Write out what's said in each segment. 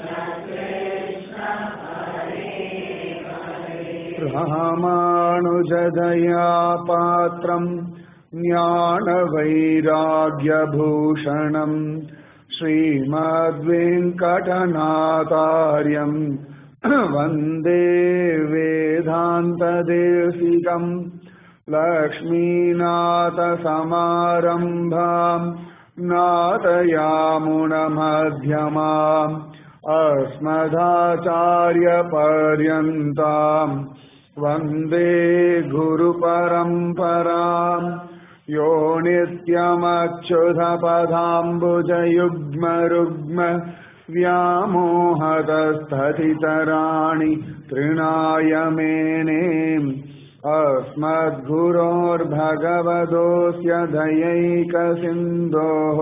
रामानुजदया पात्रम् ज्ञानवैराग्यभूषणम् श्रीमद्वेङ्कटनाथार्यम् वन्दे वेदान्तदेशिकम् लक्ष्मीनाथसमारम्भाम् नाथयामुनमध्यमाम् अस्मदाचार्यपर्यन्ताम् वन्दे गुरुपरम्पराम् यो नित्यमच्युतपदाम्बुजयुग्मरुग्म व्यामोहतस्थतितराणि तृणाय मेने अस्मद्गुरोर्भगवतोऽस्य दयैकसिन्धोः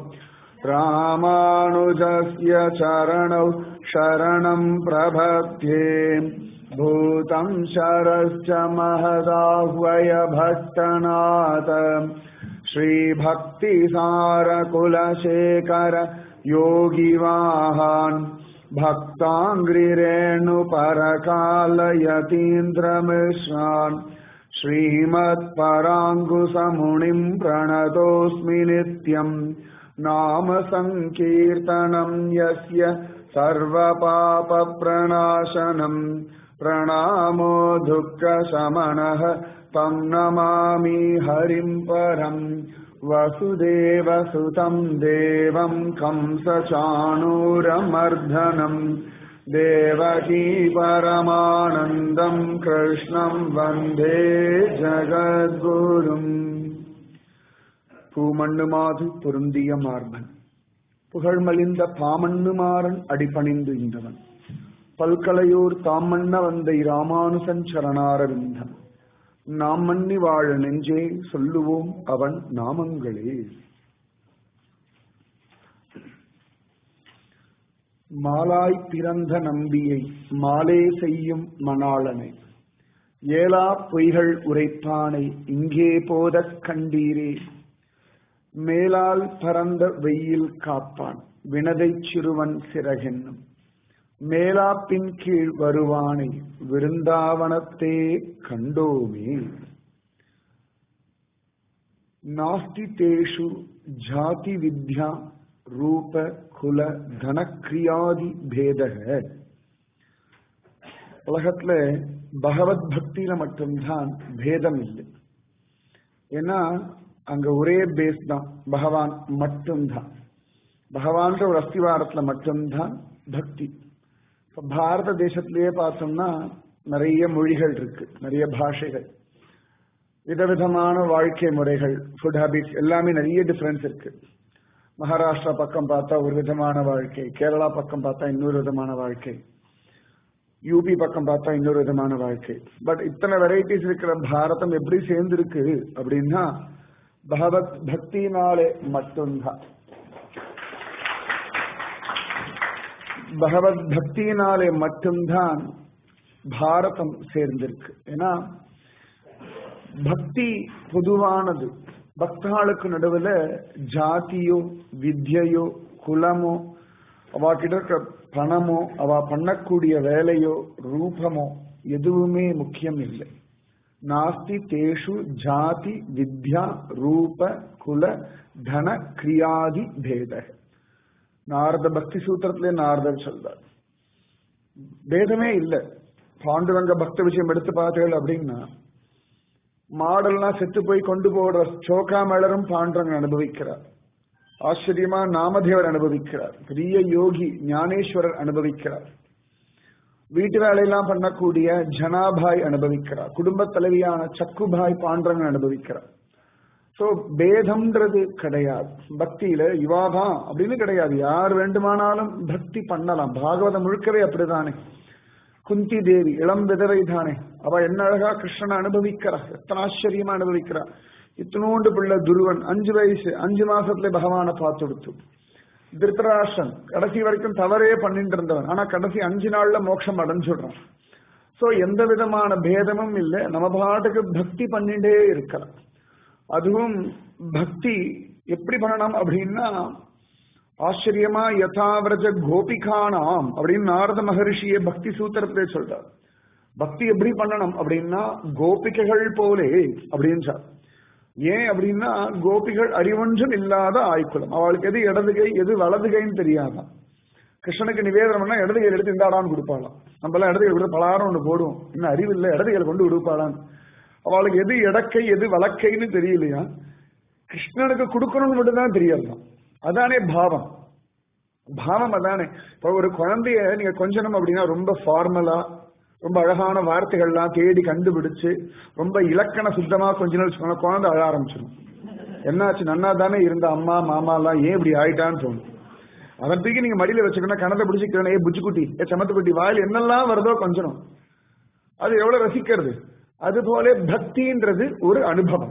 रामानुजस्य चरणौ शरणम् प्रपद्ये भूतं शरश्च महदाह्वय भट्टनाथ श्रीभक्तिसारकुलशेखर योगिवाहान् भक्ताङ्ग्रिरेणुपरकालयतीन्द्रमिश्रान् श्रीमत्पराङ्कुशमुनिम् प्रणतोऽस्मि नित्यम् नाम सङ्कीर्तनम् यस्य सर्वपापप्रणाशनम् प्रणामो दुःखशमनः तम् नमामि हरिम् परम् वसुदेवसुतम् देवम् कंसचाणूरमर्दनम् देवकी परमानन्दम् कृष्णम् वन्दे ஜகத்குரும் பூமண்ணுமாது பொருந்திய மார்பன் புகழ்மலிந்த பாமண்ணுமாறன் அடிபணிந்து இந்தவன் பல்கலையூர் தாமண்ண வந்தை ராமானுசன் சரணாரவிந்தன் நாம் மன்னி வாழ நெஞ்சே சொல்லுவோம் அவன் நாமங்களே மாலாய் பிறந்த நம்பியை மாலே செய்யும் மணாளனை ஏலா பொய்கள் உரைப்பானை இங்கே போதக் கண்டீரே மேலால் பறந்த வெயில் காப்பான் வினதை சிறுவன் சிறகென்னும் மேலாப்பின் கீழ் வருவானை விருந்தாவனத்தே கண்டோமே நாஸ்தி தேஷு ஜாதி வித்யா ரூப குல தனக்கிரியாதி பேதக உலகத்துல பகவத் பக்தியில மட்டும்தான் பேதம் இல்லை ஏன்னா அங்க ஒரே பேஸ் தான் பகவான் மட்டும்தான் பகவான்ற ஒரு அஸ்திவாரத்துல மட்டும்தான் பக்தி இப்ப பாரத தேசத்திலேயே பார்த்தோம்னா நிறைய மொழிகள் இருக்கு நிறைய பாஷைகள் விதவிதமான வாழ்க்கை முறைகள் ஃபுட் ஹேபிட்ஸ் எல்லாமே நிறைய டிஃபரன்ஸ் இருக்கு மகாராஷ்டிரா பக்கம் பார்த்தா ஒரு விதமான வாழ்க்கை கேரளா பக்கம் பார்த்தா இன்னொரு விதமான வாழ்க்கை யூபி பக்கம் பார்த்தா இன்னொரு விதமான வாழ்க்கை பட் இத்தனை வெரைட்டிஸ் இருக்கிற பாரதம் எப்படி சேர்ந்திருக்கு அப்படின்னா பகவத் பக்தினாலே மட்டும்தான் பகவத் பக்தியினாலே மட்டும்தான் பாரதம் சேர்ந்திருக்கு ஏன்னா பக்தி பொதுவானது பக்தாளுக்கு நடுவில் ஜாதியோ வித்யையோ குலமோ அவ கிட்ட இருக்கிற பணமோ அவ பண்ணக்கூடிய வேலையோ ரூபமோ எதுவுமே முக்கியம் இல்லை நாஸ்தி தேஷு ஜாதி வித்யா ரூப குல தன கிரியாதி பேத நாரத பக்தி சூத்திரத்திலே நாரதர் சொல்றார் பேதமே இல்லை பாண்டுரங்க பக்த விஷயம் எடுத்து பார்த்தீர்கள் அப்படின்னா மாடல்லாம் செத்து போய் கொண்டு போடுற சோகா மேளரும் பாண்டுரங்க அனுபவிக்கிறார் ஆச்சரியமா நாமதேவர் அனுபவிக்கிறார் பெரிய யோகி ஞானேஸ்வரர் அனுபவிக்கிறார் வீட்டு வேலையெல்லாம் பண்ணக்கூடிய ஜனாபாய் அனுபவிக்கிறார் குடும்ப தலைவியான சக்குபாய் பாண்டரங்க அனுபவிக்கிறார் சோ பேதம்ன்றது கிடையாது பக்தியில இவாதான் அப்படின்னு கிடையாது யார் வேண்டுமானாலும் பக்தி பண்ணலாம் பாகவதம் முழுக்கவே அப்படிதானே குந்தி தேவி இளம் விதவை தானே அவ என்ன அழகா கிருஷ்ணனை அனுபவிக்கிறா எத்தனை ஆச்சரியமா அனுபவிக்கிறா இத்தனோண்டு பிள்ளை துருவன் அஞ்சு வயசு அஞ்சு மாசத்துல பகவானை பார்த்து கொடுத்து திருத்தராஷ்டிரன் கடைசி வரைக்கும் தவறே பண்ணிட்டு இருந்தவன் ஆனா கடைசி அஞ்சு நாள்ல மோட்சம் அடைஞ்சுடுறான் சோ எந்த விதமான பேதமும் இல்லை நம்ம பாட்டுக்கு பக்தி பண்ணிட்டே இருக்கலாம் அதுவும் பக்தி எப்படி பண்ணணும் அப்படின்னா ஆச்சரியமா யதாவிரஜ கோபிகானாம் அப்படின்னு நாரத மகரிஷியே பக்தி சூத்திரத்திலே சொல்றார் பக்தி எப்படி பண்ணணும் அப்படின்னா கோபிகைகள் போலே அப்படின்னு சார் ஏன் அப்படின்னா கோபிகள் அறிவொன்றும் இல்லாத ஆய்க்குலம் அவளுக்கு எது இடது கை எது வலது கைன்னு தெரியாதான் கிருஷ்ணனுக்கு நிவேதனம் பண்ணா இடது கையில் எடுத்து இந்தாடான்னு கொடுப்பாளாம் நம்மளாம் இடது கையில் கொடுத்து பலாரம் ஒன்று போடுவோம் இன்னும் அறிவில்லை இடது கையில் கொண்டு கொடுப்பாளான்னு அவளுக்கு எது இடக்கை எது வலக்கைன்னு தெரியலையா கிருஷ்ணனுக்கு கொடுக்கணும்னு மட்டும்தான் தெரியலாம் அதானே பாவம் பாவம் அதானே இப்போ ஒரு குழந்தைய நீங்க கொஞ்சணும் அப்படின்னா ரொம்ப ஃபார்மலா ரொம்ப அழகான வார்த்தைகள்லாம் தேடி கண்டுபிடிச்சு ரொம்ப இலக்கண சுத்தமா கொஞ்ச நாள் வச்சுக்கோங்க குழந்தை அழ ஆரம்பிச்சிடும் என்னாச்சு நன்னா தானே இருந்த அம்மா மாமா எல்லாம் ஏன் இப்படி ஆயிட்டான்னு தோணும் அதன் தூக்கி நீங்க மடியில வச்சுக்கணும் கணத்தை பிடிச்சிக்கிறேன் ஏ புச்சுக்குட்டி ஏ சமத்துக்குட்டி வாயில் என்னெல்லாம் வருதோ கொஞ்சணும் அது எவ்வளவு ரசிக்கிறது அது போல பக்தின்றது ஒரு அனுபவம்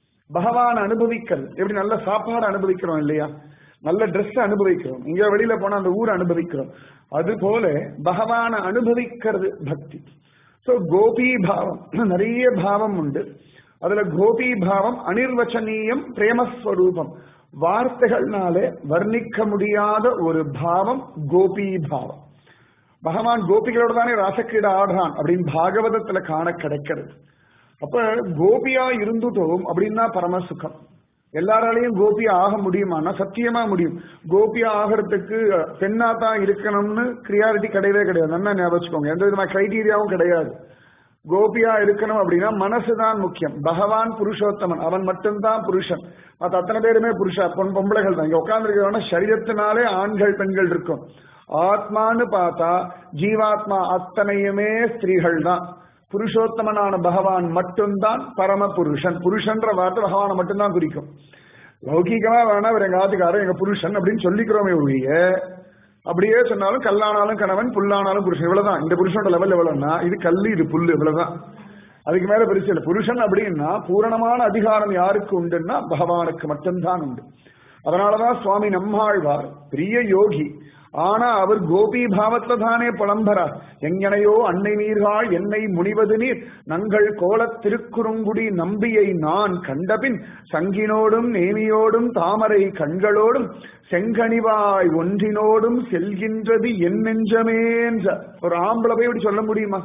பகவான் அனுபவிக்கிறது எப்படி நல்ல சாப்பாடு அனுபவிக்கிறோம் இல்லையா நல்ல ட்ரெஸ் அனுபவிக்கிறோம் இங்க வெளியில போனா அந்த ஊரை அனுபவிக்கிறோம் அது போல பகவான அனுபவிக்கிறது பக்தி சோ கோபி பாவம் நிறைய பாவம் உண்டு அதுல கோபி பாவம் அனிர்வச்சனீயம் பிரேமஸ்வரூபம் வார்த்தைகள்னாலே வர்ணிக்க முடியாத ஒரு பாவம் கோபி பாவம் பகவான் கோபிகளோட தானே ராசக்கிரீட ஆடுறான் அப்படின்னு பாகவதத்துல காண கிடைக்கிறது அப்ப கோபியா இருந்துட்டோம் அப்படின்னா பரமசுகம் எல்லாராலையும் கோபியா ஆக முடியுமானா சத்தியமா முடியும் கோபியா ஆகிறதுக்கு பெண்ணா தான் இருக்கணும்னு கிரியாரிட்டி கிடையவே கிடையாது நல்லா ஞாபகம் வச்சுக்கோங்க எந்த விதமான கிரைட்டீரியாவும் கிடையாது கோபியா இருக்கணும் அப்படின்னா மனசுதான் முக்கியம் பகவான் புருஷோத்தமன் அவன் மட்டும்தான் புருஷன் மற்ற அத்தனை பேருமே புருஷா பொன் பொம்பளைகள் தான் இங்க உட்கார்ந்துருக்கிறவன சரீரத்தினாலே ஆண்கள் பெண்கள் இருக்கும் ஆத்மான்னு பார்த்தா ஜீவாத்மா அத்தனையுமே ஸ்திரீகள் தான் புருஷோத்தமனான பகவான் மட்டும்தான் பரம புருஷன் புருஷன்ற வார்த்தை பகவானை மட்டும்தான் குறிக்கும் லௌகிகமா வேணா இவர் எங்க ஆத்துக்காரர் எங்க புருஷன் அப்படின்னு சொல்லிக்கிறோமே ஒழிய அப்படியே சொன்னாலும் கல்லானாலும் கணவன் புல்லானாலும் புருஷன் இவ்வளவுதான் இந்த புருஷனோட லெவல் எவ்வளவுன்னா இது கல்லு இது புல்லு இவ்வளவுதான் அதுக்கு மேல பெருசு இல்லை புருஷன் அப்படின்னா பூரணமான அதிகாரம் யாருக்கு உண்டுன்னா பகவானுக்கு மட்டும்தான் உண்டு அதனாலதான் சுவாமி நம்மாழ்வார் பெரிய யோகி ஆனா அவர் கோபி பாவத்துல தானே புலம்பரார் எங்கனையோ அன்னை நீர்காள் என்னை முனிவது நீர் நங்கள் கோலத் திருக்குறுங்குடி நம்பியை நான் கண்டபின் சங்கினோடும் நேமியோடும் தாமரை கண்களோடும் செங்கனிவாய் ஒன்றினோடும் செல்கின்றது என் நெஞ்சமே என்ற ஒரு ஆம்பளை போய் இப்படி சொல்ல முடியுமா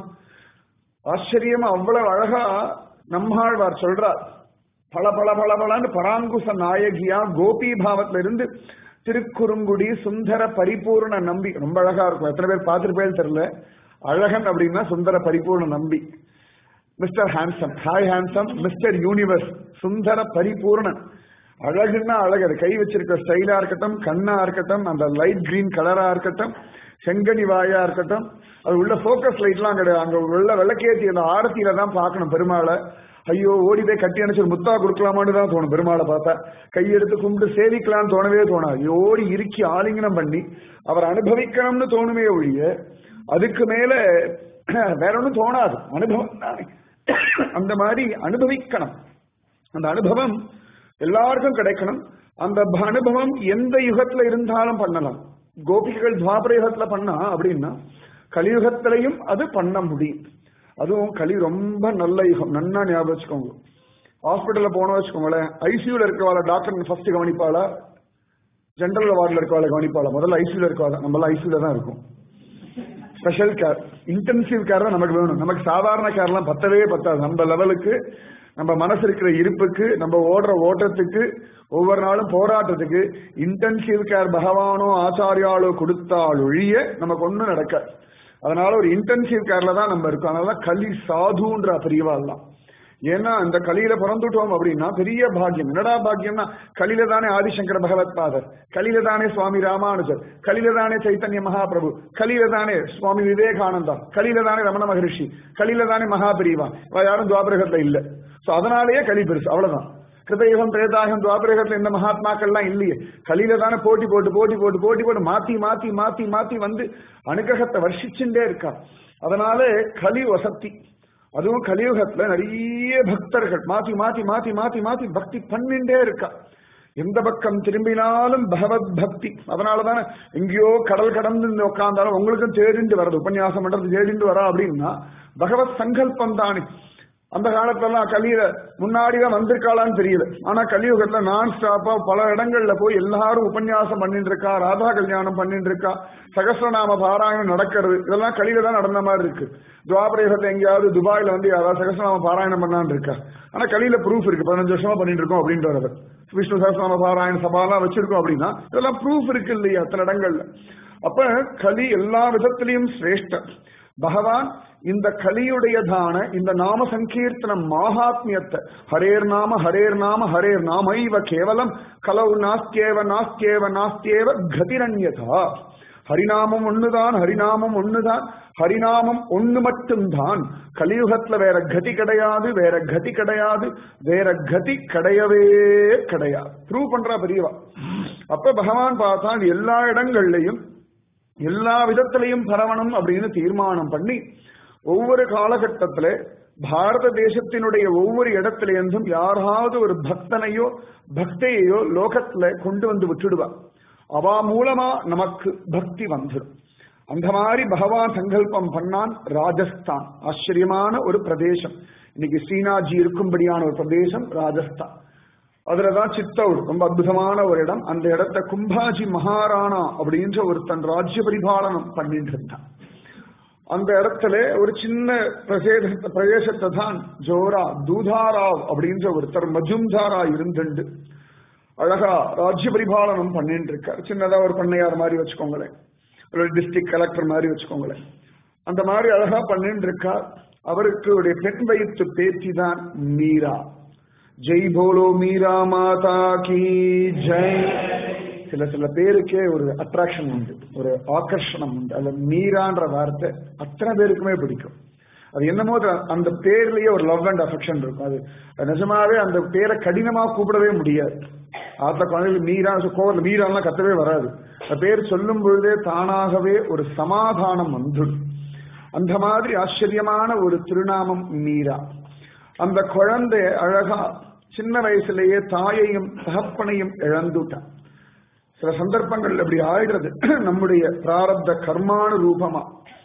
ஆச்சரியமா அவ்வளவு அழகா நம்மாழ்வார் சொல்றார் பல பல பல பலன்னு பராங்குச நாயகியா கோபி பாவத்துல இருந்து திருக்குறுங்குடி சுந்தர பரிபூர்ண நம்பி ரொம்ப அழகா இருக்கும் எத்தனை பேர் பார்த்துட்டு பேர் தெரியல அழகன் அப்படின்னா சுந்தர பரிபூர்ண நம்பி mister handsome hi handsome mister universe சுந்தர பரிபூர்ணன் அழகுன்னா அழகு அது கை வச்சிருக்க ஸ்டைலா இருக்கட்டும் கண்ணா இருக்கட்டும் அந்த லைட் கிரீன் கலரா இருக்கட்டும் செங்கனி வாயா இருக்கட்டும் அது உள்ள போக்கஸ் லைட்லாம் கிடையாது அங்க உள்ள விளக்கேத்தி அந்த ஆரத்தியில தான் பார்க்கணும் பெருமாளை ஐயோ ஓடி போய் கட்டி அணைச்சு முத்தா கொடுக்கலாமான்னு தான் தோணும் பெருமாளை பார்த்தா கையெடுத்து கும்பிட்டு சேவிக்கலாம்னு தோணவே தோணாது ஓடி இறுக்கி ஆலிங்கனம் பண்ணி அவர் அனுபவிக்கணும்னு தோணுமே ஒழிய அதுக்கு மேல வேற ஒன்றும் தோணாது அனுபவம் தானே அந்த மாதிரி அனுபவிக்கணும் அந்த அனுபவம் எல்லாருக்கும் கிடைக்கணும் அந்த அனுபவம் எந்த யுகத்துல இருந்தாலும் பண்ணலாம் கோபிகைகள் துவாபர யுகத்துல பண்ணா அப்படின்னா கலியுகத்திலையும் அது பண்ண முடியும் அதுவும் களி ரொம்ப நல்ல யுகம் நன்னா ஞாபகம் வச்சுக்கோங்க ஹாஸ்பிட்டல்ல போனோம் வச்சுக்கோங்களேன் ஐசியூல இருக்கவாள டாக்டர் ஃபர்ஸ்ட் கவனிப்பாளா ஜென்ரல் வார்டில் இருக்கவாள கவனிப்பாளா முதல்ல ஐசியூல இருக்கவாள நம்மளாம் ஐசியூல தான் இருக்கும் ஸ்பெஷல் கேர் இன்டென்சிவ் கேர் தான் நமக்கு வேணும் நமக்கு சாதாரண கேர்லாம் பத்தவே பத்தாது நம்ம லெவலுக்கு நம்ம மனசு இருக்கிற இருப்புக்கு நம்ம ஓடுற ஓட்டத்துக்கு ஒவ்வொரு நாளும் போராட்டத்துக்கு இன்டென்சிவ் கேர் பகவானோ ஆச்சாரியாலோ கொடுத்தால் ஒழிய நமக்கு ஒன்றும் நடக்காது அதனால ஒரு இன்டென்சிவ் கேர்ல தான் நம்ம இருக்கோம் அதனால களி சாதுன்ற பிரிவாலாம் ஏன்னா அந்த கலியில பிறந்துட்டோம் அப்படின்னா பெரிய பாக்கியம் என்னடா பாக்கியம்னா கலியில தானே ஆதிசங்கர பகவத் பாதர் கலியில தானே சுவாமி ராமானுஜர் கலியில தானே சைத்தன்ய மகாபிரபு கலியில தானே சுவாமி விவேகானந்தா கலியில தானே ரமண மகரிஷி கலியில தானே மகாபிரிவா யாரும் துவாபரகத்துல இல்ல சோ அதனாலேயே களி பெருசு அவ்வளவுதான் கிருதயுகம் பிரேதாயுகம் துவாபரகத்துல இந்த மகாத்மாக்கள்லாம் இல்லையே கலியில தானே போட்டி போட்டு போட்டி போட்டு போட்டி போட்டு மாத்தி மாத்தி மாத்தி மாத்தி வந்து அனுகிரகத்தை வர்ஷிச்சுட்டே இருக்கா அதனால கலி வசத்தி அதுவும் கலியுகத்துல நிறைய பக்தர்கள் மாத்தி மாத்தி மாத்தி மாத்தி மாத்தி பக்தி பண்ணிண்டே இருக்கா எந்த பக்கம் திரும்பினாலும் பகவத் பக்தி அதனாலதானே எங்கேயோ கடல் கடந்து உட்கார்ந்தாலும் உங்களுக்கும் தேடிண்டு வர்றது உபன்யாசம் பண்றது தேடிண்டு வரா அப்படின்னா பகவத் சங்கல்பம் தானே அந்த காலத்துலலாம் கலியில முன்னாடி தான் வந்திருக்காளான்னு தெரியல ஆனா கலியுகத்துல நான் ஸ்டாப்பா பல இடங்கள்ல போய் எல்லாரும் உபன்யாசம் பண்ணிட்டு இருக்கா ராதா கல்யாணம் பண்ணிட்டு இருக்கா சகசிரநாம பாராயணம் நடக்கிறது இதெல்லாம் கலியில தான் நடந்த மாதிரி இருக்கு துவாபரேகத்தை எங்கேயாவது துபாயில வந்து யாராவது சகசிரநாம பாராயணம் பண்ணான்னு இருக்கா ஆனா கலியில ப்ரூஃப் இருக்கு பதினஞ்சு வருஷமா பண்ணிட்டு இருக்கோம் அப்படின்றவர் விஷ்ணு சகசிரநாம பாராயண சபாலாம் வச்சிருக்கோம் அப்படின்னா இதெல்லாம் ப்ரூஃப் இருக்கு இல்லையா அத்தனை இடங்கள்ல அப்ப கலி எல்லா விதத்திலையும் சிரேஷ்டம் பகவான் இந்த கலியுடையதான இந்த நாம சங்கீர்த்தன மாகாத்மியத்தை ஹரேர் நாம ஹரேர் நாம ஹரேர் நாமைவ கேவலம் கலவு நாஸ்தியேவ நாஸ்தியேவ நாஸ்தியேவ கதிரண்யதா ஹரிநாமம் ஒண்ணுதான் ஹரிநாமம் ஒண்ணுதான் ஹரிநாமம் ஒண்ணு மட்டும்தான் கலியுகத்துல வேற கதி கிடையாது வேற கதி கிடையாது வேற கதி கிடையவே கிடையாது ப்ரூவ் பண்றா பெரியவா அப்ப பகவான் பார்த்தா எல்லா இடங்கள்லயும் எல்லா விதத்திலையும் பரவணும் அப்படின்னு தீர்மானம் பண்ணி ஒவ்வொரு காலகட்டத்துல பாரத தேசத்தினுடைய ஒவ்வொரு இடத்திலிருந்தும் யாராவது ஒரு பக்தனையோ பக்தையோ லோகத்துல கொண்டு வந்து விட்டுடுவா அவா மூலமா நமக்கு பக்தி வந்துடும் அந்த மாதிரி பகவான் சங்கல்பம் பண்ணான் ராஜஸ்தான் ஆச்சரியமான ஒரு பிரதேசம் இன்னைக்கு ஸ்ரீநாஜி இருக்கும்படியான ஒரு பிரதேசம் ராஜஸ்தான் அதுலதான் சித்தௌர் ரொம்ப அற்புதமான ஒரு இடம் அந்த இடத்த கும்பாஜி மகாராணா அப்படின்ற ஒருத்தன் ராஜ்ய பரிபாலனம் பண்ணிட்டு இருந்தான் அந்த இடத்துல ஒரு சின்ன பிரதேச பிரதேசத்தை தான் ஜோரா தூதாராவ் அப்படின்ற ஒருத்தர் மஜும்தாரா இருந்துண்டு அழகா ராஜ்ய பரிபாலனம் பண்ணிட்டு இருக்கார் சின்னதா ஒரு பண்ணையார் மாதிரி வச்சுக்கோங்களேன் ஒரு டிஸ்ட்ரிக்ட் கலெக்டர் மாதிரி வச்சுக்கோங்களேன் அந்த மாதிரி அழகா பண்ணிட்டு இருக்கார் அவருக்கு உடைய பெண் வயிற்று பேத்தி தான் மீரா ஜெய் போலோ மீரா மாதா கி ஜெய் சில சில பேருக்கே ஒரு அட்ராக்ஷன் உண்டு ஒரு ஆகர்ஷணம் உண்டு அதுல மீரான்ற வார்த்தை அத்தனை பேருக்குமே பிடிக்கும் அது என்னமோ அந்த பேர்லயே ஒரு லவ் அண்ட் அஃபெக்ஷன் இருக்கும் அது நிஜமாவே அந்த பேரை கடினமா கூப்பிடவே முடியாது ஆத்த குழந்தைகள் மீரா கோவில் மீராலாம் கத்தவே வராது அந்த பேர் சொல்லும் பொழுதே தானாகவே ஒரு சமாதானம் வந்துடும் அந்த மாதிரி ஆச்சரியமான ஒரு திருநாமம் மீரா அந்த குழந்தை அழகா சின்ன வயசுலேயே தாயையும் தகப்பனையும் இழந்துட்டான் சில சந்தர்ப்பங்கள் அப்படி ஆயிடுறது நம்முடைய பிராரப்த கர்மானு ரூபமா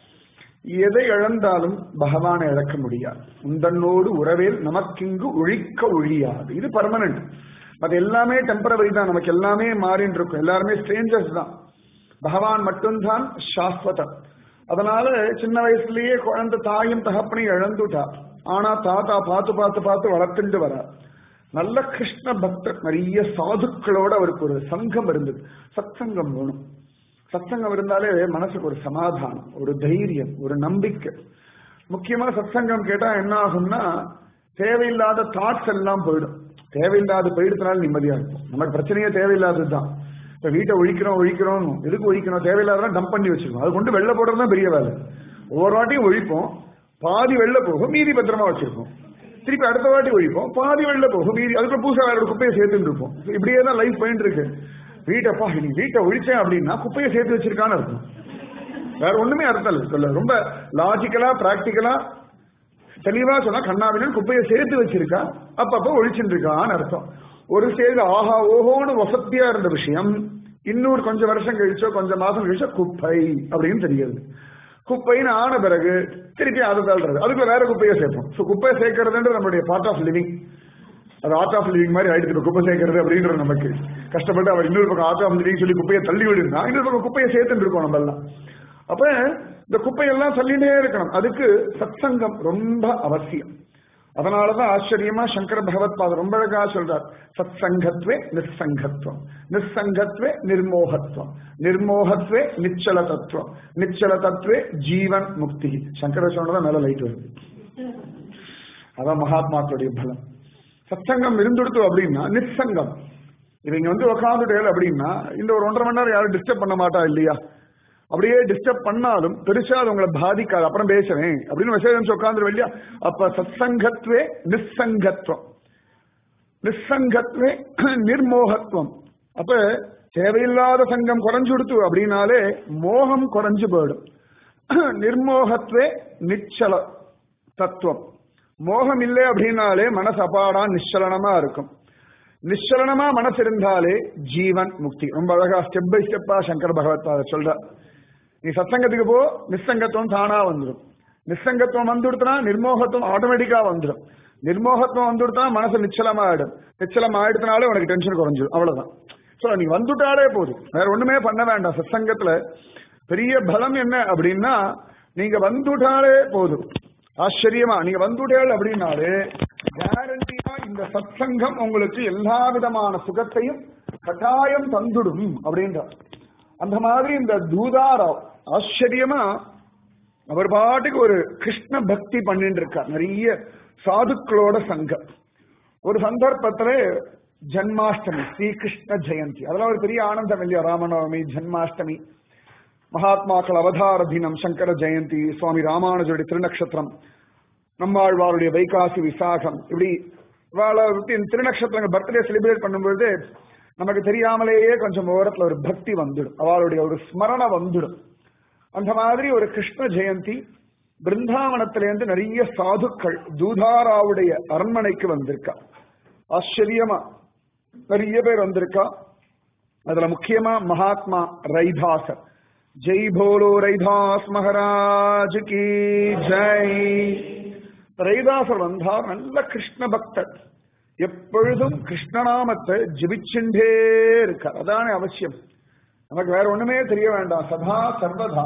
எதை இழந்தாலும் பகவானை இழக்க முடியாது உந்தன்னோடு உறவேல் நமக்கிங்கு ஒழிக்க ஒழியாது இது பர்மனன்ட் அது எல்லாமே டெம்பரவரி தான் நமக்கு எல்லாமே மாறின்னு இருக்கும் எல்லாருமே ஸ்ட்ரேஞ்சர்ஸ் தான் பகவான் மட்டும்தான் சாஸ்வதம் அதனால சின்ன வயசுலயே குழந்தை தாயும் தகப்பனையும் இழந்துட்டா ஆனா தாத்தா பார்த்து பார்த்து பார்த்து வளர்த்துட்டு வரா நல்ல கிருஷ்ண பக்தர் நிறைய சாதுக்களோட அவருக்கு ஒரு சங்கம் இருந்தது சத்சங்கம் வேணும் சத்சங்கம் இருந்தாலே மனசுக்கு ஒரு சமாதானம் ஒரு தைரியம் ஒரு நம்பிக்கை முக்கியமா சத்சங்கம் கேட்டா என்ன ஆகும்னா தேவையில்லாத தாட்ஸ் எல்லாம் போயிடும் தேவையில்லாத போயிடுறதுனால நிம்மதியா இருக்கும் நமக்கு பிரச்சனையே தேவையில்லாதது தான் இப்ப வீட்டை ஒழிக்கிறோம் ஒழிக்கிறோம் எதுக்கு ஒழிக்கணும் தேவையில்லாதெல்லாம் டம்ப் பண்ணி வச்சிருக்கோம் அது கொண்டு வெளில போடுறது தான் பெரிய வேலை ஒவ்வொரு வாட்டியும் ஒழிப்போம் பாதி வெளில போகும் மீதி பத்திரமா வச்சிருப்போம் திருப்பி அடுத்த வாட்டி ஒழிப்போம் பாதி வெளில போகும் மீதி அதுக்குள்ள பூசா வேற குப்பையை சேர்த்துட்டு இருப்போம் இப்படியே தான் லைஃப் போயிட்டு இருக்கு வீட்டைப்பா நீ வீட்டை ஒழிச்சேன் அப்படின்னா குப்பையை சேர்த்து வச்சிருக்கான்னு அர்த்தம் வேற ஒண்ணுமே அர்த்தம் இல்லை சொல்ல ரொம்ப லாஜிக்கலா பிராக்டிக்கலா தெளிவா சொன்னா கண்ணாவினன் குப்பையை சேர்த்து வச்சிருக்கா அப்பப்ப ஒழிச்சுட்டு இருக்கான்னு அர்த்தம் ஒரு ஸ்டேஜ் ஆஹா ஓஹோன்னு வசத்தியா இருந்த விஷயம் இன்னொரு கொஞ்சம் வருஷம் கழிச்சோ கொஞ்சம் மாசம் கழிச்சோ குப்பை அப்படின்னு தெரிகிறது குப்பைன்னு ஆன பிறகு திருப்பி அதை தள்ளுறது அதுக்கு வேற குப்பையை சேர்ப்போம் ஸோ குப்பையை சேர்க்கறதுன்றது நம்மளுடைய பார்ட் ஆஃப் லிவிங் அது ஆர்ட் ஆஃப் லிவிங் மாதிரி ஆயிடுச்சு குப்பை சேர்க்கறது அப்படின்றது நமக்கு கஷ்டப்பட்டு அவர் இன்னொரு பக்கம் ஆர்ட் ஆஃப் லிவிங் சொல்லி குப்பையை தள்ளி விடுனா இன்னொரு பக்கம் குப்பையை சேர்த்துட்டு இருக்கோம் நம்ம எல்லாம் அப்ப இந்த குப்பையெல்லாம் தள்ளினே இருக்கணும் அதுக்கு சத்சங்கம் ரொம்ப அவசியம் அதனாலதான் ஆச்சரியமா சங்கர பகவத்பாதர் ரொம்ப அழகா சொல்றார் சத் சங்கத்வே நிசங்கத்வம் நிசங்கத்வே நிர்மோகத்வம் நிர்மோகத்வே நிச்சல தத்துவம் நிச்சல தத்துவே ஜீவன் முக்தி சங்கர சொன்னதான் மேல லைட் வருது அதான் மகாத்மாக்களுடைய பலம் சத்சங்கம் இருந்துடுத்து அப்படின்னா நிசங்கம் இவங்க வந்து உக்காந்துட்டேல் அப்படின்னா இந்த ஒரு ஒன்றரை மணி நேரம் யாரும் டிஸ்டர்ப் பண்ண மாட்டா இல்லையா அப்படியே டிஸ்டர்ப் பண்ணாலும் பெருசா அது உங்களை பாதிக்காது அப்புறம் பேசுறேன் அப்படின்னு மெசேஜ் உட்காந்துருவோம் இல்லையா அப்ப சத்சங்கத்வே நிசங்கத்வம் நிசங்கத்வே நிர்மோகத்துவம் அப்ப தேவையில்லாத சங்கம் குறைஞ்சு கொடுத்து அப்படின்னாலே மோகம் குறைஞ்சு போயிடும் நிர்மோகத்வே நிச்சல தத்துவம் மோகம் இல்லை அப்படின்னாலே மனசு அபாடா நிச்சலனமா இருக்கும் நிச்சலனமா மனசு இருந்தாலே ஜீவன் முக்தி ரொம்ப அழகா ஸ்டெப் பை ஸ்டெப்பா சங்கர் பகவத் சொல்ற நீ சத்சங்கத்துக்கு போ நிசங்கத்துவம் தானா வந்துடும் நிசங்கத்துவம் வந்துடுத்துனா நிர்மோகத்துவம் ஆட்டோமேட்டிக்கா வந்துடும் நிர்மோகத்துவம் வந்துடுத்தா மனசு நிச்சலமா ஆயிடும் நிச்சலம் ஆயிடுத்தினாலே உனக்கு டென்ஷன் குறைஞ்சிடும் அவ்வளவுதான் சோ நீ வந்துட்டாலே போதும் வேற ஒண்ணுமே பண்ண வேண்டாம் சத்சங்கத்துல பெரிய பலம் என்ன அப்படின்னா நீங்க வந்துட்டாலே போதும் ஆச்சரியமா நீங்க வந்துட்டேள் அப்படின்னாலே கேரண்டியா இந்த சத்சங்கம் உங்களுக்கு எல்லா விதமான சுகத்தையும் கட்டாயம் தந்துடும் அப்படின்றார் அந்த மாதிரி இந்த தூதாராவ் ஆச்சரியமா அவர் பாட்டுக்கு ஒரு கிருஷ்ண பக்தி பண்ணிட்டு இருக்கார் நிறைய சாதுக்களோட சங்கம் ஒரு சந்தர்ப்பத்துல ஜன்மாஷ்டமி ஸ்ரீகிருஷ்ண ஜெயந்தி அதெல்லாம் ஒரு பெரிய ஆனந்தம் இல்லையா ராமநவமி ஜன்மாஷ்டமி மகாத்மாக்கள் அவதார தினம் சங்கர ஜெயந்தி சுவாமி ராமானுஜருடைய திருநக்ஷத்திரம் நம்மாழ்வாருடைய வைகாசி விசாகம் இப்படி இவாளை விட்டு இந்த திருநக்ஷத்திரங்கள் பர்த்டே செலிப்ரேட் பண்ணும்பொழுது நமக்கு தெரியாமலேயே கொஞ்சம் ஓரத்துல ஒரு பக்தி வந்துடும் அவளுடைய ஒரு ஸ்மரண வந்துடும் அந்த மாதிரி ஒரு கிருஷ்ண ஜெயந்தி பிருந்தாவனத்திலேருந்து நிறைய சாதுக்கள் தூதாராவுடைய அரண்மனைக்கு வந்திருக்கா ஆச்சரியமா நிறைய பேர் வந்திருக்கா அதுல முக்கியமா மகாத்மா ரைதாசர் ஜெய் போலோ ரைதாஸ் மகாராஜ் கி ஜெய் ரைதாசர் வந்தார் நல்ல கிருஷ்ண பக்தர் எப்பொழுதும் கிருஷ்ணநாமத்தை ஜபிச்சுட்டே இருக்கார் அதானே அவசியம் நமக்கு வேற ஒண்ணுமே தெரிய வேண்டாம் சதா சர்வதா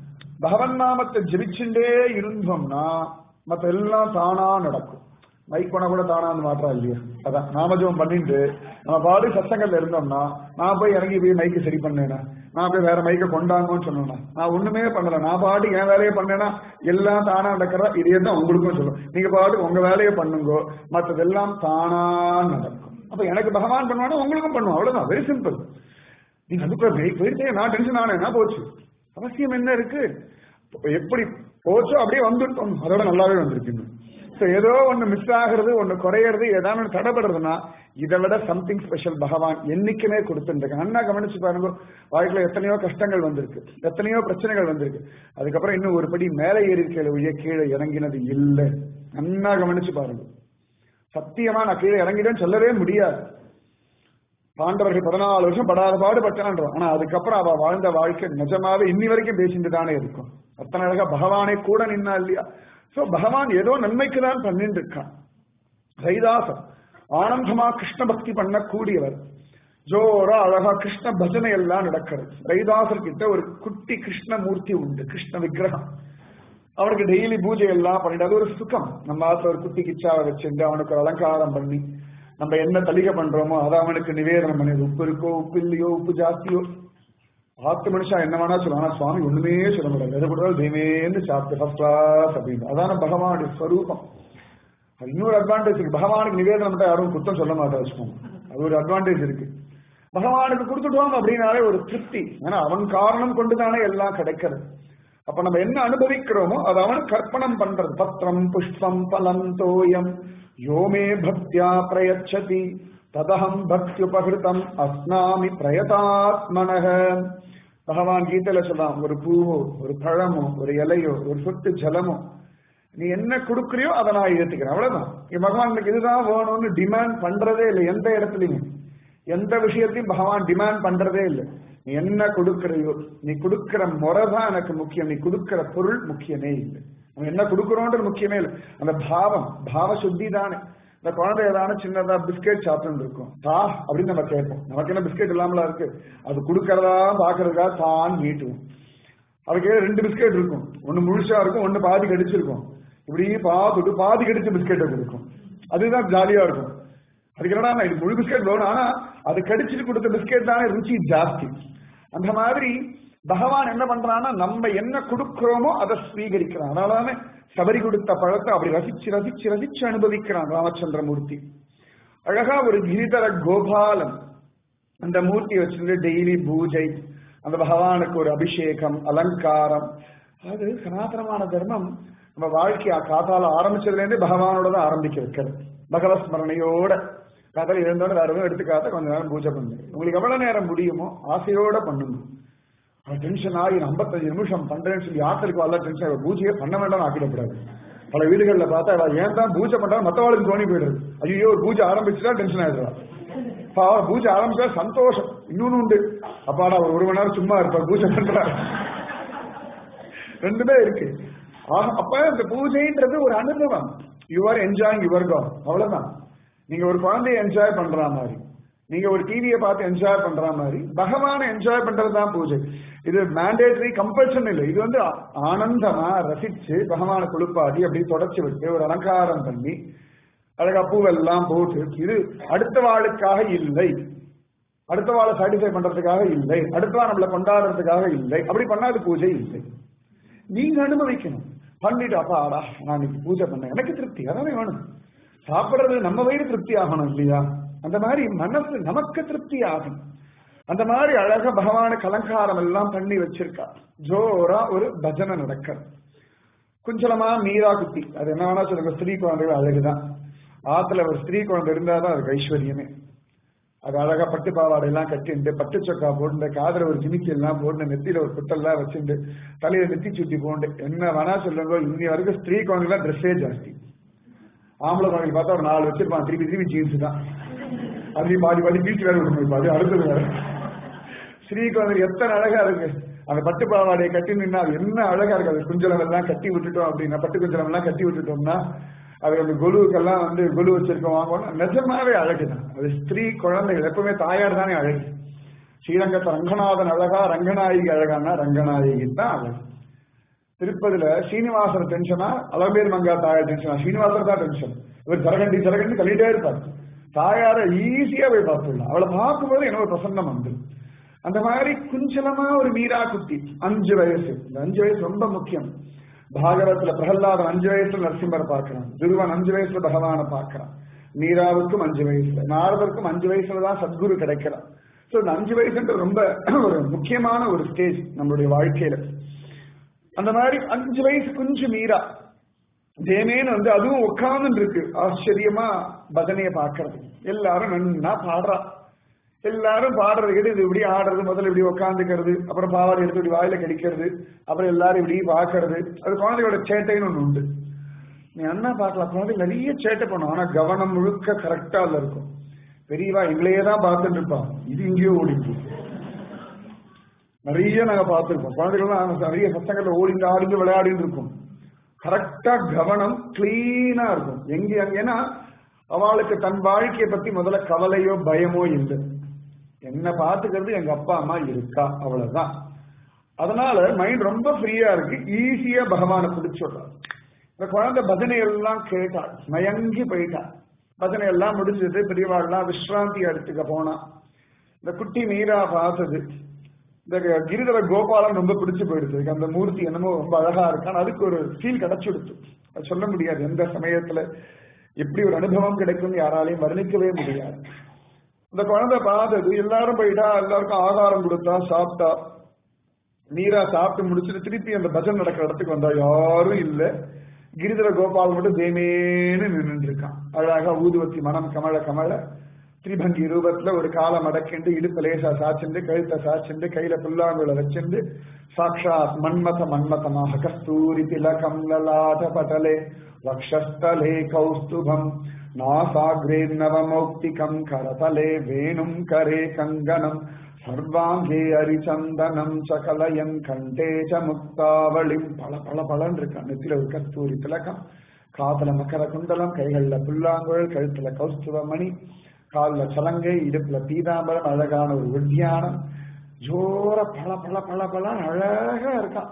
பகவன் நாமத்தை ஜபிச்சுட்டே இருந்தோம்னா மத்த எல்லாம் தானா நடக்கும் மைக் பண்ண கூட தானா அந்த மாற்றா இல்லையா அதான் நாமஜபம் பண்ணிட்டு நம்ம பாடி சத்தங்கள்ல இருந்தோம்னா நான் போய் இறங்கி போய் மைக்கு சரி பண்ணேனா நான் போய் வேற மைக்க கொண்டாங்கன்னு சொன்னேன்னா நான் ஒண்ணுமே பண்ணல நான் பாட்டு என் வேலையை பண்ணேன்னா எல்லாம் தானா நடக்கிறதா இதே தான் உங்களுக்கும் சொல்லும் நீங்க பாட்டு உங்க வேலையை பண்ணுங்கோ மற்றதெல்லாம் தானா நடக்கும் அப்ப எனக்கு பகவான் பண்ணுவானா உங்களுக்கும் பண்ணுவோம் அவ்வளவுதான் வெரி சிம்பிள் நீங்க அதுக்குள்ள போயிட்டே நான் டென்ஷன் ஆனேன்னா போச்சு அவசியம் என்ன இருக்கு எப்படி போச்சோ அப்படியே வந்துட்டோம் அதோட நல்லாவே வந்திருக்கீங்க ஸோ ஏதோ ஒன்று மிஸ் ஆகிறது ஒன்று குறையிறது ஏதாவது ஒன்று தடைப்படுறதுன்னா இதை விட சம்திங் ஸ்பெஷல் பகவான் என்னைக்குமே கொடுத்துருக்காங்க அண்ணா கவனிச்சு பாருங்க வாழ்க்கையில எத்தனையோ கஷ்டங்கள் வந்திருக்கு எத்தனையோ பிரச்சனைகள் வந்திருக்கு அதுக்கப்புறம் இன்னும் ஒரு படி மேலே ஏறி இருக்கையில ஒழிய கீழே இறங்கினது இல்லை அண்ணா கவனிச்சு பாருங்க சத்தியமா நான் கீழே இறங்கிட்டேன்னு சொல்லவே முடியாது பாண்டவர்கள் பதினாலு வருஷம் படாத பாடு பட்டான்றோம் ஆனா அதுக்கப்புறம் அவ வாழ்ந்த வாழ்க்கை நிஜமாவே இன்னி வரைக்கும் பேசிட்டு தானே இருக்கும் அத்தனை அழகா பகவானே கூட நின்னா இல்லையா சோ பகவான் ஏதோ நன்மைக்கு தான் பண்ணிட்டு இருக்கான் ரைதாசர் ஆனந்தமா கிருஷ்ண பக்தி பண்ணக்கூடியவர் ஜோரா அழகா கிருஷ்ண பஜனை எல்லாம் நடக்கிறது ரைதாசர் கிட்ட ஒரு குட்டி கிருஷ்ண மூர்த்தி உண்டு கிருஷ்ண விக்கிரகம் அவனுக்கு டெய்லி பூஜை எல்லாம் பண்ணிட்டு அது ஒரு சுகம் நம்ம ஆத்துல ஒரு குட்டி கிச்சாவை வச்சுட்டு அவனுக்கு ஒரு அலங்காரம் பண்ணி நம்ம என்ன தலிகை பண்றோமோ அதை அவனுக்கு நிவேதனம் பண்ணி உப்பு இருக்கோ உப்பு இல்லையோ உப்பு ஜாஸ்தியோ ஆத்து மனுஷா என்ன வேணா சொல்லுவாங்க ஆனா சுவாமி ஒண்ணுமே சொல்ல முடியாது எது கொடுத்தாலும் தெய்வேந்து சாப்பிட்டு ஃபர்ஸ்ட் கிளாஸ் அப்படின்னு அதான பகவானுடைய ஸ்வரூபம் அது இன்னொரு அட்வான்டேஜ் இருக்கு பகவானுக்கு நிவேதனம் மட்டும் யாரும் குத்தம் சொல்ல மாட்டா வச்சுக்கோங்க அது ஒரு அட்வான்டேஜ் இருக்கு பகவானுக்கு கொடுத்துட்டோம் அப்படின்னாலே ஒரு திருப்தி ஏன்னா அவன் காரணம் கொண்டுதானே எல்லாம் கிடைக்கிறது அப்ப நம்ம என்ன அனுபவிக்கிறோமோ அது அவன் கற்பனம் பண்றது பத்திரம் புஷ்பம் பலம் தோயம் யோமே பக்தியா பிரயச்சதி ததகம் பக்தியுபகிருதம் அஸ்னாமி பிரயதாத்மனக பகவான் கீதையில சொல்லலாம் ஒரு பூவோ ஒரு பழமோ ஒரு இலையோ ஒரு சொட்டு ஜலமோ நீ என்ன கொடுக்குறியோ அதை நான் ஏத்துக்கிறேன் அவ்வளவுதான் இங்க பகவான் எனக்கு இதுதான் வேணும்னு டிமாண்ட் பண்றதே இல்லை எந்த இடத்துலயும் எந்த விஷயத்தையும் பகவான் டிமாண்ட் பண்றதே இல்லை நீ என்ன கொடுக்கறையோ நீ கொடுக்கிற முறை தான் எனக்கு முக்கியம் நீ கொடுக்கிற பொருள் முக்கியமே இல்லை நம்ம என்ன கொடுக்குறோன்றது முக்கியமே இல்லை அந்த பாவம் பாவ சுத்தி தானே இந்த குழந்தை ஏதான சின்னதா பிஸ்கெட் சாப்பிட்டு இருக்கும் தா அப்படின்னு நம்ம கேட்போம் நமக்கு என்ன பிஸ்கெட் இல்லாமலா இருக்கு அது கொடுக்கறதா பாக்குறதுக்கா தான் நீட்டுவோம் அதுக்கு ரெண்டு பிஸ்கெட் இருக்கும் ஒன்னு முழுசா இருக்கும் ஒன்னு பாதி கடிச்சிருக்கும் இப்படி பார்த்துட்டு பாதி கடிச்ச பிஸ்கெட்டை கொடுக்கும் அதுதான் ஜாலியா இருக்கும் அதுக்கு என்னடா நான் இது முழு பிஸ்கெட் வேணும் ஆனா அது கடிச்சிட்டு கொடுத்த பிஸ்கெட் தானே ருச்சி ஜாஸ்தி அந்த மாதிரி பகவான் என்ன பண்றான்னா நம்ம என்ன கொடுக்கிறோமோ அதை ஸ்வீகரிக்கிறான் அதனால சபரி கொடுத்த பழத்தை அப்படி ரசிச்சு ரசிச்சு ரசிச்சு அனுபவிக்கிறான் ராமச்சந்திரமூர்த்தி அழகா ஒரு கிரிதர கோபாலன் அந்த மூர்த்தியை வச்சிருந்து டெய்லி பூஜை அந்த பகவானுக்கு ஒரு அபிஷேகம் அலங்காரம் அது சனாதனமான தர்மம் நம்ம வாழ்க்கையா காத்தால ஆரம்பிச்சதுல இருந்தே பகவானோட தான் ஆரம்பிக்க வைக்கிறது பகவத் ஸ்மரணையோட கதல் இருந்தோட வேற எதுவும் எடுத்துக்காத கொஞ்ச நேரம் பூஜை பண்ணுங்க உங்களுக்கு எவ்வளவு நேரம் முடியுமோ ஆசையோட பண்ணுங்க டென்ஷன் ஆகி ஐம்பத்தஞ்சு நிமிஷம் பண்றேன்னு சொல்லி ஆத்தலுக்கு வரல டென்ஷன் பூஜையே பண்ண வேண்டாம் ஆக்கிடக்கூடாது பல வீடுகள்ல பார்த்தா இவ ஏன் தான் பூஜை பண்றா மத்தவாளுக்கு தோணி போயிடுது ஐயோ ஒரு பூஜை ஆரம்பிச்சுட்டா டென்ஷன் ஆயிடுறா பூஜை ஆரம்பிச்சா சந்தோஷம் இன்னொன்னு உண்டு அப்பாடா ஒரு ஒரு மணி நேரம் சும்மா இருப்பார் பூஜை பண்றாரு ரெண்டுமே இருக்கு அப்ப இந்த பூஜைன்றது ஒரு அனுபவம் you are enjoying your God அவ்வளவுதான் நீங்க ஒரு குழந்தைய என்ஜாய் பண்ற மாதிரி நீங்க ஒரு டிவியை பார்த்து என்ஜாய் பண்ற மாதிரி பகவானை என்ஜாய் பண்றது தான் பூஜை இது மேண்டேட்டரி கம்பல்ஷன் இல்லை இது வந்து ஆனந்தமா ரசிச்சு பகவானை குளிப்பாட்டி அப்படி தொடச்சு விட்டு ஒரு அலங்காரம் பண்ணி அழகா பூவெல்லாம் போட்டு இது அடுத்த வாளுக்காக இல்லை அடுத்த வாழை சாட்டிஸ்ஃபை பண்றதுக்காக இல்லை அடுத்த வாழை நம்மளை கொண்டாடுறதுக்காக இல்லை அப்படி பண்ணாது பூஜை இல்லை நீங்க அனுபவிக்கணும் பண்ணிட்டு அப்பா ஆடா நான் இன்னைக்கு பூஜை பண்ணேன் எனக்கு திருப்தி அதானே வேணும் சாப்பிடுறது நம்ம வயிறு திருப்தி ஆகணும் இல்லையா அந்த மாதிரி மனசு நமக்கு திருப்தி ஆகும் அந்த மாதிரி அழகா பகவானுக்கு அலங்காரம் எல்லாம் பண்ணி வச்சிருக்கா ஜோரா ஒரு பஜனை நடக்கிறது குஞ்சலமா மீரா குட்டி அது என்ன வேணா சொல்லுங்க ஸ்திரீ குழந்தைகள் அழகுதான் ஆத்துல ஒரு ஸ்திரீ குழந்தை இருந்தாதான் அதுக்கு ஐஸ்வர்யமே அது அழகா பட்டு பாவாடை எல்லாம் கட்டிண்டு பட்டு சொக்கா போட்டு காதல ஒரு ஜிமிக்கி எல்லாம் போட்டு நெத்தியில ஒரு குட்டெல்லாம் வச்சுட்டு தலையில நெத்தி சுட்டி போண்டு என்ன வேணா சொல்லுங்க இன்னி வரைக்கும் ஸ்திரீ குழந்தைலாம் ட்ரெஸ்ஸே ஜாஸ்தி ஆம்பளை குழந்தைங்க பார்த்தா ஒரு நாலு வச்சிருப்பான் திருப்பி திருப்பி ஜீன்ஸ் தான் அதையும் பாதி பாதி பீச் வேற விட்டு அது அடுத்தது வேற ஸ்ரீ குழந்தை எத்தனை அழகா இருக்கு அந்த பட்டு பாவாடையை கட்டி நின்னா அது என்ன அழகா இருக்கு அது குஞ்சலம் எல்லாம் கட்டி விட்டுட்டோம் அப்படின்னா பட்டு குஞ்சலம் எல்லாம் கட்டி விட்டுட்டோம்னா அது அந்த கொலுவுக்கெல்லாம் வந்து கொலு வச்சிருக்கோம் வாங்கணும் நிஜமாவே அழகுதான் அது ஸ்திரீ குழந்தைகள் எப்பவுமே தாயார் தானே அழகு ஸ்ரீரங்கத்தை ரங்கநாதன் அழகா ரங்கநாயகி அழகானா ரங்கநாயகி தான் அழகு திருப்பதியில சீனிவாசன் டென்ஷனா அளவேர் மங்கா தாயார் டென்ஷனா சீனிவாசன் தான் டென்ஷன் இவர் சரகண்டி சரகண்டி தள்ளிட்டே இருப்பார் தாயார ஈஸியா போய் பார்த்துடலாம் அவளை பார்க்கும்போது என்ன ஒரு பிரசன்னம் வந்து அந்த மாதிரி குஞ்சலமா ஒரு மீரா குட்டி அஞ்சு வயசு இந்த அஞ்சு வயசு ரொம்ப முக்கியம் பாகவத்துல பிரகலாதன் அஞ்சு வயசுல நரசிம்மர் பார்க்கிறான் துருவன் அஞ்சு வயசுல பகவானை பார்க்கிறான் மீராவுக்கும் அஞ்சு வயசுல நாரதருக்கும் அஞ்சு வயசுல தான் சத்குரு கிடைக்கிறான் சோ இந்த அஞ்சு வயசுன்றது ரொம்ப ஒரு முக்கியமான ஒரு ஸ்டேஜ் நம்மளுடைய வாழ்க்கையில அந்த மாதிரி அஞ்சு வயசு கொஞ்சம் மீரா தேனேன்னு வந்து அதுவும் உட்கார்ந்து இருக்கு ஆச்சரியமா பஜனையை பார்க்கறது எல்லாரும் நன்னா பாடுறா எல்லாரும் பாடுறது கேட்டு இது இப்படி ஆடுறது முதல்ல இப்படி உட்காந்துக்கிறது அப்புறம் பாவாடை எடுத்து இப்படி வாயில கடிக்கிறது அப்புறம் எல்லாரும் இப்படி பாக்குறது அது குழந்தையோட சேட்டைன்னு ஒண்ணு உண்டு நீ அண்ணா பார்க்கலாம் குழந்தை நிறைய சேட்டை பண்ணும் ஆனா கவனம் முழுக்க கரெக்டா அதுல இருக்கும் பெரியவா எங்களையே தான் பார்த்துட்டு இருப்பான் இது இங்கேயோ ஓடிட்டு நிறைய நாங்க பார்த்திருக்கோம் குழந்தைகள்லாம் நிறைய பசங்கள்ல ஓடிந்து ஆடிந்து விளையாடிட்டு இருக்கும் கரெக்டா கவனம் கிளீனா இருக்கும் எங்க ஏன்னா அவளுக்கு தன் வாழ்க்கையை பத்தி முதல்ல கவலையோ பயமோ இல்லை என்ன பார்த்துக்கிறது எங்க அப்பா அம்மா இருக்கா அவ்வளவுதான் அதனால மைண்ட் ரொம்ப ஃப்ரீயா இருக்கு ஈஸியா பகவானை பிடிச்சுடுறாரு இந்த குழந்தை பஜனை எல்லாம் கேட்டா மயங்கி போயிட்டா பஜனை எல்லாம் முடிஞ்சது பெரியவாள்லாம் விஸ்ராந்தி எடுத்துக்க போனா இந்த குட்டி மீரா பார்த்தது இந்த கிரிதர கோபாலன் ரொம்ப பிடிச்சு போயிடுச்சு அந்த மூர்த்தி என்னமோ ரொம்ப அழகா இருக்கான் அதுக்கு ஒரு ஃபீல் கிடைச்சுடுச்சு அது சொல்ல முடியாது எந்த சமயத்துல எப்படி ஒரு அனுபவம் கிடைக்கும் யாராலையும் வர்ணிக்கவே முடியாது இந்த குழந்தை பார்த்தது எல்லாரும் போயிட்டா எல்லாருக்கும் ஆகாரம் கொடுத்தா சாப்பிட்டா நீரா சாப்பிட்டு முடிச்சுட்டு திருப்பி அந்த பஜன் நடக்கிற இடத்துக்கு வந்தா யாரும் இல்ல கிரிதர கோபால் மட்டும் தேமேன்னு நின்று இருக்கான் அழகா ஊதுவத்தி மனம் கமழ கமழ திரிபங்கி ரூபத்துல ஒரு காலம் அடக்கிண்டு இடுப்பு லேசா சாச்சுண்டு கழுத்தை சாச்சுண்டு கையில புல்லாங்குழ வச்சுண்டு சாட்சாத் மன்மத மன்மதமாக கஸ்தூரி திலகம் லலாட பட்டலே வக்ஷஸ்தலே கௌஸ்துபம் நாசாகிரே நவமௌக்திகம் கரதலே வேணும் கரே கங்கணம் சர்வாங்கே அரிச்சந்தனம் சகலயன் கண்டே ச முக்தாவளிம் பல பல பலன் இருக்கான் நெத்தில ஒரு கஸ்தூரி திலகம் காதல மக்கர குண்டலம் கைகள்ல புல்லாங்குழல் கழுத்துல கௌஸ்துவ மணி காலில் சலங்கை இடுப்புல பீதாம்பரம் அழகான ஒரு உத்தியானம் ஜோர பல பல பல பல அழகா இருக்கான்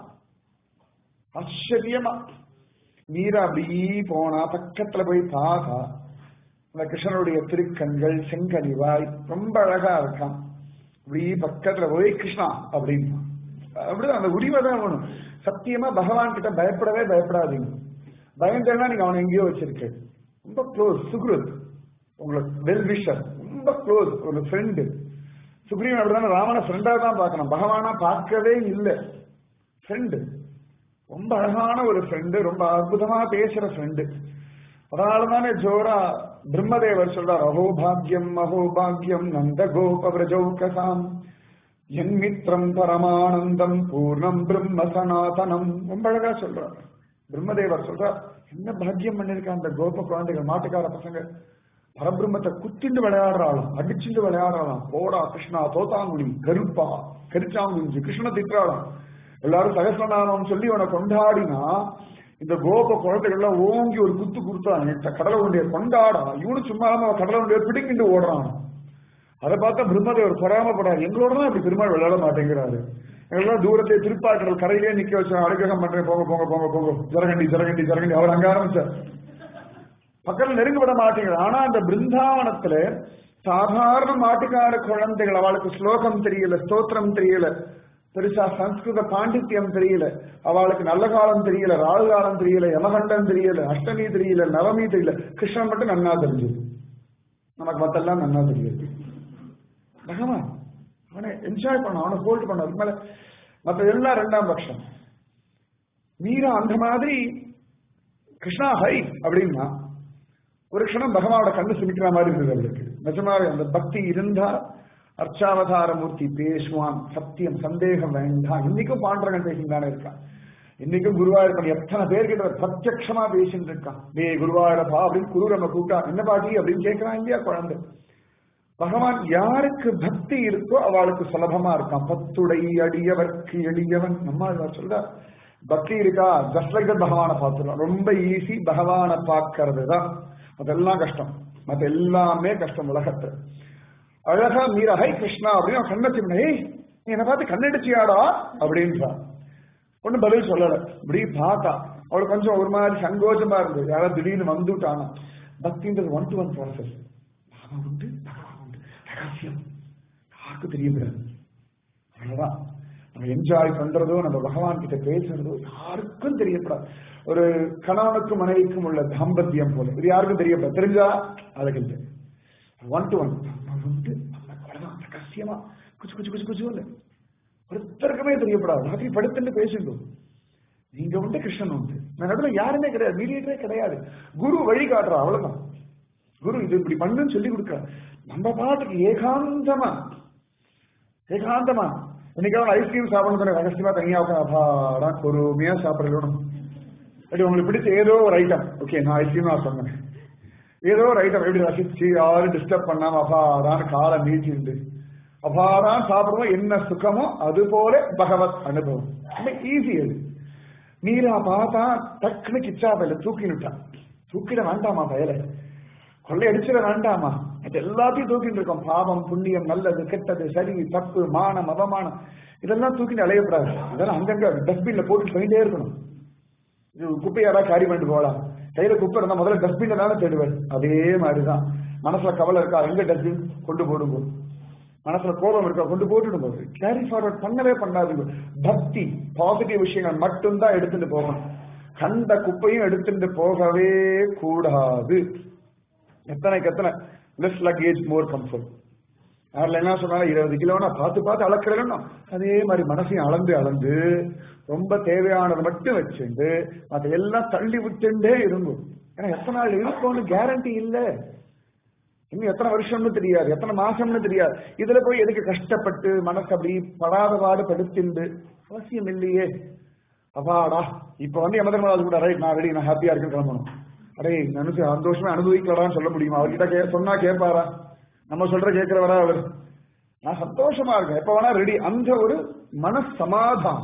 ஆச்சரியமா மீரா அப்படி போனா பக்கத்துல போய் பார்த்தா அந்த கிருஷ்ணனுடைய திருக்கண்கள் செங்கனிவாய் ரொம்ப அழகா இருக்கான் அப்படி பக்கத்துல போய் கிருஷ்ணா அப்படின்னு அப்படிதான் அந்த உரிமை தான் வேணும் சத்தியமா பகவான் கிட்ட பயப்படவே பயப்படாதீங்க பயந்தேன்னா நீங்க அவனை எங்கேயோ வச்சிருக்க ரொம்ப க்ளோஸ் சுக்ருத் உங்களுக்கு வெல் விஷர் ரொம்ப க்ளோஸ் ஒரு ஃப்ரெண்டு சுக்ரீவன் அப்படிதான் ராமனை ஃப்ரெண்டா தான் பார்க்கணும் பகவானா பார்க்கவே இல்லை ஃப்ரெண்டு ரொம்ப அழகான ஒரு ஃப்ரெண்டு ரொம்ப அற்புதமா பேசுற ஃப்ரெண்டு அதனாலதானே ஜோரா பிரம்மதேவர் சொல்றார் அஹோபாகியம் அஹோபாகியம் நந்த கோப விரஜௌகசாம் என் மித்ரம் பரமானந்தம் பூர்ணம் பிரம்ம சனாதனம் ரொம்ப அழகா சொல்றார் பிரம்மதேவர் சொல்றார் என்ன பாக்கியம் பண்ணிருக்க அந்த கோப குழந்தைகள் மாட்டுக்கார பசங்க பரபிரம்மத்தை குத்திண்டு விளையாடுறாளாம் அடிச்சுண்டு விளையாடுறாளாம் போடா கிருஷ்ணா தோத்தாங்குடி கருப்பா கரிச்சாங்குஞ்சு கிருஷ்ண திட்டாளாம் எல்லாரும் சகசிரநாமம் சொல்லி உன கொண்டாடினா இந்த கோப குழந்தைகள்லாம் ஓங்கி ஒரு குத்து குடுத்தாங்க கடலை உண்டிய கொண்டாடா இவனு சும்மா இல்லாம கடலை உண்டிய பிடிங்கிட்டு ஓடுறான் அதை பார்த்தா பிரம்மதேவர் பொறாமப்படாது எங்களோட தான் இப்படி பெருமாள் விளையாட மாட்டேங்கிறாரு எங்களெல்லாம் தூரத்தை திருப்பாக்கடல் கரையிலே நிக்க வச்சு அனுகிரகம் பண்றேன் போங்க போங்க போங்க போங்க ஜரகண்டி ஜரகண்டி ஜரகண்டி அவர் அங்க ஆரம்பிச்சார் பக்கத்துல நெருங்க விட மாட்டேங்கிறார் ஆனா அந்த பிருந்தாவனத்துல சாதாரண மாட்டுக்கார குழந்தைகள் அவளுக்கு ஸ்லோகம் தெரியல ஸ்தோத்திரம் தெரியல பெருசா சம்ஸ்கிருத பாண்டித்யம் தெரியல அவளுக்கு நல்ல காலம் தெரியல ராகு காலம் தெரியல யமகண்டம் தெரியல அஷ்டமி தெரியல நவமி தெரியல கிருஷ்ணன் மட்டும் நன்னா தெரிஞ்சது நமக்கு மத்தெல்லாம் நன்னா தெரியாது பகவான் அவனை என்ஜாய் பண்ண அவனை ஹோல்ட் பண்ண அதுக்கு மேல மத்த எல்லாம் ரெண்டாம் பட்சம் மீரா அந்த மாதிரி கிருஷ்ணா ஹை அப்படின்னா ஒரு க்ஷணம் பகவானோட கண்ணு சிமிக்கிற மாதிரி இருந்தது அவளுக்கு நிஜமாவே அந்த பக்தி இருந்தா அர்ச்சாவதார மூர்த்தி பேசுவான் சத்தியம் சந்தேகம் வேண்டாம் இன்னைக்கும் பாண்டரங்கன் பேசிட்டு தானே இருக்கான் இன்னைக்கும் குருவாயூரப்பன் எத்தனை பேர்கிட்ட பிரத்யக்ஷமா பேசிட்டு இருக்கான் டே குருவாயூரப்பா அப்படின்னு குரு நம்ம கூப்பிட்டா என்ன பாட்டி அப்படின்னு கேட்கிறான் இல்லையா குழந்தை பகவான் யாருக்கு பக்தி இருக்கோ அவளுக்கு சுலபமா இருக்கான் பத்துடை அடியவர்க்கு எளியவன் நம்ம சொல்ற பக்தி இருக்கா ஜஸ்ட் லைக் பகவானை பார்த்துடலாம் ரொம்ப ஈஸி பகவானை பார்க்கறது தான் அதெல்லாம் கஷ்டம் மத்த எல்லாமே கஷ்டம் உலகத்துல அழகா மீரா ஹை கிருஷ்ணா அப்படின்னு அவன் கண்ணை சின்ன ஏய் நீ என்ன பார்த்து கண்ணடிச்சியாடா அப்படின்றான் ஒன்னும் பதில் சொல்லல இப்படி பார்த்தா அவளுக்கு கொஞ்சம் ஒரு மாதிரி சங்கோஜமா இருந்தது யாராவது திடீர்னு வந்துட்டானா பக்தின்றது ஒன் டு ஒன் ப்ராசஸ் பகவான் உண்டு பகவான் உண்டு ரகசியம் யாருக்கும் தெரியக்கூடாது அவ்வளவுதான் நம்ம என்ஜாய் பண்றதோ நம்ம பகவான் கிட்ட பேசுறதோ யாருக்கும் தெரியப்படாது ஒரு கணவனுக்கும் மனைவிக்கும் உள்ள தாம்பத்தியம் போல இது யாருக்கும் தெரியப்படாது தெரிஞ்சா அதுக்கு இல்லை ஒன் டு ஒன் உண்டு அவ்வளவுதான் ரகசியமா குச்சு குச்சு குச்சு குச்சு இல்லை ஒருத்தருக்குமே தெரியப்படாது ராத்திரி படுத்துட்டு பேசுங்க நீங்க உண்டு கிருஷ்ணன் உண்டு நான் நடுவில் யாருமே கிடையாது மீடியேட்டரே கிடையாது குரு வழி காட்டுறா அவ்வளவுதான் குரு இது இப்படி பண்ணுன்னு சொல்லி கொடுக்குற நம்ம பாட்டுக்கு ஏகாந்தமா ஏகாந்தமா இன்னைக்கு ஐஸ்கிரீம் சாப்பிடணும் ரகசியமா தனியா உட்காந்து பொறுமையா சாப்பிடணும் அப்படி உங்களுக்கு பிடிச்ச ஏதோ ஒரு ஐட்டம் ஓகே நான் ஐஸ்கிரீம் நான் சொன்னேன் ஏதோ ஒரு ஐட்டம் எப்படி ரசிச்சு யாரும் டிஸ்டர்ப் பண்ணாம அபாரான்னு காலை நீட்டிண்டு அபாரான் சாப்பிடுவோம் என்ன சுகமோ அது போல பகவத் அனுபவம் ஈஸி அது நீரா பார்த்தா டக்குன்னு கிச்சா பயில தூக்கினுட்டான் தூக்கிட வேண்டாமா பயல கொள்ளை அடிச்சிட வேண்டாமா அது எல்லாத்தையும் தூக்கிட்டு இருக்கோம் பாவம் புண்ணியம் நல்லது கெட்டது சரி தப்பு மானம் அவமானம் இதெல்லாம் தூக்கிட்டு அலையப்படாது இதெல்லாம் அங்கங்க டஸ்ட்பின்ல போட்டு போயிட்டே இருக்கணும் இது குப்பை யாராவது கேரி பண்ணிட்டு போகலாம் கையில குப்பை இருந்தா முதல்ல டஸ்ட்பின்ல தானே தேடுவார் அதே மாதிரிதான் மனசுல கவலை இருக்கா எங்க டஸ்ட்பின் கொண்டு போடுங்க மனசுல கோபம் இருக்கா கொண்டு போட்டுட்டு போகுது கேரி ஃபார்வர்ட் பண்ணவே பண்ணாதுங்க பக்தி பாசிட்டிவ் விஷயங்கள் மட்டும்தான் எடுத்துட்டு போகணும் கண்ட குப்பையும் எடுத்துட்டு போகவே கூடாது எத்தனைக்கு எத்தனை லெஸ் லக்கேஜ் மோர் கம்ஃபர்ட் யாரில் என்ன சொன்னாலும் இருபது கிலோனா பார்த்து பார்த்து அளக்கிறேன்னா அதே மாதிரி மனசையும் அளந்து அளந்து ரொம்ப தேவையானதை மட்டும் வச்சுண்டு மற்ற எல்லாம் தள்ளி விட்டுண்டே இருங்கும் ஏன்னா எத்தனை நாள் இருக்கும்னு கேரண்டி இல்லை இன்னும் எத்தனை வருஷம்னு தெரியாது எத்தனை மாசம்னு தெரியாது இதுல போய் எதுக்கு கஷ்டப்பட்டு மனசு அப்படி படாத பாடு படுத்திண்டு அவசியம் இல்லையே அப்பாடா இப்ப வந்து எமதர்மராஜ் கூட ரைட் நான் ரெடி நான் ஹாப்பியா இருக்கேன் கிளம்பணும் அடே மனசு சந்தோஷமா அனுபவிக்கலாம்னு சொல்ல முடியுமா அவர்கிட்ட கே சொன்னா கேட்பாரா நம்ம சொல்ற கேட்கிறவரா அவர் நான் சந்தோஷமா இருக்கேன் எப்ப வேணா ரெடி அந்த ஒரு மன சமாதானம்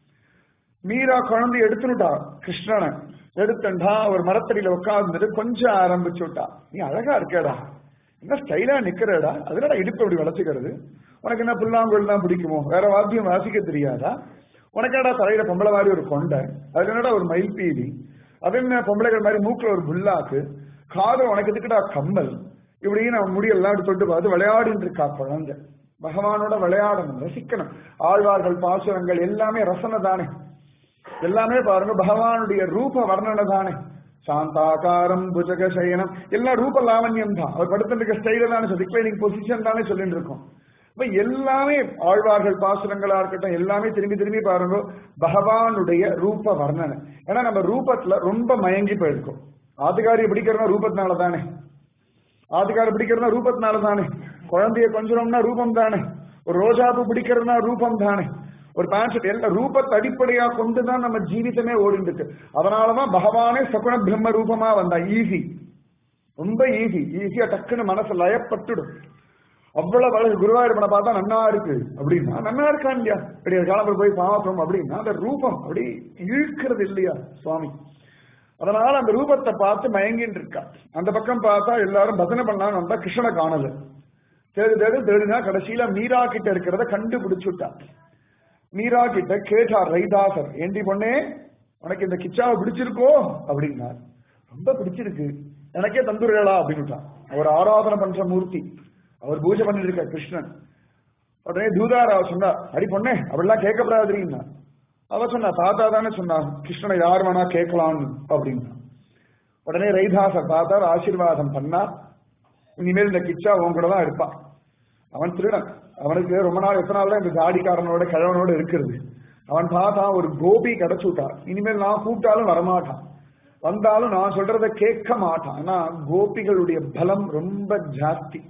மீரா குழந்தை எடுத்துட்டா கிருஷ்ணனை எடுத்துட்டா ஒரு மரத்தடியில உட்கார்ந்துட்டு கொஞ்சம் ஆரம்பிச்சு விட்டா நீ அழகா இருக்கேடா என்ன ஸ்டைலா நிக்கிறடா அதனால இடுப்பு அப்படி வளர்த்துக்கிறது உனக்கு என்ன புல்லாங்குழல் தான் பிடிக்குமோ வேற வாத்தியம் வாசிக்க தெரியாதா உனக்கேடா தலையில பொம்பளை மாதிரி ஒரு கொண்டை அதுல என்னடா ஒரு மயில்பீலி அது என்ன பொம்பளைகள் மாதிரி மூக்குல ஒரு புல்லாக்கு காதல் உனக்கு எதுக்குடா கம்மல் இப்படி நம்ம முடியெல்லாம் அப்படி தொட்டு பார்த்து விளையாடிட்டு இருக்கா குழந்தை பகவானோட விளையாடணும் ரசிக்கணும் ஆழ்வார்கள் பாசுரங்கள் எல்லாமே ரசனை தானே எல்லாமே பாருங்க பகவானுடைய ரூப வர்ணனை தானே சாந்தாகாரம் புஜக சயனம் எல்லாம் ரூப லாவண்யம் தான் அவர் படுத்திருக்க ஸ்டைல தானே ரிக்ளைனிங் பொசிஷன் தானே சொல்லிட்டு இருக்கோம் இப்ப எல்லாமே ஆழ்வார்கள் பாசுரங்களா இருக்கட்டும் எல்லாமே திரும்பி திரும்பி பாருங்க பகவானுடைய ரூப வர்ணனை ஏன்னா நம்ம ரூபத்துல ரொம்ப மயங்கி போயிருக்கோம் ஆதிகாரி பிடிக்கிறதா ரூபத்தினால தானே ஆதிகாரி பிடிக்கிறதா ரூபத்தினால தானே குழந்தைய கொஞ்சம்னா ரூபம் தானே ஒரு ரோஜாப்பு பிடிக்கிறதுனா ரூபம் தானே ஒரு பேண்ட் எல்லாம் ரூபத்தை அடிப்படையா கொண்டுதான் நம்ம ஜீவிதமே ஓடிட்டு இருக்கு அதனாலதான் பகவானே சகுண பிரம்ம ரூபமா வந்தா ஈஸி ரொம்ப ஈஸி ஈஸியா டக்குன்னு மனசு லயப்பட்டுடும் அவ்வளவு அழகு குருவாயூரப்பனை பார்த்தா நன்னா இருக்கு அப்படின்னா நன்னா இருக்கான் இல்லையா இப்படி காலம்பரம் போய் பார்த்தோம் அப்படின்னா அந்த ரூபம் அப்படி இழுக்கிறது இல்லையா சுவாமி அதனால அந்த ரூபத்தை பார்த்து மயங்கின்னு இருக்கா அந்த பக்கம் பார்த்தா எல்லாரும் பஜனை பண்ணலாம்னு வந்தா கிருஷ்ணனை காணல தேடு தேடு தேடினா கடைசியில மீரா கிட்ட இருக்கிறத கண்டுபிடிச்சுட்டா மீரா கிட்ட கேட்டார் ரைதாசர் ஏண்டி பொண்ணே உனக்கு இந்த கிச்சாவை பிடிச்சிருக்கோ அப்படின்னார் ரொம்ப பிடிச்சிருக்கு எனக்கே தந்துருகளா அப்படின்னுட்டான் அவர் ஆராதனை பண்ற மூர்த்தி அவர் பூஜை பண்ணிட்டு இருக்க கிருஷ்ணன் உடனே தூதாரா சொன்னா அடி பொண்ணே அப்படிலாம் கேட்கப்படாதுன்னா அவ சொன்னா தாத்தா தானே சொன்னா கிருஷ்ணனை யார் வேணா கேட்கலாம்னு அப்படின்னா உடனே ரைதாசர் பார்த்தார் ஆசீர்வாதம் பண்ணா இனிமேல் இந்த கிச்சா உன் கூட தான் இருப்பான் அவன் திருடன் அவனுக்கு ரொம்ப நாள் எத்தனை நாள் தான் இந்த ஜாடிக்காரனோட கிழவனோட இருக்கிறது அவன் பார்த்தா ஒரு கோபி கிடைச்சுட்டா இனிமேல் நான் கூப்பிட்டாலும் வரமாட்டான் வந்தாலும் நான் சொல்றத கேட்க மாட்டான் ஆனா கோபிகளுடைய பலம் ரொம்ப ஜாஸ்தி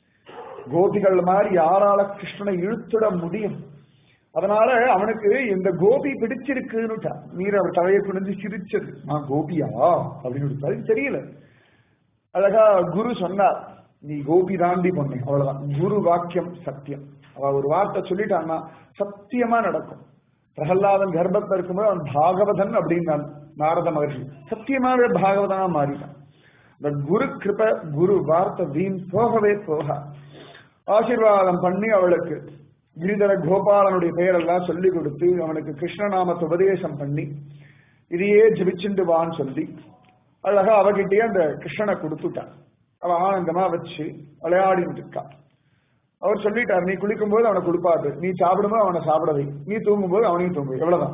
கோபிகள் மாதிரி யாரால கிருஷ்ணனை இழுத்துட முடியும் அதனால அவனுக்கு இந்த கோபி பிடிச்சிருக்குன்னுட்டா நீர் அவர் தலையை குனிஞ்சு சிரிச்சது நான் கோபியா அப்படின்னு அதுக்கு தெரியல அழகா குரு சொன்னார் நீ கோபி தாண்டி பொண்ணு அவ்வளவுதான் குரு வாக்கியம் சத்தியம் அவ ஒரு வார்த்தை சொல்லிட்டான்னா சத்தியமா நடக்கும் பிரகல்லாதன் கர்ப்பத்தில் இருக்கும்போது அவன் பாகவதன் அப்படின்னான் நாரத மகர்ஷி சத்தியமாவே பாகவதனா மாறிட்டான் இந்த குரு கிருப குரு வார்த்தை வீண் போகவே போக ஆசீர்வாதம் பண்ணி அவளுக்கு கிரிதர கோபாலனுடைய பெயரெல்லாம் சொல்லி கொடுத்து அவனுக்கு கிருஷ்ணநாமத்தை உபதேசம் பண்ணி இதையே ஜபிச்சுண்டு வான்னு சொல்லி அழகா அவகிட்டயே அந்த கிருஷ்ணனை கொடுத்துட்டான் அவ ஆனந்தமா வச்சு விளையாடிட்டு இருக்கா அவர் சொல்லிட்டார் நீ குளிக்கும் போது அவனை கொடுப்பாரு நீ சாப்பிடும்போது அவனை சாப்பிடவை நீ தூங்கும் போது அவனையும் தூங்கு எவ்வளவுதான்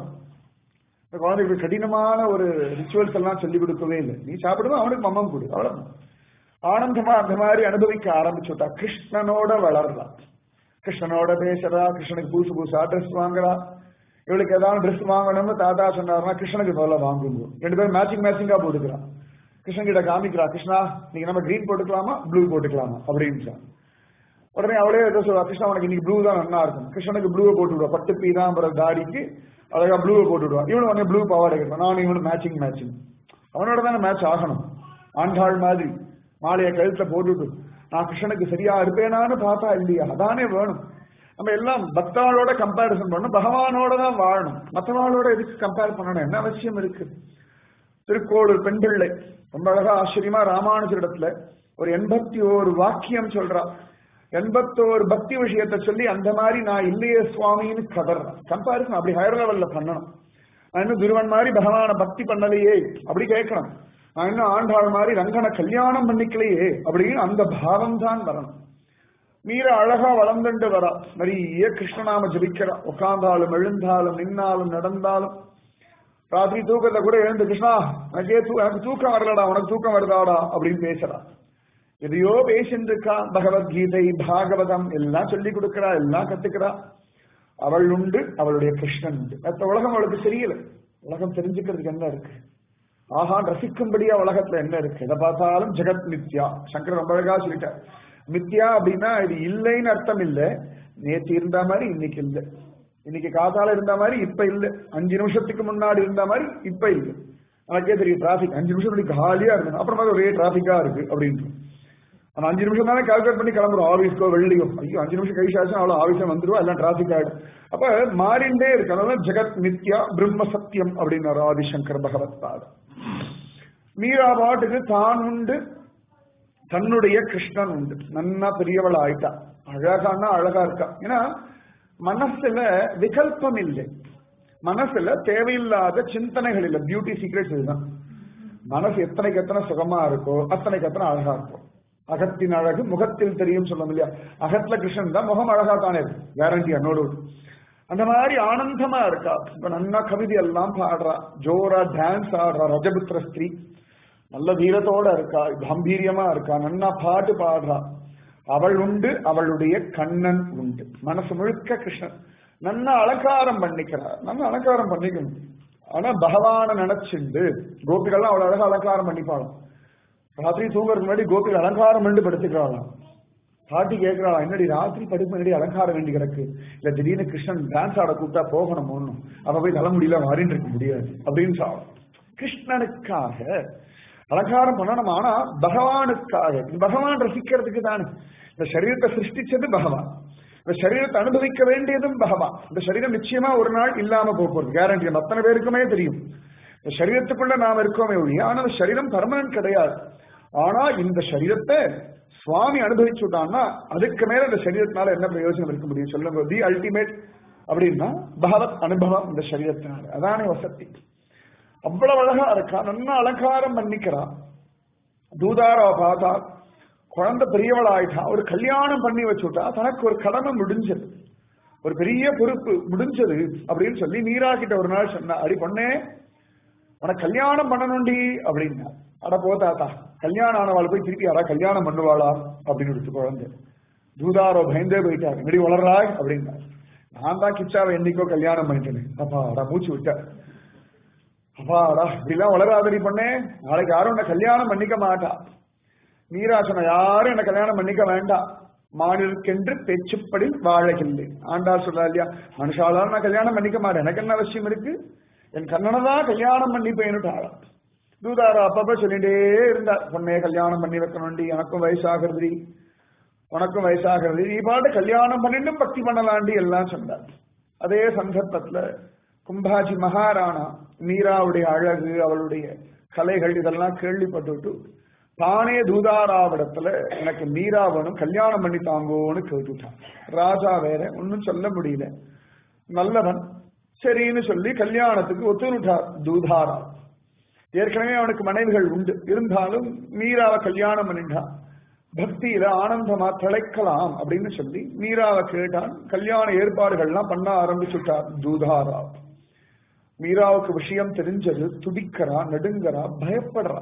இந்த குழந்தைக்கு கடினமான ஒரு ரிச்சுவல்ஸ் எல்லாம் சொல்லி கொடுக்கவே இல்லை நீ சாப்பிடும்போது அவனுக்கு மம்மம் கொடு அவ்வளவுதான் ஆனந்தமா அந்த மாதிரி அனுபவிக்க ஆரம்பிச்சுட்டா கிருஷ்ணனோட வளர்றா கிருஷ்ணனோட பேசுறா கிருஷ்ணனுக்கு புதுசு புதுசா ட்ரெஸ் வாங்குறா இவளுக்கு ஏதாவது ட்ரெஸ் வாங்கணும்னு தாத்தா சொன்னாருன்னா கிருஷ்ணனுக்கு முதல்ல வாங்குங்க ரெண்டு பேரும் மேட்சிங் மேட்சிங்கா போட்டுக்கிறான் கிருஷ்ணன் கிட்ட காமிக்கிறா கிருஷ்ணா நீங்க நம்ம கிரீன் போட்டுக்கலாமா ப்ளூ போட்டுக்கலாமா அப்படின்னு உடனே அவளே ஏதோ சொல்லுவா கிருஷ்ணா உனக்கு இன்னைக்கு ப்ளூ தான் நல்லா இருக்கும் கிருஷ்ணனுக்கு ப்ளூவை போட்டு விடுவா பட்டு பீதாம்பர தாடிக்கு அழகா ப்ளூவை போட்டு விடுவா இவனு உடனே ப்ளூ பாவாடை கட்டுவான் நான் இவனு மேட்சிங் மேட்சிங் அவனோட தானே மேட்ச் ஆகணும் ஆண்டாள் மாதிரி மாலையை கழுத்துல போட்டுட்டு நான் கிருஷ்ணனுக்கு சரியா இருப்பேனான்னு பார்த்தா இல்லையா அதானே வேணும் நம்ம எல்லாம் பக்தாளோட கம்பேரிசன் பண்ணணும் பகவானோட தான் வாழணும் மற்றவாளோட எதுக்கு கம்பேர் பண்ணணும் என்ன அவசியம் இருக்கு திருக்கோளூர் பெண் பிள்ளை ரொம்ப அழகா ஆச்சரியமா ராமானுஜரிடத்துல ஒரு எண்பத்தி ஓரு வாக்கியம் சொல்றா எண்பத்தோரு பக்தி விஷயத்தை சொல்லி அந்த மாதிரி நான் இல்லையே சுவாமின்னு கதறேன் கம்பாரிசன் அப்படி ஹையர் லெவல்ல பண்ணணும் நான் இன்னும் துருவன் மாதிரி பகவான பக்தி பண்ணலையே அப்படி கேட்கணும் நான் இன்னும் ஆண்டாள் மாதிரி ரங்கனை கல்யாணம் பண்ணிக்கலையே அப்படின்னு அந்த பாவம் தான் வரணும் மீற அழகா வளர்ந்துட்டு வரா நிறைய கிருஷ்ணநாம ஜபிக்கிறா உட்கார்ந்தாலும் எழுந்தாலும் நின்னாலும் நடந்தாலும் ராத்திரி தூக்கத்தை கூட எழுந்து கிருஷ்ணா எனக்கே தூ எனக்கு தூக்கம் வரலடா உனக்கு தூக்கம் வருதாடா அப்படின்னு பேசுறா எதையோ பேசிட்டு இருக்கா பகவத்கீதை பாகவதம் எல்லாம் சொல்லி கொடுக்கிறா எல்லாம் கத்துக்கிறா அவள் உண்டு அவளுடைய கிருஷ்ணன் உண்டு மற்ற உலகம் அவளுக்கு தெரியல உலகம் தெரிஞ்சுக்கிறதுக்கு என்ன இருக்கு ஆஹா ரசிக்கும்படியா உலகத்துல என்ன இருக்கு எதை பார்த்தாலும் ஜெகத் மித்யா சங்கர் ரொம்ப அழகா சொல்லிட்டார் மித்யா அப்படின்னா இது இல்லைன்னு அர்த்தம் இல்ல நேற்று இருந்த மாதிரி இன்னைக்கு இல்லை இன்னைக்கு காத்தால இருந்த மாதிரி இப்ப இல்ல அஞ்சு நிமிஷத்துக்கு முன்னாடி இருந்த மாதிரி இப்ப இல்ல நமக்கே தெரியும் டிராபிக் அஞ்சு நிமிஷம் முன்னாடி காலியா இருக்கணும் அப்புறமா ஒரே டிராபிக்கா இருக்கு அப்படின்ட்டு அந்த அஞ்சு நிமிஷம் தானே கால்குலேட் பண்ணி கிளம்புறோம் ஆபீஸ்க்கோ வெள்ளியோ ஐயோ அஞ்சு நிமிஷம் கழிச்சாச்சும் அவ்வளோ ஆபீஸா வந்துருவா எல்லாம் டிராபிக் ஆயிடும் அப்ப மாறிண்டே இருக்கு அதனால ஜெகத் மித்யா பிரம்ம சத்தியம் அப்படின்னாரு ஆதிசங்கர் பகவத் பாதம் மீரா பாட்டுக்கு தான் உண்டு தன்னுடைய கிருஷ்ணன் உண்டு நன்னா பெரியவள் ஆயிட்டா அழகானா அழகா இருக்கா ஏன்னா மனசுல விகல்பம் இல்லை மனசுல தேவையில்லாத சிந்தனைகள் இல்லை பியூட்டி சீக்ரெட்ஸ் இதுதான் மனசு எத்தனைக்கு எத்தனை சுகமா இருக்கோ அத்தனைக்கு எத்தனை அழகா இருக்கும் அகத்தின் அழகு முகத்தில் தெரியும் சொல்லும் இல்லையா அகத்துல கிருஷ்ணன் தான் முகம் அழகா தானே இருக்கு கேரண்டி என்னோடு அந்த மாதிரி ஆனந்தமா இருக்கா இப்ப நன்னா கவிதை எல்லாம் பாடுறா ஜோரா டான்ஸ் ஆடுறா ரஜபுத்திர ஸ்திரீ நல்ல வீரத்தோட இருக்கா கம்பீரியமா இருக்கா நன்னா பாட்டு பாடுறா அவள் உண்டு அவளுடைய கண்ணன் உண்டு மனசு முழுக்க கிருஷ்ணன் நன்னா அலங்காரம் பண்ணிக்கிறா நல்லா அலங்காரம் பண்ணிக்கணும் ஆனா பகவான நினைச்சுண்டு கோபிகள்லாம் அவ்வளவு அழகா அலங்காரம் பண்ணிப்பாளாம் ராத்திரி தூங்குறதுக்கு முன்னாடி கோபிகள் அலங்காரம் பண்ணி படுத்துக்கிறாளாம் பாட்டி கேட்கிறாளா என்னடி ராத்திரி படுக்க முன்னாடி அலங்காரம் வேண்டி கிடக்கு இல்ல திடீர்னு கிருஷ்ணன் டான்ஸ் ஆட கூப்பிட்டா போகணும் ஒண்ணும் அப்ப போய் தலைமுடியில மாறின்னு இருக்க முடியாது அப்படின்னு சொல்ல கிருஷ்ணனுக்காக அலங்காரம் பண்ணணும் ஆனா பகவானுக்காக பகவான் ரசிக்கிறதுக்கு தானே இந்த சரீரத்தை சிருஷ்டிச்சது பகவான் இந்த சரீரத்தை அனுபவிக்க வேண்டியதும் பகவான் இந்த சரீரம் நிச்சயமா ஒரு நாள் இல்லாம போக போகுது கேரண்டி அத்தனை பேருக்குமே தெரியும் இந்த சரீரத்துக்குள்ள நாம் இருக்கோமே ஒழிய ஆனா அந்த சரீரம் பர்மனன்ட் கிடையாது ஆனா இந்த சரீரத்தை சுவாமி அனுபவிச்சுட்டான்னா அதுக்கு மேல இந்த சரீரத்தினால என்ன பிரயோஜனம் இருக்க முடியும் சொல்லுங்க தி அல்டிமேட் அப்படின்னா பகவத் அனுபவம் இந்த சரீரத்தினால அதானே வசதி அவ்வளவு அழகா இருக்கா நல்லா அலங்காரம் பண்ணிக்கிறா தூதாரா பார்த்தா குழந்தை பெரியவள் ஆயிட்டா ஒரு கல்யாணம் பண்ணி வச்சுட்டா தனக்கு ஒரு கடமை முடிஞ்சது ஒரு பெரிய பொறுப்பு முடிஞ்சது அப்படின்னு சொல்லி நீரா கிட்ட ஒரு நாள் சொன்னா அடி பொண்ணே உனக்கு கல்யாணம் பண்ணணும்டி அப்படின்னா அட போதாத்தா கல்யாணம் ஆனவாள் போய் திருப்பி யாரா கல்யாணம் பண்ணுவாளா அப்படின்னு எடுத்து குழந்தை தூதாரோ பயந்தே போயிட்டாரு நடி வளர்றாய் அப்படின்னா நான் தான் கிச்சாவை என்னைக்கோ கல்யாணம் பண்ணிட்டேன் அப்பா அடா மூச்சு விட்ட அப்பாடா இப்படிலாம் வளராதடி பொண்ணே நாளைக்கு யாரும் உன்னை கல்யாணம் பண்ணிக்க மாட்டா மீரா சொன்ன யாரும் என்ன கல்யாணம் பண்ணிக்க வேண்டாம் மாநிலக்கென்று பேச்சுப்படி வாழகில்லை ஆண்டாள் சொல்றா இல்லையா மனுஷாலாலும் நான் கல்யாணம் பண்ணிக்க மாட்டேன் எனக்கு என்ன அவசியம் இருக்கு என் கண்ணனை தான் கல்யாணம் பண்ணிப்பேன்னுட்டாளா தூதாரா அப்பப்ப சொல்லிட்டே இருந்தார் பொண்ணைய கல்யாணம் பண்ணி வைக்கணும்டி எனக்கும் வயசாகிறது உனக்கும் வயசாகிறது நீ பாட்டு கல்யாணம் பண்ணிட்டும் பக்தி பண்ணலாண்டி எல்லாம் சொன்னார் அதே சந்தர்ப்பத்துல கும்பாஜி மகாராணா மீராவுடைய அழகு அவளுடைய கலைகள் இதெல்லாம் கேள்விப்பட்டுட்டு தானே தூதாராவிடத்துல எனக்கு மீரா வேணும் கல்யாணம் பண்ணி தாங்கோன்னு கேட்டுட்டான் ராஜா வேற ஒன்னும் சொல்ல முடியல நல்லவன் சரின்னு சொல்லி கல்யாணத்துக்கு ஒத்துனுட்டார் தூதாரா ஏற்கனவே அவனுக்கு மனைவிகள் உண்டு இருந்தாலும் மீராவை கல்யாணம் பண்ணிட்டான் பக்தியில ஆனந்தமா திளைக்கலாம் அப்படின்னு சொல்லி மீராவை கேட்டான் கல்யாண ஏற்பாடுகள்லாம் பண்ண ஆரம்பிச்சுட்டார் தூதாரா மீராவுக்கு விஷயம் தெரிஞ்சது துடிக்கிறா நடுங்கறா பயப்படுறா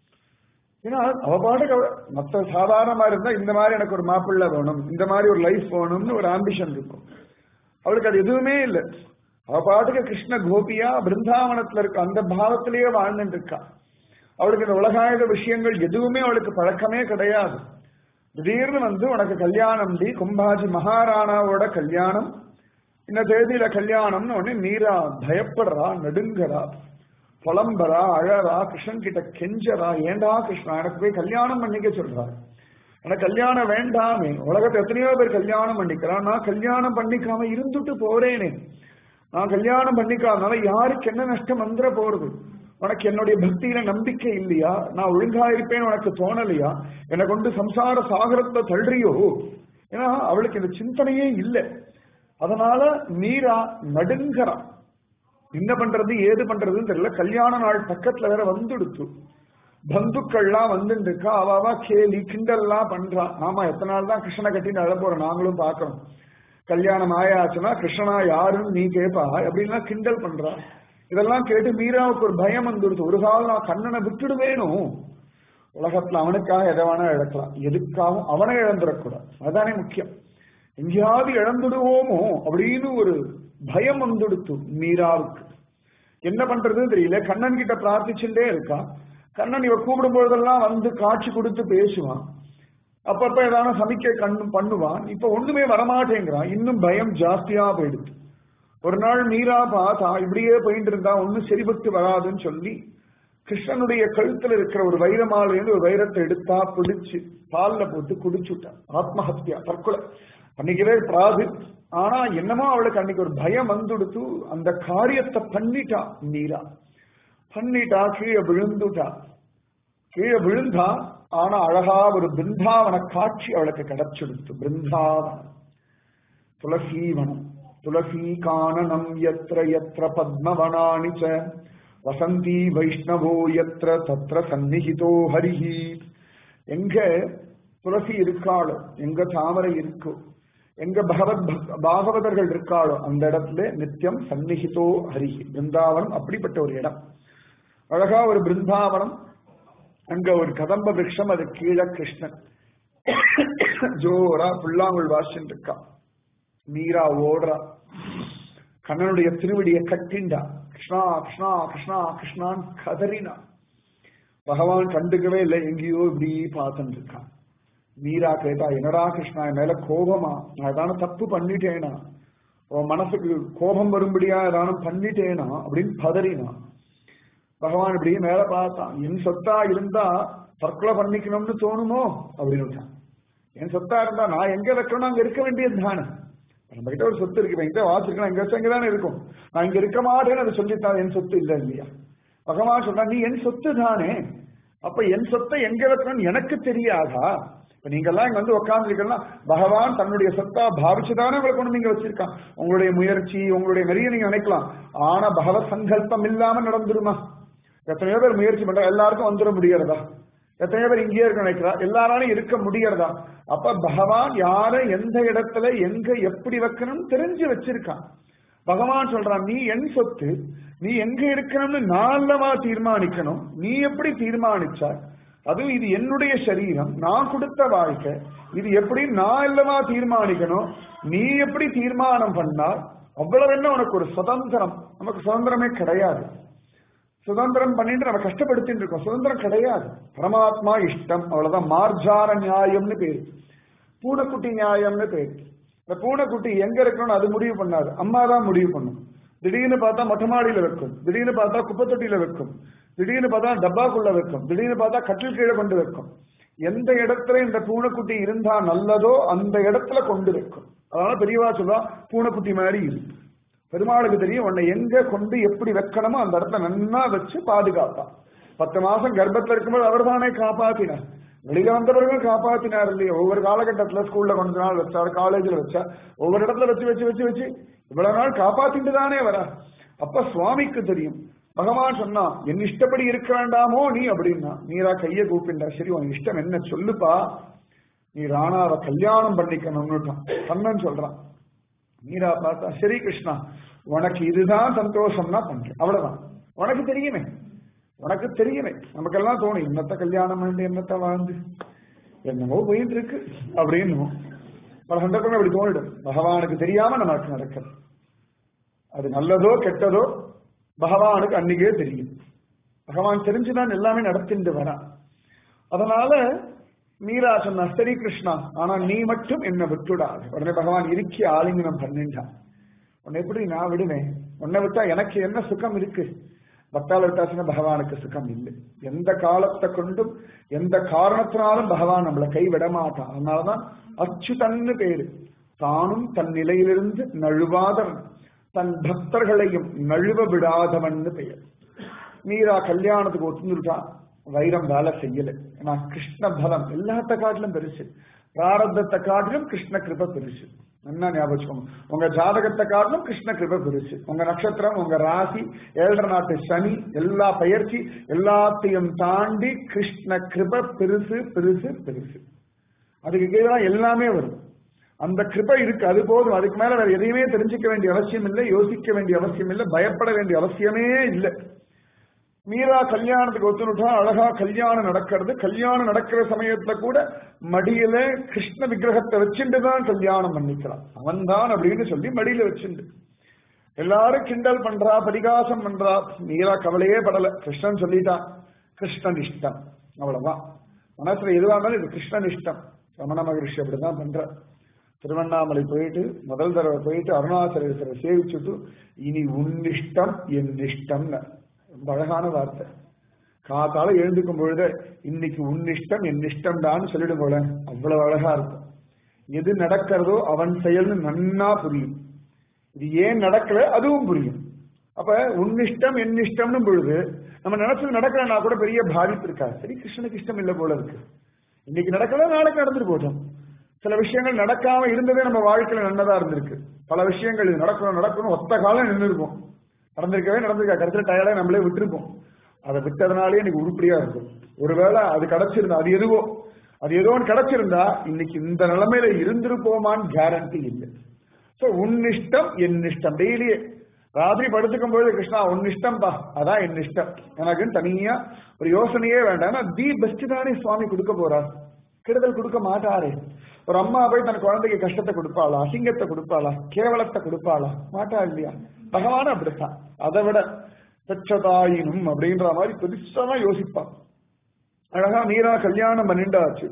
ஏன்னா அவ பாட்டுக்கு அவ மற்ற சாதாரணமா இருந்தா இந்த மாதிரி எனக்கு ஒரு மாப்பிள்ளை வேணும் இந்த மாதிரி ஒரு லைஃப் வேணும்னு ஒரு ஆம்பிஷன் இருக்கும் அவளுக்கு அது எதுவுமே இல்லை அவ பாட்டுக்கு கிருஷ்ண கோபியா பிருந்தாவனத்துல இருக்க அந்த பாவத்திலேயே வாழ்ந்துட்டு இருக்கா அவளுக்கு இந்த உலகாயுத விஷயங்கள் எதுவுமே அவளுக்கு பழக்கமே கிடையாது திடீர்னு வந்து உனக்கு கல்யாணம் டி கும்பாஜி மகாராணாவோட கல்யாணம் இந்த தேதியில கல்யாணம்னு உடனே மீரா பயப்படுறா நடுங்கறா புலம்பரா அழறா கிருஷ்ணன் கிட்ட கெஞ்சரா ஏண்டா கிருஷ்ணா எனக்கு போய் கல்யாணம் பண்ணிக்க சொல்றா எனக்கு கல்யாணம் வேண்டாமே உலகத்தை எத்தனையோ பேர் கல்யாணம் பண்ணிக்கிறான் நான் கல்யாணம் பண்ணிக்காம இருந்துட்டு போறேனே நான் கல்யாணம் பண்ணிக்காதனால யாருக்கு என்ன நஷ்டம் வந்துட போறது உனக்கு என்னுடைய பக்தியில நம்பிக்கை இல்லையா நான் ஒழுங்கா இருப்பேன்னு உனக்கு தோணலையா என்னை கொண்டு சம்சார சாகரத்தை தள்ளுறியோ ஏன்னா அவளுக்கு இந்த சிந்தனையே இல்லை அதனால மீரா நடுங்கறா என்ன பண்றது ஏது பண்றதுன்னு தெரியல கல்யாண நாள் பக்கத்துல வேற வந்துடுத்து பந்துக்கள்லாம் வந்துட்டு இருக்கா அவாவா கேலி கிண்டல்லாம் பண்றான் ஆமா எத்தனை நாள் தான் கிருஷ்ணனை கட்டின்னு அழ போறோம் நாங்களும் பாக்குறோம் கல்யாணம் ஆயாச்சுன்னா கிருஷ்ணனா யாருன்னு நீ கேப்பா அப்படின்லாம் கிண்டல் பண்றா இதெல்லாம் கேட்டு மீராவுக்கு ஒரு பயம் வந்துடுது ஒரு காலம் நான் கண்ணனை விட்டுடுவேணும் உலகத்துல அவனுக்காக எதை வேணா இழக்கலாம் எதுக்காகவும் அவனை இழந்துடக்கூடாது அதுதானே முக்கியம் எங்கேயாவது இழந்துடுவோமோ அப்படின்னு ஒரு பயம் வந்துடுத்து மீராவுக்கு என்ன பண்றதுன்னு தெரியல கண்ணன் கிட்ட பிரார்த்திச்சுட்டே இருக்கா கண்ணன் இவ கூப்பிடும் பொழுதெல்லாம் வந்து காட்சி கொடுத்து பேசுவான் அப்பப்ப ஏதாவது சமிக்கை கண்ணு பண்ணுவான் இப்ப ஒண்ணுமே வரமாட்டேங்கிறான் இன்னும் பயம் ஜாஸ்தியா போயிடுது ஒரு நாள் மீரா பார்த்தா இப்படியே போயிட்டு இருந்தா ஒன்னும் சரிபட்டு வராதுன்னு சொல்லி கிருஷ்ணனுடைய கழுத்துல இருக்கிற ஒரு வைரமாலேருந்து ஒரு வைரத்தை எடுத்தா பிடிச்சு பால்ல போட்டு குடிச்சுட்டான் ஆத்மஹத்யா தற்கொலை அன்னைக்கவே பிராது ஆனா என்னமோ அவளுக்கு அன்னைக்கு ஒரு பயம் வந்துடுத்து அந்த காரியத்தை பண்ணிட்டா மீரா பண்ணிட்டா கீழே விழுந்துட்டா கீழே விழுந்தா ஆனா அழகா ஒரு பிருந்தாவன காட்சி அவளுக்கு கிடைச்சிடுத்து பிருந்தாவனம் துளசீவனம் துளசி கானனம் எத்திர எத்திர பத்மவனானி ச வசந்தி வைஷ்ணவோ எத்திர தத்திர சந்நிகிதோ ஹரிஹி எங்க துளசி இருக்காளோ எங்க தாமரை இருக்கோ எங்க பகவத் பக்- பாகவதர்கள் இருக்காளோ அந்த இடத்துல நித்தியம் சந்நிகிதோ ஹரிஹி பிருந்தாவனம் அப்படிப்பட்ட ஒரு இடம் அழகா ஒரு பிருந்தாவனம் அங்க ஒரு கதம்ப விருட்சம் அது கீழே கிருஷ்ணன் ஜோரா புல்லாங்குள் வாசின்னு இருக்கா மீரா ஓடுறா கண்ணனுடைய திருவடியை கட்டிண்டா கிருஷ்ணா கிருஷ்ணா கிருஷ்ணா கிருஷ்ணான்னு கதறினா பகவான் கண்டுக்கவே இல்லை எங்கேயோ இப்படி பார்த்துட்டு இருக்கான் மீரா கேட்டா என்னடா கிருஷ்ணா என் மேல கோபமா நான் ஏதான தப்பு பண்ணிட்டேனா உன் மனசுக்கு கோபம் வரும்படியா ஏதானும் பண்ணிட்டேனா அப்படின்னு பதறினா பகவான் இப்படி மேல பார்த்தான் என் சொத்தா இருந்தா தற்கொலை பண்ணிக்கணும்னு தோணுமோ அப்படின்னு விட்டான். என் சொத்தா இருந்தா நான் எங்க வைக்கணும் அங்க இருக்க வேண்டியது தானே நம்ம கிட்ட ஒரு சொத்து இருக்கு இப்ப எங்க வாசிருக்கணும் எங்க வச்சா தானே இருக்கும் நான் இங்க இருக்க மாட்டேன்னு அதை சொல்லித்தான் என் சொத்து இல்ல இல்லையா பகவான் சொன்னா நீ என் சொத்து தானே அப்ப என் சொத்தை எங்க வைக்கணும்னு எனக்கு தெரியாதா இப்ப நீங்க எல்லாம் இங்க வந்து உட்கார்ந்துருக்கலாம் பகவான் தன்னுடைய சொத்தா பாவிச்சுதானே உங்களை கொண்டு நீங்க வச்சிருக்கான் உங்களுடைய முயற்சி உங்களுடைய நிறைய நீங்க நினைக்கலாம் ஆனா பகவத் சங்கல்பம் இல்லாம நடந்துருமா எத்தனையோ பேர் முயற்சி பண்றா எல்லாருக்கும் வந்துட முடியறதா எத்தனையோ பேர் இங்கேயே இருக்க நினைக்கிறா எல்லாராலும் இருக்க முடியறதா அப்ப பகவான் யார எந்த இடத்துல எங்க எப்படி வைக்கணும்னு தெரிஞ்சு வச்சிருக்கான் பகவான் சொல்றான் நீ என் சொத்து நீ எங்க இருக்கணும்னு நான் அல்லவா தீர்மானிக்கணும் நீ எப்படி தீர்மானிச்சா அதுவும் இது என்னுடைய சரீரம் நான் கொடுத்த வாழ்க்கை இது எப்படி நான் அல்லவா தீர்மானிக்கணும் நீ எப்படி தீர்மானம் பண்ணால் அவ்வளவு என்ன உனக்கு ஒரு சுதந்திரம் நமக்கு சுதந்திரமே கிடையாது சுதந்திரம் பண்ணிட்டு நம்ம கஷ்டப்படுத்திட்டு இருக்கோம் சுதந்திரம் கிடையாது பரமாத்மா இஷ்டம் அவ்வளவுதான் மார்ஜார நியாயம்னு பேரு பூனைக்குட்டி நியாயம்னு பேரு இந்த பூனைக்குட்டி எங்க இருக்கணும்னு அது முடிவு பண்ணாது அம்மா தான் முடிவு பண்ணும் திடீர்னு பார்த்தா மொட்டை மாடியில வைக்கும் திடீர்னு பார்த்தா குப்பை தொட்டியில வைக்கும் திடீர்னு பார்த்தா டப்பாக்குள்ள வைக்கும் திடீர்னு பார்த்தா கட்டில் கீழே கொண்டு வைக்கும் எந்த இடத்துல இந்த பூனைக்குட்டி இருந்தா நல்லதோ அந்த இடத்துல கொண்டு வைக்கும் அதனால பெரியவா சொல்லுவா பூனைக்குட்டி மாதிரி இருக்கு பெருமாளுக்கு தெரியும் உன்னை எங்க கொண்டு எப்படி வைக்கணுமோ அந்த இடத்துல நன்னா வச்சு பாதுகாப்பான் பத்து மாசம் கர்ப்பத்துல இருக்கும்போது அவர் தானே காப்பாத்தினார் வெளியில வந்தவர்கள் காப்பாத்தினார் இல்லையா ஒவ்வொரு காலகட்டத்துல ஸ்கூல்ல கொஞ்ச நாள் வச்சார் காலேஜ்ல வச்சா ஒவ்வொரு இடத்துல வச்சு வச்சு வச்சு வச்சு இவ்வளவு நாள் காப்பாத்திட்டு தானே வரா அப்ப சுவாமிக்கு தெரியும் பகவான் சொன்னா என் இஷ்டப்படி இருக்க வேண்டாமோ நீ அப்படின்னா நீரா கைய கூப்பிண்டா சரி உன் இஷ்டம் என்ன சொல்லுப்பா நீ ராணாவை கல்யாணம் பண்ணிக்கணும்னுட்டான் கண்ணன் சொல்றான் மீரா பார்த்தா சரி கிருஷ்ணா உனக்கு இதுதான் சந்தோஷம்னா பண்றேன் அவ்வளவுதான் உனக்கு தெரியுமே உனக்கு தெரியுமே நமக்கெல்லாம் தோணும் என்னத்த கல்யாணம் பண்ணி என்னத்த வாழ்ந்து என்னமோ போயிட்டு இருக்கு அப்படின்னு பல சந்தர்ப்பங்கள் அப்படி தோணிடும் பகவானுக்கு தெரியாம நமக்கு நடக்கிறது அது நல்லதோ கெட்டதோ பகவானுக்கு அன்னைக்கே தெரியும் பகவான் தெரிஞ்சுதான் எல்லாமே நடத்திட்டு வரான் அதனால மீரா சொன்ன சரி கிருஷ்ணா ஆனா நீ மட்டும் என்ன விட்டுடாது உடனே பகவான் இறுக்கி ஆலிங்கனம் பண்ணிட்டான் உன்னை எப்படி நான் விடுவேன் உன்னை விட்டா எனக்கு என்ன சுகம் இருக்கு பக்தால விட்டாச்சுன்னா பகவானுக்கு சுகம் இல்லை எந்த காலத்தை கொண்டும் எந்த காரணத்தினாலும் பகவான் நம்மளை கைவிட மாட்டான் அதனாலதான் அச்சுதன்னு பேரு தானும் தன் நிலையிலிருந்து நழுவாதவன் தன் பக்தர்களையும் நழுவ விடாதவன் பெயர் மீரா கல்யாணத்துக்கு ஒத்துந்துட்டான் வைரம் வேலை செய்யல ஏன்னா கிருஷ்ண பலம் எல்லாத்த காட்டிலும் பெருசு பிராரத்தத்தை காட்டிலும் கிருஷ்ண கிருப பெருசு என்ன ஞாபகம் உங்க ஜாதகத்தை காட்டிலும் கிருஷ்ண கிருப பெருசு உங்க நட்சத்திரம் உங்க ராசி ஏழரை நாட்டு சனி எல்லா பயிற்சி எல்லாத்தையும் தாண்டி கிருஷ்ண கிருப பெருசு பெருசு பெருசு அதுக்கு கீழே எல்லாமே வரும் அந்த கிருபை இருக்கு அது போதும் அதுக்கு மேல வேற எதையுமே தெரிஞ்சுக்க வேண்டிய அவசியம் இல்லை யோசிக்க வேண்டிய அவசியம் இல்லை பயப்பட வேண்டிய அவசியமே இல்லை மீரா கல்யாணத்துக்கு ஒத்துனுட்டா அழகா கல்யாணம் நடக்கிறது கல்யாணம் நடக்கிற சமயத்துல கூட மடியில கிருஷ்ண விக்கிரகத்தை வச்சுட்டு தான் கல்யாணம் பண்ணிக்கிறான் அவன் தான் அப்படின்னு சொல்லி மடியில வச்சுண்டு எல்லாரும் கிண்டல் பண்றா பரிகாசம் பண்றா மீரா கவலையே படல கிருஷ்ணன் சொல்லிட்டான் கிருஷ்ணன் இஷ்டம் அவ்வளவுதான் மனசுல எதுவா இருந்தாலும் இது கிருஷ்ணன் இஷ்டம் ரமண மகரிஷி அப்படிதான் பண்ற திருவண்ணாமலை போயிட்டு முதல் தடவை போயிட்டு அருணாச்சலேஸ்வரர் சேவிச்சுட்டு இனி உன் இஷ்டம் என் இஷ்டம்னு ரொம்ப அழகான வார்த்தை காத்தால எழுந்துக்கும் பொழுது இன்னைக்கு உன் இஷ்டம் என் இஷ்டம்டான்னு சொல்லிடும் போல அவ்வளவு அழகா இருக்கும் எது நடக்கிறதோ அவன் செயல்னு நன்னா புரியும் இது ஏன் நடக்கல அதுவும் புரியும் அப்ப உன் இஷ்டம் என் இஷ்டம்னு பொழுது நம்ம நினைச்சது நடக்கலன்னா கூட பெரிய பாதிப்பு இருக்காது சரி கிருஷ்ணனுக்கு இஷ்டம் இல்லை போல இருக்கு இன்னைக்கு நடக்கல நாளைக்கு நடந்துட்டு போட்டோம் சில விஷயங்கள் நடக்காம இருந்ததே நம்ம வாழ்க்கையில நல்லதா இருந்திருக்கு பல விஷயங்கள் இது நடக்கணும் நடக்கணும் ஒத்த காலம் நின்று இருக்கும் நடந்திருக்கவே நடந்திருக்கா கடைசியில் டயர்டா நம்மளே விட்டுருப்போம் அதை விட்டதுனாலே எனக்கு உருப்படியா இருக்கும் ஒருவேளை அது கிடைச்சிருந்தா அது எதுவோ அது ஏதோ ஒன்று கிடைச்சிருந்தா இன்னைக்கு இந்த நிலைமையில இருந்திருப்போமான்னு கேரண்டி இல்லை சோ உன் இஷ்டம் என் இஷ்டம் டெய்லியே ராத்திரி படுத்துக்கும் பொழுது கிருஷ்ணா உன் இஷ்டம்பா அதான் என் இஷ்டம் எனக்குன்னு தனியா ஒரு யோசனையே வேண்டாம் தி பெஸ்ட் தானே சுவாமி கொடுக்க போறார் கெடுதல் கொடுக்க மாட்டாரே ஒரு அம்மா போய் தன் குழந்தைக்கு கஷ்டத்தை கொடுப்பாளா அசிங்கத்தை கொடுப்பாளா கேவலத்தை கொடுப்பாளா மாட்டா இல்லையா பகவான் அப்படித்தான் அதை விட பெற்றதாயினும் அப்படின்ற மாதிரி பெருசா யோசிப்பான் அழகா மீரா கல்யாணம் பண்ணிண்டாச்சு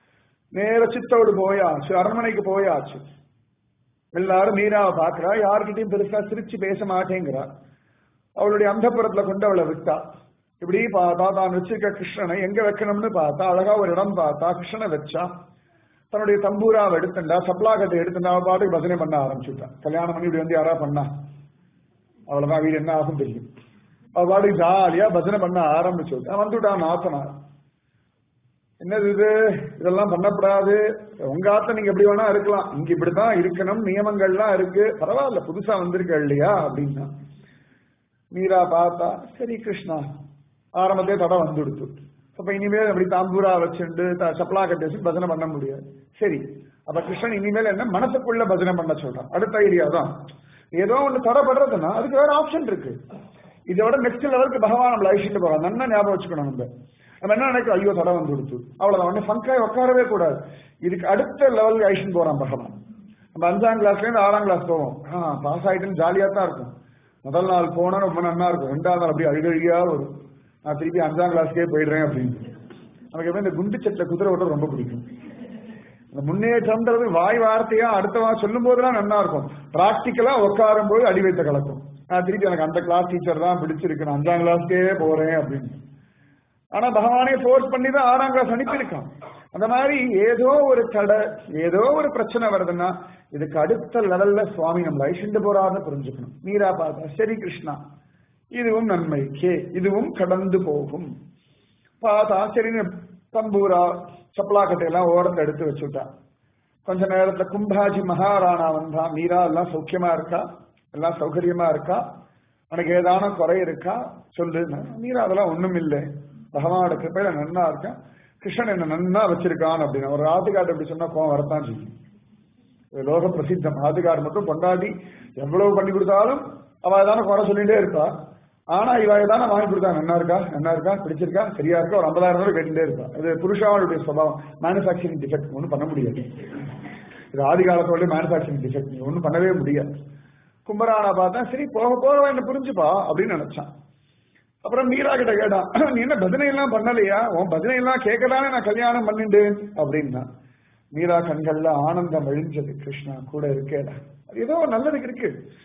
நேர சித்தோடு போயாச்சு அரண்மனைக்கு போயாச்சு எல்லாரும் மீராவை பாக்குறா யாருக்கிட்டையும் பெருசா சிரிச்சு பேச மாட்டேங்கிறா அவளுடைய அந்தப்புறத்துல கொண்டு அவளை விட்டா இப்படி பார்த்தா தான் வச்சிருக்க கிருஷ்ணனை எங்க வைக்கணும்னு பார்த்தா அழகா ஒரு இடம் பார்த்தா கிருஷ்ணனை வச்சா தன்னுடைய தம்பூராவை எடுத்துட்டா சப்ளாகத்தை எடுத்துட்டா அவள் பாட்டுக்கு பஜனை பண்ண ஆரம்பிச்சுட்டான் கல்யாணம் பண்ணி இப்படி வந்து யாரா பண்ணா அவ்வளவுதான் வீடு என்ன ஆகும் தெரியும் அவ பாடி ஜாலியா பஜனை பண்ண ஆரம்பிச்சு விட்டான் வந்துட்டான் நாத்தனார் என்னது இது இதெல்லாம் பண்ணக்கூடாது உங்க ஆத்த நீங்க எப்படி வேணா இருக்கலாம் இங்க இப்படிதான் இருக்கணும் நியமங்கள்லாம் இருக்கு பரவாயில்ல புதுசா வந்திருக்க இல்லையா அப்படின்னா மீரா பார்த்தா சரி கிருஷ்ணா ஆரம்பத்தே தடம் வந்துடுத்து அப்ப இனிமேல் அப்படி தாம்பூரா வச்சுண்டு த- சப்பலா கட்டி வச்சு பஜனை பண்ண முடியாது சரி அப்ப கிருஷ்ணன் இனிமேல் என்ன மனசுக்குள்ள பஜனை பண்ண சொல்றான் அடுத்த ஐடியா தான் ஏதோ ஒண்ணு தடப்படுறதுன்னா அதுக்கு வேற ஆப்ஷன் இருக்கு இதோட நெக்ஸ்ட் லெவலுக்கு பகவான் நம்மள அழிச்சிட்டு போறான் நல்லா ஞாபகம் வச்சுக்கணும் நம்ம நம்ம என்ன நினைக்கிறோம் ஐயோ தடை வந்து கொடுத்து அவ்வளவுதான் உடனே ஃபங்காய் உட்காரவே கூடாது இதுக்கு அடுத்த லெவலுக்கு அழிச்சிட்டு போறான் பகவான் நம்ம அஞ்சாம் கிளாஸ்ல இருந்து ஆறாம் கிளாஸ் போவோம் ஆ பாஸ் ஆயிட்டுன்னு ஜாலியா தான் இருக்கும் முதல் நாள் போனா ரொம்ப நல்லா இருக்கும் ரெண்டாவது நாள் அப்படியே அழுகழியா வரும் நான் திருப்பி அஞ்சாம் கிளாஸ்க்கே போயிடுறேன் அப்படின்னு நமக்கு எப்பவும் இந்த குண்டு சட்டில குதிரை ஓட்ட ரொம்ப பிடிக்கும் அந்த முன்னேற்றம்ன்றது வாய் வார்த்தையா அடுத்த வா சொல்லும் போதெல்லாம் நல்லா இருக்கும் பிராக்டிக்கலா உட்காரும் போது அடி வைத்த கலக்கும் நான் திருப்பி எனக்கு அந்த கிளாஸ் டீச்சர் தான் பிடிச்சிருக்கு நான் அஞ்சாம் கிளாஸ்க்கே போறேன் அப்படின்னு ஆனா பகவானே ஃபோர்ஸ் பண்ணி தான் ஆறாம் கிளாஸ் அனுப்பியிருக்கான் அந்த மாதிரி ஏதோ ஒரு தடை ஏதோ ஒரு பிரச்சனை வருதுன்னா இதுக்கு அடுத்த லெவல்ல சுவாமி நம்மளை ஐஷண்டு போறாருன்னு புரிஞ்சுக்கணும் மீரா பார்த்தா சரி கிருஷ்ணா இதுவும் நன்மைக்கே இதுவும் கடந்து போகும் பார்த்தா சரின்னு தம்பூரா சப்பலா கட்டையெல்லாம் ஓரத்தை எடுத்து வச்சுட்டா கொஞ்ச நேரத்துல கும்பாஜி மகாராணா வந்தா மீரா எல்லாம் சௌக்கியமா இருக்கா எல்லாம் சௌகரியமா இருக்கா உனக்கு ஏதான குறை இருக்கா சொல்லு மீரா அதெல்லாம் ஒண்ணும் இல்லை பகவானோட கிருப்பையில நன்னா இருக்கேன் கிருஷ்ணன் என்ன நன்னா வச்சிருக்கான் அப்படின்னு ஒரு ஆத்துக்காட்டு அப்படி சொன்னா கோவம் வரத்தான் செய்யும் இது லோக பிரசித்தம் ஆத்துக்காடு மட்டும் கொண்டாடி எவ்வளவு பண்ணி கொடுத்தாலும் அவ ஏதான குறை சொல்லிட்டே இருப்பா ஆனா இவ ஏதான வாங்கி கொடுத்தா நல்லா இருக்கா நல்லா இருக்கா பிடிச்சிருக்கா சரியா இருக்கா ஒரு ஐம்பதாயிரம் ரூபாய் கேட்டுட்டே இருப்பா இது புருஷாவுடைய சுபாவம் மேனுஃபேக்சரிங் டிஃபெக்ட் ஒன்றும் பண்ண முடியாது இது ஆதி காலத்தோட மேனுஃபேக்சரிங் டிஃபெக்ட் நீ ஒன்றும் பண்ணவே முடியாது கும்பரானா பார்த்தா சரி போக போக என்ன புரிஞ்சுப்பா அப்படின்னு நினைச்சான் அப்புறம் மீரா கிட்ட கேட்டான் நீ என்ன பஜனை எல்லாம் பண்ணலையா உன் பஜனை எல்லாம் கேட்கதானே நான் கல்யாணம் பண்ணிட்டேன் அப்படின்னா மீரா கண்கள்ல ஆனந்தம் அழிஞ்சது கிருஷ்ணா கூட இருக்கேடா அது ஏதோ நல்லதுக்கு இருக்கு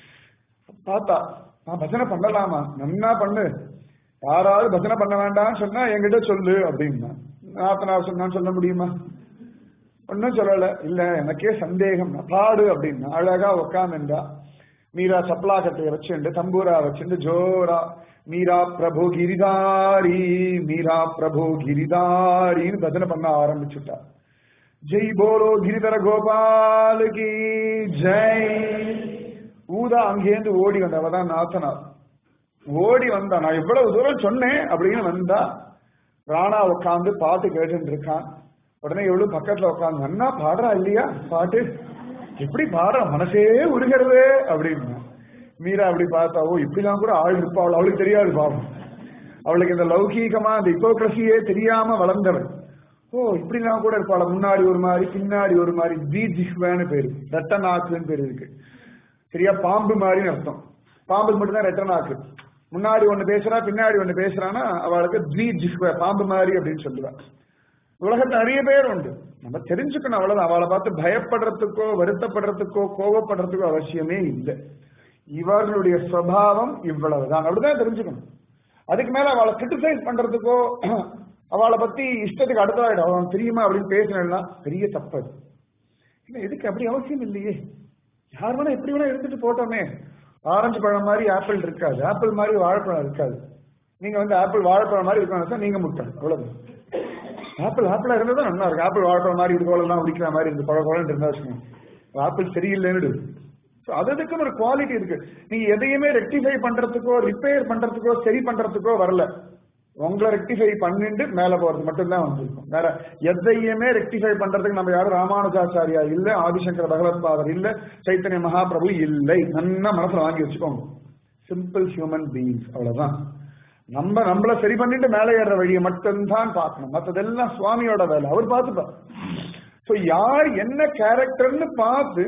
பார்த்தா நான் பஜனை பண்ணலாமா நன்னா பண்ணு யாராவது பஜனை பண்ண வேண்டாம்னு சொன்னா என்கிட்ட சொல்லு அப்படின்னா நாத்தனார் சொன்னான்னு சொல்ல முடியுமா ஒன்னும் சொல்லல இல்ல எனக்கே சந்தேகம் பாடு அப்படின்னா அழகா உக்காந்துண்டா மீரா சப்ளா கட்டையை வச்சுண்டு தம்பூரா வச்சுண்டு ஜோரா மீரா பிரபு கிரிதாரி மீரா பிரபு கிரிதாரின்னு பஜனை பண்ண ஆரம்பிச்சுட்டா ஜெய் போலோ கிரிதர கோபால் கி ஜெய் ஊதா அங்கேருந்து ஓடி வந்தா அவதான் நாத்தனார் ஓடி வந்தா நான் எவ்வளவு தூரம் சொன்னேன் அப்படின்னு வந்தா ராணா உட்காந்து பாட்டு கேட்டுட்டு இருக்கான் உடனே எவ்வளவு பக்கத்துல உட்காந்து அண்ணா பாடுறா இல்லையா பாட்டு எப்படி பாடுற மனசே உருகிறது அப்படின்னு மீரா அப்படி பார்த்தா ஓ இப்படிலாம் கூட ஆள் இருப்பா அவள் அவளுக்கு தெரியாது பாவம் அவளுக்கு இந்த லௌகீகமா இந்த இப்போக்ரஸியே தெரியாம வளர்ந்தவள் ஓ இப்படிலாம் கூட இருப்பாள் முன்னாடி ஒரு மாதிரி பின்னாடி ஒரு மாதிரி தீஜிஹ்வான்னு பேரு ரெட்ட நாக்குன்னு பேரு இருக்கு சரியா பாம்பு மாதிரின்னு அர்த்தம் பாம்புக்கு மட்டும்தான் ரெட்ட நாக்கு முன்னாடி ஒண்ணு பேசுறா பின்னாடி ஒண்ணு பேசுறான்னா அவளுக்கு த்வீ ஜிஹ்வ பாம்பு மாதிரி அப்படின்னு சொல்லுவா உலகத்துல நிறைய பேர் உண்டு நம்ம தெரிஞ்சுக்கணும் அவ்வளவுதான் அவளை பார்த்து பயப்படுறதுக்கோ வருத்தப்படுறதுக்கோ கோவப்படுறதுக்கோ அவசியமே இல்லை இவர்களுடைய சுவாவம் இவ்வளவுதான் அப்படிதான் தெரிஞ்சுக்கணும் அதுக்கு மேல அவளை கிரிட்டிசைஸ் பண்றதுக்கோ அவளை பத்தி இஷ்டத்துக்கு அடுத்ததாயிடும் அவன் தெரியுமா அப்படின்னு பேசினா பெரிய தப்பு அது இல்ல இதுக்கு அப்படி அவசியம் இல்லையே யார் வேணா எப்படி வேணா இருந்துட்டு போட்டோமே ஆரஞ்சு பழம் மாதிரி ஆப்பிள் இருக்காது ஆப்பிள் மாதிரி வாழைப்பழம் இருக்காது நீங்க வந்து ஆப்பிள் வாழைப்பழம் மாதிரி இருக்கணும் நீங்க முட்டாள் அவ்வளவு ஆப்பிள் ஆப்பிளா இருந்தா நல்லா இருக்கும் ஆப்பிள் வாழைப்பழம் மாதிரி இது போலலாம் உடிக்கிற மாதிரி இருந்து பழ பழம் இருந்தா வச்சுக்கோங்க ஆப்பிள் சரியில்லைன்னு So, அது அதுக்குன்னு ஒரு குவாலிட்டி இருக்கு நீங்க எதையுமே ரெக்டிஃபை பண்றதுக்கோ ரிப்பேர் பண்றதுக்கோ சரி பண்றதுக்கோ வரல உங்களை ரெக்டிஃபை பண்ணிட்டு மேல போறது மட்டும்தான் வந்திருக்கும் வேற எதையுமே ரெக்டிஃபை பண்றதுக்கு நம்ம யாரும் ராமானுஜாச்சாரியா இல்ல ஆதிசங்கர பகவத் பாதர் இல்ல சைத்தன்ய மகாபிரபு இல்லை நல்லா மனசுல வாங்கி வச்சுக்கோங்க சிம்பிள் ஹியூமன் பீயிங்ஸ் அவ்வளவுதான் நம்ம நம்மள சரி பண்ணிட்டு மேலே ஏற வழியை மட்டும்தான் பார்க்கணும் மத்ததெல்லாம் சுவாமியோட வேலை அவர் பார்த்துப்பார் சோ யார் என்ன கேரக்டர்னு பார்த்து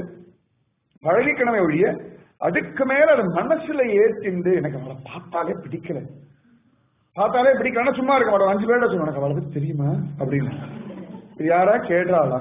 பழகிக்கணுமே ஒழிய அதுக்கு மேல அது மனசுல ஏற்றிண்டு எனக்கு அவளை பார்த்தாலே பிடிக்கல பார்த்தாலே பிடிக்கலன்னா சும்மா இருக்க மாட்டோம் அஞ்சு பேர்ட சொல்லுவோம் எனக்கு அவளை பத்தி தெரியுமா அப்படின்னு இது யாரா கேடுறாளா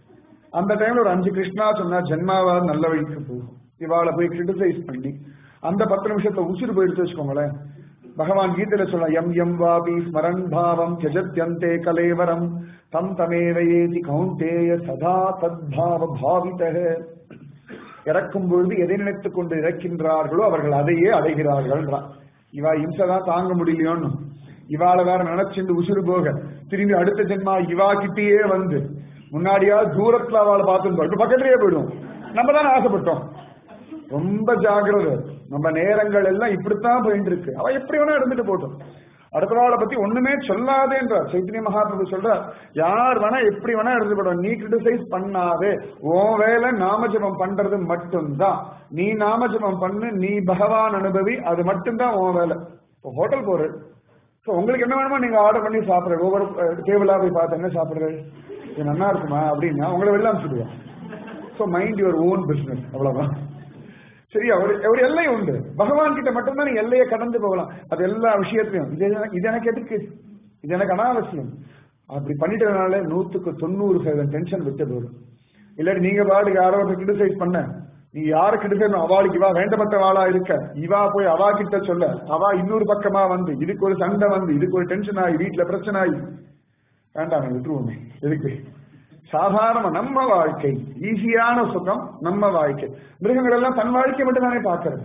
அந்த டைம்ல ஒரு அஞ்சு கிருஷ்ணா சொன்னா ஜென்மாவா நல்ல வழிக்கு போகும் இவாளை போய் கிரிட்டிசைஸ் பண்ணி அந்த பத்து நிமிஷத்துல உசுறு போயிடுச்சு வச்சுக்கோங்களேன் பகவான் கீதையில சொல்ல எம் எம் வாபி ஸ்மரன் பாவம் தியஜத்யந்தே கலேவரம் தம் தமேவ ஏதி கௌந்தேய சதா தத்பாவ பாவிதக இறக்கும் பொழுது எதை நினைத்துக் கொண்டு இறக்கின்றார்களோ அவர்கள் அதையே அடைகிறார்கள் இவா இம்சை தான் தாங்க முடியலையோன்னு இவாளை வேற நினைச்சுண்டு உசுறு போக திரும்பி அடுத்த ஜென்மா இவா கிட்டேயே வந்து முன்னாடியா தூரத்துல அவளை பார்த்துருந்தோம் இப்ப பக்கத்திலேயே போயிடும் நம்ம தானே ஆசைப்பட்டோம் ரொம்ப ஜாகிரதை நம்ம நேரங்கள் எல்லாம் இப்படித்தான் போயிட்டு இருக்கு அவ எப்படி வேணா இருந்துட்டு போட்டோம் அடுத்தவாளை பத்தி ஒண்ணுமே சொல்லாதேன்றார் சைத்தன்ய மகாபிரபு சொல்றார் யார் வேணா எப்படி வேணா இருந்துவிடும் நீ கிரிட்டிசைஸ் பண்ணாதே உன் வேலை நாமஜபம் பண்றது மட்டும்தான் நீ நாமஜபம் பண்ணு நீ பகவான் அனுபவி அது மட்டும்தான் உன் வேலை இப்போ ஹோட்டல் போற ஸோ உங்களுக்கு என்ன வேணுமோ நீங்க ஆர்டர் பண்ணி சாப்பிடுறது ஒவ்வொரு டேபிளா போய் பார்த்து என்ன சாப்பிடுறது இது நல்லா இருக்குமா அப்படின்னா உங்களை வெளில அனுப்பிச்சுடுவேன் so mind your own business அவ்வளவுதான் சரி அவர் அவர் எல்லை உண்டு பகவான் கிட்ட மட்டும்தான் நீங்க எல்லையை கடந்து போகலாம் அது எல்லா விஷயத்திலையும் இது எனக்கு- இது எனக்கு எதுக்கு இது எனக்கு அனாவசியம் அப்படி பண்ணிட்டதுனால நூத்துக்கு தொண்ணூறு சதவீதம் டென்ஷன் விட்டு போயிடும் இல்லாட்டி நீங்க பாட்டுக்கு யாரோ கிரிட்டிசைஸ் பண்ண நீ யார கிரிட்டிசைஸ் அவளுக்கு இவா வேண்டப்பட்டவாளா இருக்க இவா போய் அவா கிட்ட சொல்ல அவா இன்னொரு பக்கமா வந்து இதுக்கு ஒரு சண்டை வந்து இதுக்கு ஒரு டென்ஷன் ஆகி வீட்டுல பிரச்சனை ஆகி வேண்டாம் விட்டுருவோமே எதுக்கு சாதாரண நம்ம வாழ்க்கை ஈஸியான சுகம் நம்ம வாழ்க்கை மிருகங்கள் எல்லாம் தன் வாழ்க்கை மட்டும் தானே பார்க்கறது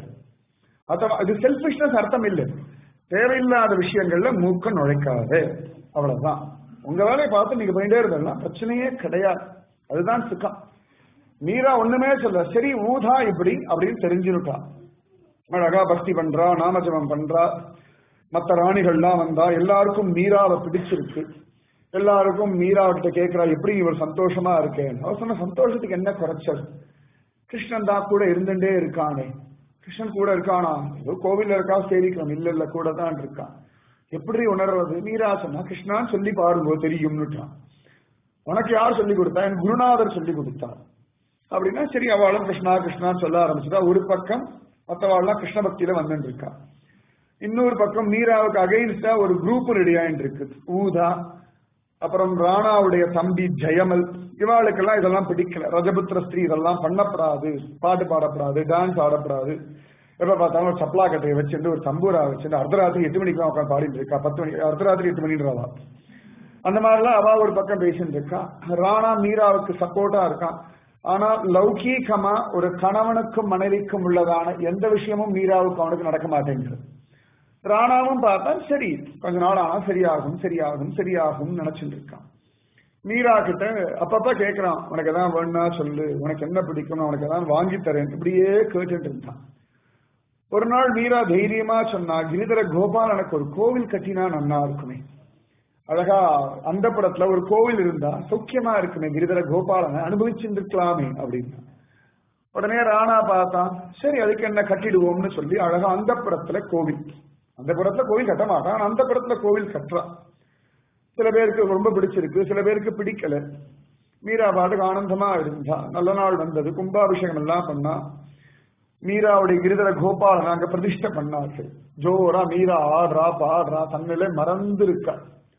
அத இது செல்ஃபிஷ்னஸ் அர்த்தம் இல்லை தேவையில்லாத விஷயங்கள்ல மூக்க நுழைக்காது அவ்வளவுதான் உங்க வேலையை பார்த்து நீங்க போயிட்டே இருந்தலாம் பிரச்சனையே கிடையாது அதுதான் சுகம் மீரா ஒண்ணுமே சொல்ல சரி ஊதா இப்படி அப்படின்னு தெரிஞ்சுட்டா அழகா பக்தி பண்றா நாமஜபம் பண்றா மத்த ராணிகள்லாம் வந்தா எல்லாருக்கும் மீராவை பிடிச்சிருக்கு எல்லாருக்கும் மீரா கிட்ட கேட்கிறா எப்படி இவர் சந்தோஷமா இருக்கேன் அவர் சொன்ன சந்தோஷத்துக்கு என்ன குறைச்சல் கிருஷ்ணன் தான் கூட இருந்துட்டே இருக்கானே கிருஷ்ணன் கூட இருக்கானா ஏதோ கோவில்ல இருக்கா சேரிக்கலாம் இல்ல இல்ல கூட தான் இருக்கான் எப்படி உணர்றது மீரா சொன்னா கிருஷ்ணான்னு சொல்லி பாருங்க தெரியும்னுட்டான் உனக்கு யார் சொல்லி கொடுத்தா என் குருநாதர் சொல்லி கொடுத்தார் அப்படின்னா சரி அவளும் கிருஷ்ணா கிருஷ்ணான்னு சொல்ல ஆரம்பிச்சுட்டா ஒரு பக்கம் மற்றவாள்லாம் கிருஷ்ண பக்தியில வந்துட்டு இருக்கா இன்னொரு பக்கம் மீராவுக்கு அகைன்ஸ்டா ஒரு குரூப் ரெடி ஆயிட்டு இருக்கு ஊதா அப்புறம் ராணாவுடைய தம்பி ஜெயமல் இவாளுக்கெல்லாம் இதெல்லாம் பிடிக்கல ரஜபுத்திர ஸ்திரீ இதெல்லாம் பண்ணப்படாது பாட்டு பாடப்படாது டான்ஸ் ஆடப்படாது எப்ப பார்த்தாலும் ஒரு சப்ளா கட்டையை வச்சுட்டு ஒரு தம்பூரா வச்சுட்டு அர்த்தராத்திரி எட்டு மணிக்கு உட்காந்து பாடிட்டு இருக்கா பத்து மணி அர்த்தராத்திரி எட்டு மணின்றவா அந்த மாதிரிலாம் அவ ஒரு பக்கம் பேசிட்டு இருக்கா ராணா மீராவுக்கு சப்போர்ட்டா இருக்கான் ஆனா லௌகீகமா ஒரு கணவனுக்கும் மனைவிக்கும் உள்ளதான எந்த விஷயமும் மீராவுக்கு அவனுக்கு நடக்க மாட்டேங்குது ராணாவும் பார்த்தா சரி கொஞ்ச நாள் ஆனா சரியாகும் சரியாகும் சரியாகும் நினைச்சுட்டு இருக்கான் மீரா கிட்ட அப்பப்ப கேக்குறான் உனக்கு எதாவது வேணும்னா சொல்லு உனக்கு என்ன பிடிக்கும் உனக்கு எதாவது வாங்கி தரேன் இப்படியே கேட்டுட்டு இருந்தான் ஒரு நாள் மீரா தைரியமா சொன்னா கிரிதர கோபால் எனக்கு ஒரு கோவில் கட்டினா நன்னா இருக்குமே அழகா அந்த படத்துல ஒரு கோவில் இருந்தா சௌக்கியமா இருக்குமே கிரிதர கோபாலனை அனுபவிச்சுருக்கலாமே அப்படின்னா உடனே ராணா பார்த்தான் சரி அதுக்கு என்ன கட்டிடுவோம்னு சொல்லி அழகா அந்த படத்துல கோவில் அந்த படத்துல கோவில் கட்ட மாட்டான் ஆனா அந்த படத்துல கோவில் கட்டுறான் சில பேருக்கு ரொம்ப பிடிச்சிருக்கு சில பேருக்கு பிடிக்கல மீரா பாட்டுக்கு ஆனந்தமா இருந்தா நல்ல நாள் வந்தது கும்பாபிஷேகம் எல்லாம் பண்ணா மீராவுடைய கிரிதர கோபாலன் அங்க பிரதிஷ்டை பண்ணார்கள் ஜோரா மீரா ஆடுறா பாடுறா தன்னிலை மறந்து இருக்கா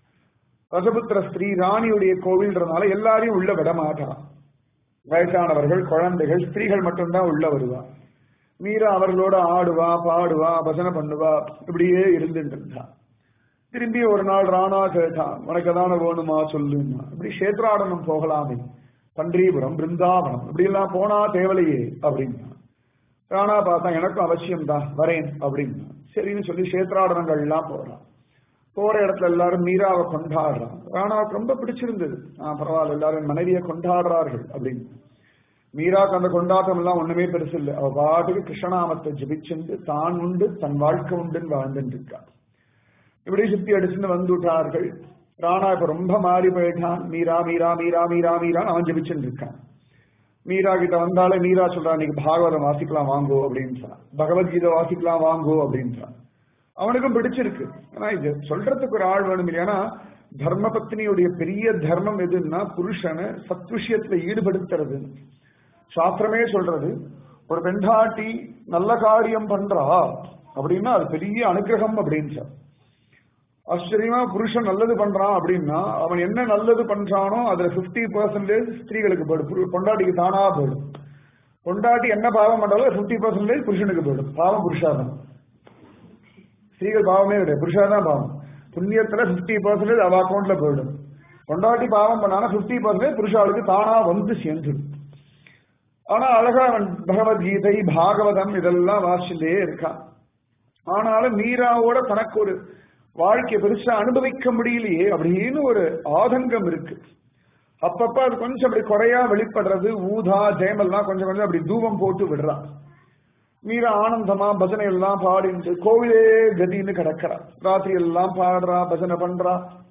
ரசபுத்திர ஸ்ரீ ராணியுடைய கோவில்ன்றதுனால எல்லாரையும் உள்ள விட மாட்டான் வயசானவர்கள் குழந்தைகள் ஸ்திரீகள் மட்டும்தான் உள்ள வருவா மீரா அவர்களோட ஆடுவா பாடுவா பஜனை பண்ணுவா இப்படியே இருந்துட்டு இருந்தா திரும்பி ஒரு நாள் ராணா கேட்டான் உனக்கு எதான வேணுமா சொல்லுன்னா இப்படி கஷேத்ராடனம் போகலாமே பன்றிபுரம் பிருந்தாவனம் இப்படி எல்லாம் போனா தேவலையே அப்படின்னா ராணா பார்த்தா எனக்கும் அவசியம் தான் வரேன் அப்படின்னா சரின்னு சொல்லி கஷேத்ராடனங்கள் எல்லாம் போறான் போற இடத்துல எல்லாரும் மீராவை கொண்டாடுறான் ராணாவுக்கு ரொம்ப பிடிச்சிருந்தது ஆஹ் பரவாயில்ல எல்லாரும் என் மனைவியை கொண்டாடுறார்கள் அப்படின்னு மீராக்கு அந்த கொண்டாட்டம் எல்லாம் ஒண்ணுமே பெருசு இல்லை அவ பாட்டுக்கு கிருஷ்ணநாமத்தை ஜபிச்சுண்டு தான் உண்டு தன் வாழ்க்கை உண்டுன்னு வாழ்ந்துட்டு இருக்கா இப்படி சுத்தி அடிச்சுன்னு வந்துட்டார்கள் ராணா இப்ப ரொம்ப மாறி போயிட்டான் மீரா மீரா மீரா மீரா மீரான்னு அவன் ஜபிச்சுட்டு இருக்கான் மீரா கிட்ட வந்தாலே மீரா சொல்றா இன்னைக்கு பாகவதம் வாசிக்கலாம் வாங்கோ அப்படின்னு சொன்னான் பகவத்கீதை வாசிக்கலாம் வாங்கோ அப்படின்றான் அவனுக்கும் பிடிச்சிருக்கு ஆனா இது சொல்றதுக்கு ஒரு ஆள் வேணும் இல்லையா தர்ம பத்னியுடைய பெரிய தர்மம் எதுன்னா புருஷனை சத் விஷயத்துல ஈடுபடுத்துறது சாஸ்திரமே சொல்றது ஒரு பெண்டாட்டி நல்ல காரியம் பண்றா அப்படின்னா அது பெரிய அனுகிரகம் அப்படின்னு சார் ஆச்சரியமா புருஷன் நல்லது பண்றான் அப்படின்னா அவன் என்ன நல்லது பண்றானோ அதுல பிப்டி பர்சன்டேஜ் ஸ்திரீகளுக்கு போயிடும் பொண்டாட்டிக்கு தானா போயிடும் பொண்டாட்டி என்ன பாவம் பண்ணாலும் பிப்டி பர்சன்டேஜ் புருஷனுக்கு போயிடும் பாவம் புருஷாதான் ஸ்திரீகள் பாவமே கிடையாது புருஷாதான் பாவம் புண்ணியத்துல பிப்டி பர்சன்டேஜ் அவ அக்கௌண்ட்ல போயிடும் பொண்டாட்டி பாவம் பண்ணானா பிப்டி பர்சன்டேஜ் புருஷாளுக்கு தானா வந்து சேர்ந்துடும் ஆனா அழகா அவன் பகவத்கீதை பாகவதம் இதெல்லாம் வாசிச்சுட்டே இருக்கான் ஆனாலும் மீராவோட தனக்கு ஒரு வாழ்க்கையை பெருசா அனுபவிக்க முடியலையே அப்படின்னு ஒரு ஆதங்கம் இருக்கு அப்பப்ப அது கொஞ்சம் அப்படி குறையா வெளிப்படுறது ஊதா ஜெயமெல்லாம் கொஞ்சம் கொஞ்சம் அப்படி தூபம் போட்டு விடுறா மீரா ஆனந்தமா பஜனை எல்லாம் பாடிட்டு கோவிலே கதின்னு கிடக்கிறா ராத்திரி எல்லாம் பாடுறா பஜனை பண்றா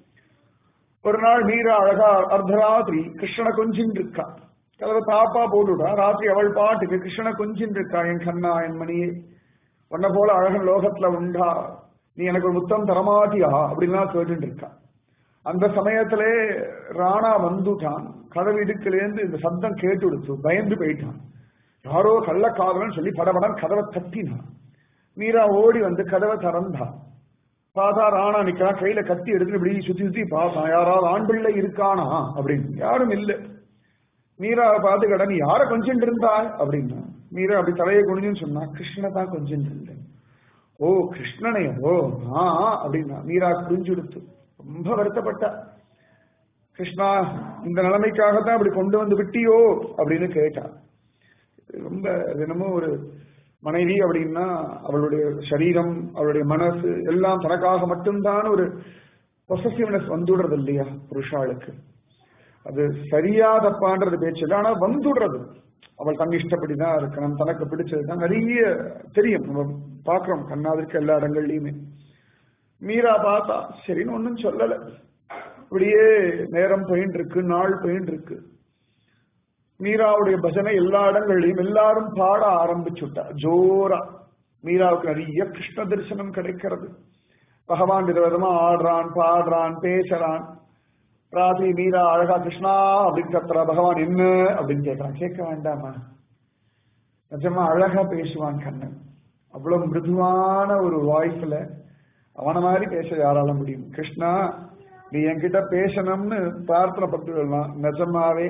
ஒரு நாள் மீரா அழகா அர்த்தராத்திரி கிருஷ்ணனை கொஞ்சின் இருக்கா கதவை தாப்பா போட்டுவிட்டா ராத்திரி அவள் பாட்டுக்கு கிருஷ்ணனை கொஞ்சின் இருக்கா என் கண்ணா என் மணியே உன்ன போல அழகன் லோகத்துல உண்டா நீ எனக்கு ஒரு முத்தம் தரமாட்டியா அப்படின்லாம் கேட்டுட்டு இருக்கா அந்த சமயத்திலே ராணா வந்துட்டான் கதவு இடுக்கிலேருந்து இந்த சத்தம் கேட்டு கொடுத்து பயந்து போயிட்டான் யாரோ கள்ளக்காதலன்னு சொல்லி படபடன் கதவை தட்டினான் மீரா ஓடி வந்து கதவை திறந்தா பார்த்தா ராணா நிக்கிறான் கையில கத்தி எடுத்து இப்படி சுத்தி சுத்தி பார்த்தான் யாராவது ஆண் பிள்ளை இருக்கானா அப்படின்னு யாரும் இல்ல மீராவை பார்த்து கடை நீ யார கொஞ்சம் இருந்தா அப்படின்னா மீரா அப்படி தலையை குனிஞ்சுன்னு சொன்னா கிருஷ்ணனை தான் கொஞ்சம் இருந்தேன் ஓ கிருஷ்ணனையோ ஆ அப்படின்னா மீரா புரிஞ்சு கொடுத்து ரொம்ப வருத்தப்பட்டா கிருஷ்ணா இந்த நிலைமைக்காகத்தான் அப்படி கொண்டு வந்து விட்டியோ அப்படின்னு கேட்டா ரொம்ப என்னமோ ஒரு மனைவி அப்படின்னா அவளுடைய சரீரம் அவளுடைய மனசு எல்லாம் தனக்காக மட்டும்தான் ஒரு பொசசிவ்னஸ் வந்துடுறது இல்லையா புருஷாளுக்கு அது சரியா தப்பான்றது பேச்சு இல்லை ஆனா வந்துடுறது அவள் தன் இஷ்டப்படிதான் இருக்கணும் தனக்கு பிடிச்சதுதான் நிறைய தெரியும் நம்ம பாக்குறோம் கண்ணாவிற்கு எல்லா இடங்கள்லயுமே மீரா பார்த்தா சரின்னு ஒன்னும் சொல்லல இப்படியே நேரம் போயின்னு இருக்கு நாள் போயின்னு இருக்கு மீராவுடைய பஜனை எல்லா இடங்கள்லயும் எல்லாரும் பாட ஆரம்பிச்சுட்டா ஜோரா மீராவுக்கு நிறைய கிருஷ்ண தரிசனம் கிடைக்கிறது பகவான் விதவிதமா ஆடுறான் பாடுறான் பேசுறான் ராத்திரி மீரா அழகா கிருஷ்ணா அப்படின்னு கத்துறா பகவான் என்ன அப்படின்னு கேட்கறான் கேட்க வேண்டாமா நிஜமா அழகா பேசுவான் கண்ணன் அவ்வளவு மிருதுவான ஒரு வாய்ஸ்ல அவன மாதிரி பேச யாரால முடியும் கிருஷ்ணா நீ என்கிட்ட பேசணும்னு பிரார்த்தனை பட்டுலாம் நிஜமாவே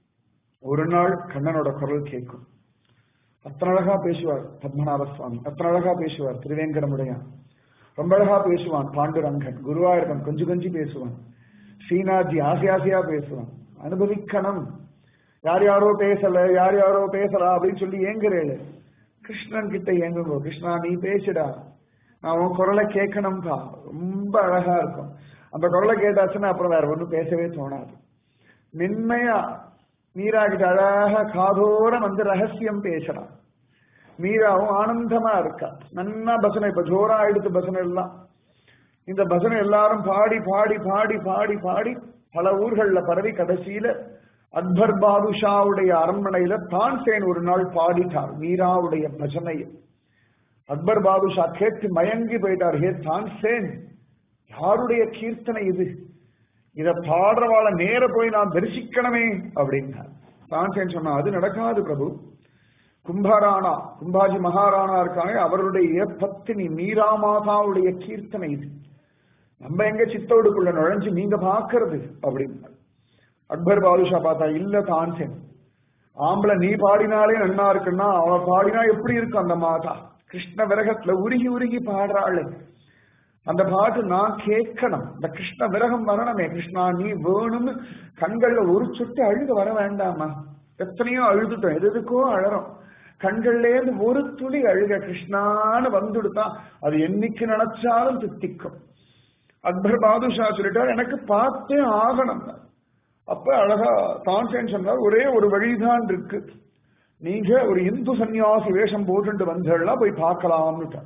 ஒரு நாள் கண்ணனோட குரல் கேட்கும் அத்தனை அழகா பேசுவார் பத்மநாப சுவாமி அத்தனை அழகா பேசுவார் திருவேங்கடமுடையான் ரொம்ப அழகா பேசுவான் பாண்டுரங்கன் குருவாயூரப்பன் கொஞ்சம் கொஞ்சம் பேசுவான் ஸ்ரீநாத்ஜி ஆசை ஆசையா பேசுவான் அனுபவிக்கணும் யார் யாரோ பேசல யார் யாரோ பேசலா அப்படின்னு சொல்லி ஏங்குறேன் கிருஷ்ணன் கிட்ட ஏங்குங்கோ கிருஷ்ணா நீ பேசுடா நான் உன் குரலை கேட்கணும்பா ரொம்ப அழகா இருக்கும் அந்த குரலை கேட்டாச்சுன்னா அப்புறம் வேற ஒன்றும் பேசவே தோணாது மென்மையா மீரா கிட்ட அழகா காதோட வந்து ரகசியம் பேசுறான் மீராவும் ஆனந்தமா இருக்கா நன்னா பசனை இப்ப ஜோரா எடுத்து பசனை எல்லாம் இந்த பஜனை எல்லாரும் பாடி பாடி பாடி பாடி பாடி பல ஊர்கள்ல பரவி கடைசியில அக்பர் பாதுஷாவுடைய அரண்மனையில தான்சேன் ஒரு நாள் பாடிட்டார் மீராவுடைய பஜனையை அக்பர் பாதுஷா கேட்டு மயங்கி போயிட்டார் ஹே தான்சேன் யாருடைய கீர்த்தனை இது இத பாடுறவாள நேர போய் நான் தரிசிக்கணுமே அப்படின்னார் தான்சேன் சொன்னா அது நடக்காது பிரபு கும்பராணா கும்பாஜி மகாராணா இருக்காங்க அவருடைய பத்தினி மீரா மாதாவுடைய கீர்த்தனை இது நம்ம எங்க சித்தோடுக்குள்ள நுழைஞ்சு நீங்க பாக்குறது அப்படின்னு அக்பர் பாதுஷா பார்த்தா இல்ல தான்சேன் ஆம்பளை நீ பாடினாலே நன்னா இருக்குன்னா அவ பாடினா எப்படி இருக்கும் அந்த மாதா கிருஷ்ண விரகத்துல உருகி உருகி பாடுறாள் அந்த பாட்டு நான் கேட்கணும் இந்த கிருஷ்ண விரகம் வரணுமே கிருஷ்ணா நீ வேணும்னு கண்கள்ல ஒரு சுட்டு அழுது வர வேண்டாமா எத்தனையோ அழுதுட்டோம் எது எதுக்கோ அழறோம் கண்கள்ல இருந்து ஒரு துளி அழுக கிருஷ்ணான்னு வந்துடுத்தா அது என்னைக்கு நினைச்சாலும் தித்திக்கும் அக்பர் பாதுஷா சொல்லிட்டார் எனக்கு பார்த்தே ஆகணும் அப்ப அழகா தான்சேன் சொன்னார் ஒரே ஒரு வழிதான் இருக்கு நீங்க ஒரு இந்து சன்னியாசி வேஷம் போட்டுட்டு வந்தா போய் பார்க்கலாம்னுட்டார்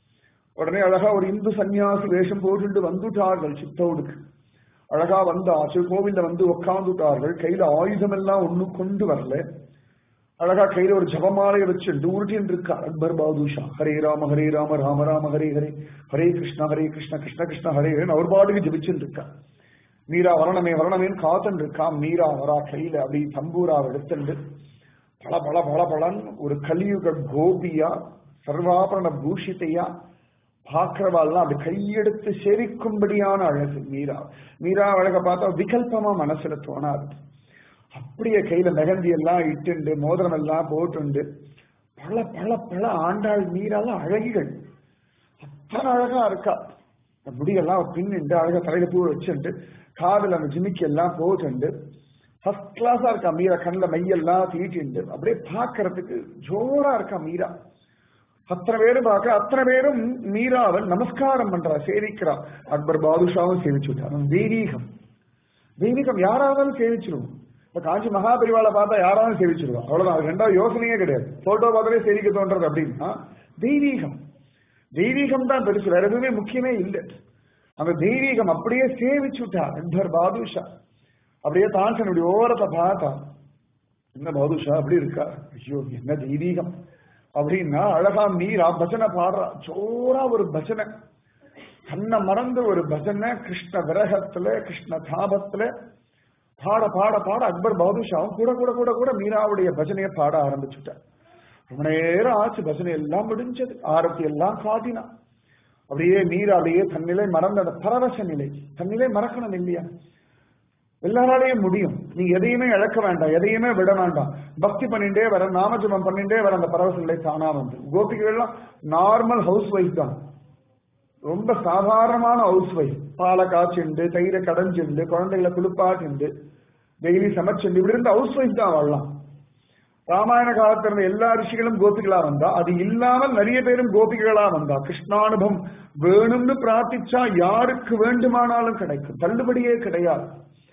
உடனே அழகா ஒரு இந்து சன்னியாசி வேஷம் போட்டுட்டு வந்துட்டார்கள் சித்தோடுக்கு அழகா வந்தாச்சு கோவில்ல வந்து உட்காந்துட்டார்கள் கையில ஆயுதம் எல்லாம் ஒண்ணு கொண்டு வரல அழகா கையில ஒரு ஜபமாலையை வச்சுட்டு உருட்டின்னு இருக்கா அக்பர் பாதுஷா ஹரே ராம ஹரே ராம ராம ராம ஹரே ஹரே ஹரே கிருஷ்ண ஹரே கிருஷ்ண கிருஷ்ண கிருஷ்ண ஹரே ஹரே அவர் பாட்டுக்கு ஜபிச்சுட்டு இருக்கா மீரா வரணமே வரணமேன்னு காத்துட்டு இருக்கா மீரா வரா கையில அப்படி தம்பூராவை எடுத்துண்டு பல பல பல பலன் ஒரு கலியுக கோபியா சர்வாபரண பூஷிதையா பாக்குறவாள்லாம் அப்படி கையெடுத்து செரிக்கும்படியான அழகு மீரா மீரா அழக பார்த்தா விகல்பமா மனசுல தோணாது அப்படியே கையில மெகந்தி எல்லாம் இட்டுண்டு மோதிரம் எல்லாம் போட்டுண்டு பல பல பல ஆண்டாள் மீராலாம் அழகிகள் அத்தனை அழகா இருக்கா இந்த முடியெல்லாம் பின்னிண்டு அழகா தலையில பூ வச்சுட்டு காதுல அந்த ஜிமிக்கி எல்லாம் போட்டுண்டு ஃபர்ஸ்ட் கிளாஸா இருக்கா மீரா கண்ணில் மையெல்லாம் தீட்டிண்டு அப்படியே பார்க்கறதுக்கு ஜோரா இருக்கா மீரா அத்தனை பேரும் பார்க்க அத்தனை பேரும் மீராவல் நமஸ்காரம் பண்றா சேவிக்கிறா அக்பர் பாதுஷாவும் சேவிச்சு விட்டார் தெய்வீகம் தெய்வீகம் யாராவது சேவிச்சிருவோம் இப்ப காஞ்சி மகாபரிவாளை பார்த்தா யாராவது சேவிச்சிருவோம் அவ்வளவுதான் அது ரெண்டாவது யோசனையே கிடையாது போட்டோ பார்த்தாலே சேவிக்க தோன்றது அப்படின்னா தெய்வீகம் தெய்வீகம் தான் பெருசு வேற எதுவுமே முக்கியமே இல்லை அந்த தெய்வீகம் அப்படியே சேவிச்சு விட்டா அக்பர் பாதுஷா அப்படியே தான்சன் இப்படி ஓரத்தை பார்த்தா என்ன பாதுஷா அப்படி இருக்கா ஐயோ என்ன தெய்வீகம் அப்படின்னா அழகா மீரா பஜனை பாடுறா ஜோரா ஒரு பஜனை தன்னை மறந்து ஒரு பஜனை கிருஷ்ண விரகத்துல கிருஷ்ண தாபத்துல பாட பாட பாட அக்பர் பாதுஷாவும் கூட கூட கூட கூட மீராவுடைய பஜனையை பாட ஆரம்பிச்சுட்டார் ரொம்ப நேரம் ஆச்சு பஜனை எல்லாம் முடிஞ்சது ஆரத்தி எல்லாம் காட்டினா அப்படியே மீரா அப்படியே தன்னிலை மறந்த அந்த பரவச நிலை தன்னிலை மறக்கணும் இல்லையா எல்லாராலையும் முடியும் நீங்க எதையுமே இழக்க வேண்டாம் எதையுமே விட வேண்டாம் பக்தி பண்ணிட்டே வர நாமஜபம் பண்ணிட்டே வர அந்த பரவச நிலை தானா வந்து கோபிகள் எல்லாம் நார்மல் ஹவுஸ் ஒய்ஃப் தான் ரொம்ப சாதாரணமான ஹவுஸ் ஒய்ஃப் பாலை காய்ச்சிண்டு தயிரை கடைஞ்சிண்டு குழந்தைகளை குளிப்பாட்டிண்டு டெய்லி சமைச்சுண்டு இப்படி இருந்த ஹவுஸ் ஒய்ஃப் தான் வாழலாம் ராமாயண காலத்துல இருந்த எல்லா ரிஷிகளும் கோபிகளா வந்தா அது இல்லாமல் நிறைய பேரும் கோபிகளா வந்தா கிருஷ்ணானுபவம் வேணும்னு பிரார்த்திச்சா யாருக்கு வேண்டுமானாலும் கிடைக்கும் தள்ளுபடியே கிடையாது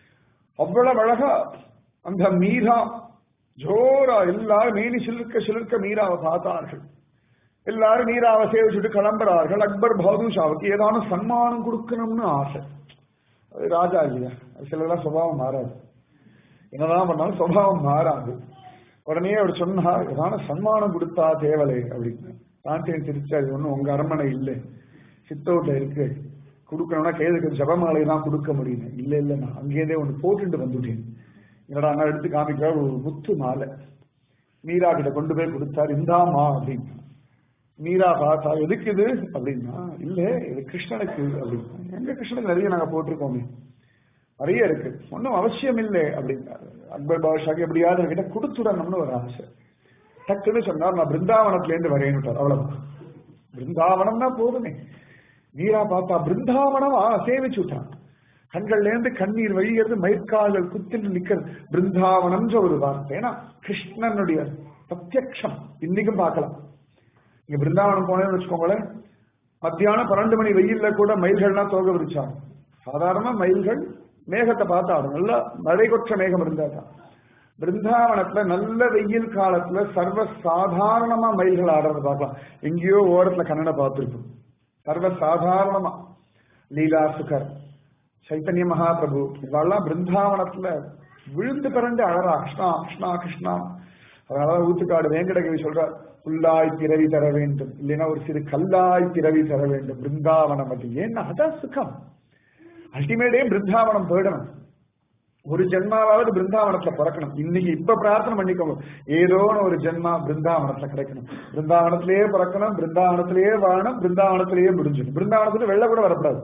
அவ்வளவு அழகா அந்த மீரா ஜோரா எல்லாரும் மேனி சிலிர்க்க சிலிர்க்க மீராவை பார்த்தார்கள் எல்லாரும் மீராவை சேவிச்சுட்டு கிளம்புறார்கள் அக்பர் பகதூஷாவுக்கு ஏதானும் சன்மானம் கொடுக்கணும்னு ஆசை அது ராஜா இல்லையா அது சிலதெல்லாம் சுபாவம் மாறாது என்னதான் பண்ணாலும் சுபாவம் மாறாது உடனே அவர் சொன்னார் ஏதான சன்மானம் கொடுத்தா தேவலை அப்படின்னு தாண்டியன் சிரிச்சாரு ஒன்றும் உங்க அரண்மனை இல்லை சித்தவுட்ல இருக்கு கொடுக்கணும்னா கைதுக்கு ஜபமாலை தான் கொடுக்க முடியும் இல்ல இல்ல நான் அங்கேருந்தே ஒன்று போட்டுட்டு வந்துட்டேன் என்னடா நான் எடுத்து காமிக்கிறார் ஒரு முத்து மாலை மீரா கிட்ட கொண்டு போய் கொடுத்தாரு இந்தாமா அப்படின்னு மீரா பார்த்தா எதுக்கு இது அப்படின்னா இல்ல இது கிருஷ்ணனுக்கு அப்படின்னா எங்க கிருஷ்ணனுக்கு நிறைய நாங்க போட்டிருக்கோமே நிறைய இருக்கு ஒன்றும் அவசியம் இல்லை அப்படின்னாரு அக்பர் பாஷாக்கு எப்படியாவது கிட்ட கொடுத்துடணும்னு ஒரு ஆசை டக்குன்னு சொன்னார் நான் பிருந்தாவனத்துல இருந்து வரேன்னுட்டார் அவ்வளவுதான் பிருந்தாவனம்னா போதுமே வீரா பார்த்தா பிருந்தாவனம் சேவிச்சு விட்டான் கண்கள்ல இருந்து கண்ணீர் வழியிறது மயிர்கால்கள் குத்திட்டு நிக்கிறது பிருந்தாவனம்ன்ற ஒரு வார்த்தை ஏன்னா கிருஷ்ணனுடைய பிரத்யக்ஷம் இன்னைக்கும் பார்க்கலாம் இங்க பிருந்தாவனம் போனேன்னு வச்சுக்கோங்களேன் மத்தியானம் பன்னெண்டு மணி வெயில்ல கூட மயில்கள்லாம் தோக விரிச்சாங்க சாதாரண மயில்கள் மேகத்தை பார்த்தாடும் நல்லா மழை கொற்ற மேகம் இருந்தாதான் பிருந்தாவனத்துல நல்ல வெயில் காலத்துல சர்வ சாதாரணமா மயில்கள் ஆடுறத பார்க்கலாம் எங்கேயோ ஓரத்துல கண்ணனை பார்த்திருக்கும் சர்வ சாதாரணமா லீலா சுகர் சைத்தன்ய மகாபிரபு இவெல்லாம் பிருந்தாவனத்துல விழுந்து பிறந்து அழறா கிருஷ்ணா கிருஷ்ணா கிருஷ்ணா அதனால ஊத்துக்காடு வேங்கடகவி சொல்றார் புல்லாய் பிறவி தர வேண்டும் இல்லைன்னா ஒரு சிறு கல்லாய் பிறவி தர வேண்டும் பிருந்தாவனம் அது ஏன்னா அதான் சுகம் அல்டிமேட்டே பிருந்தாவனம் போயிடணும் ஒரு ஜென்மாவாவது பிருந்தாவனத்துல பிறக்கணும் இன்னைக்கு இப்ப பிரார்த்தனை பண்ணிக்கோங்க ஏதோன்னு ஒரு ஜென்மா பிருந்தாவனத்துல கிடைக்கணும் பிருந்தாவனத்திலேயே பிறக்கணும் பிருந்தாவனத்திலேயே வாழணும் பிருந்தாவனத்திலேயே முடிஞ்சிடும் பிருந்தாவனத்துல வெள்ள கூட வரப்படாது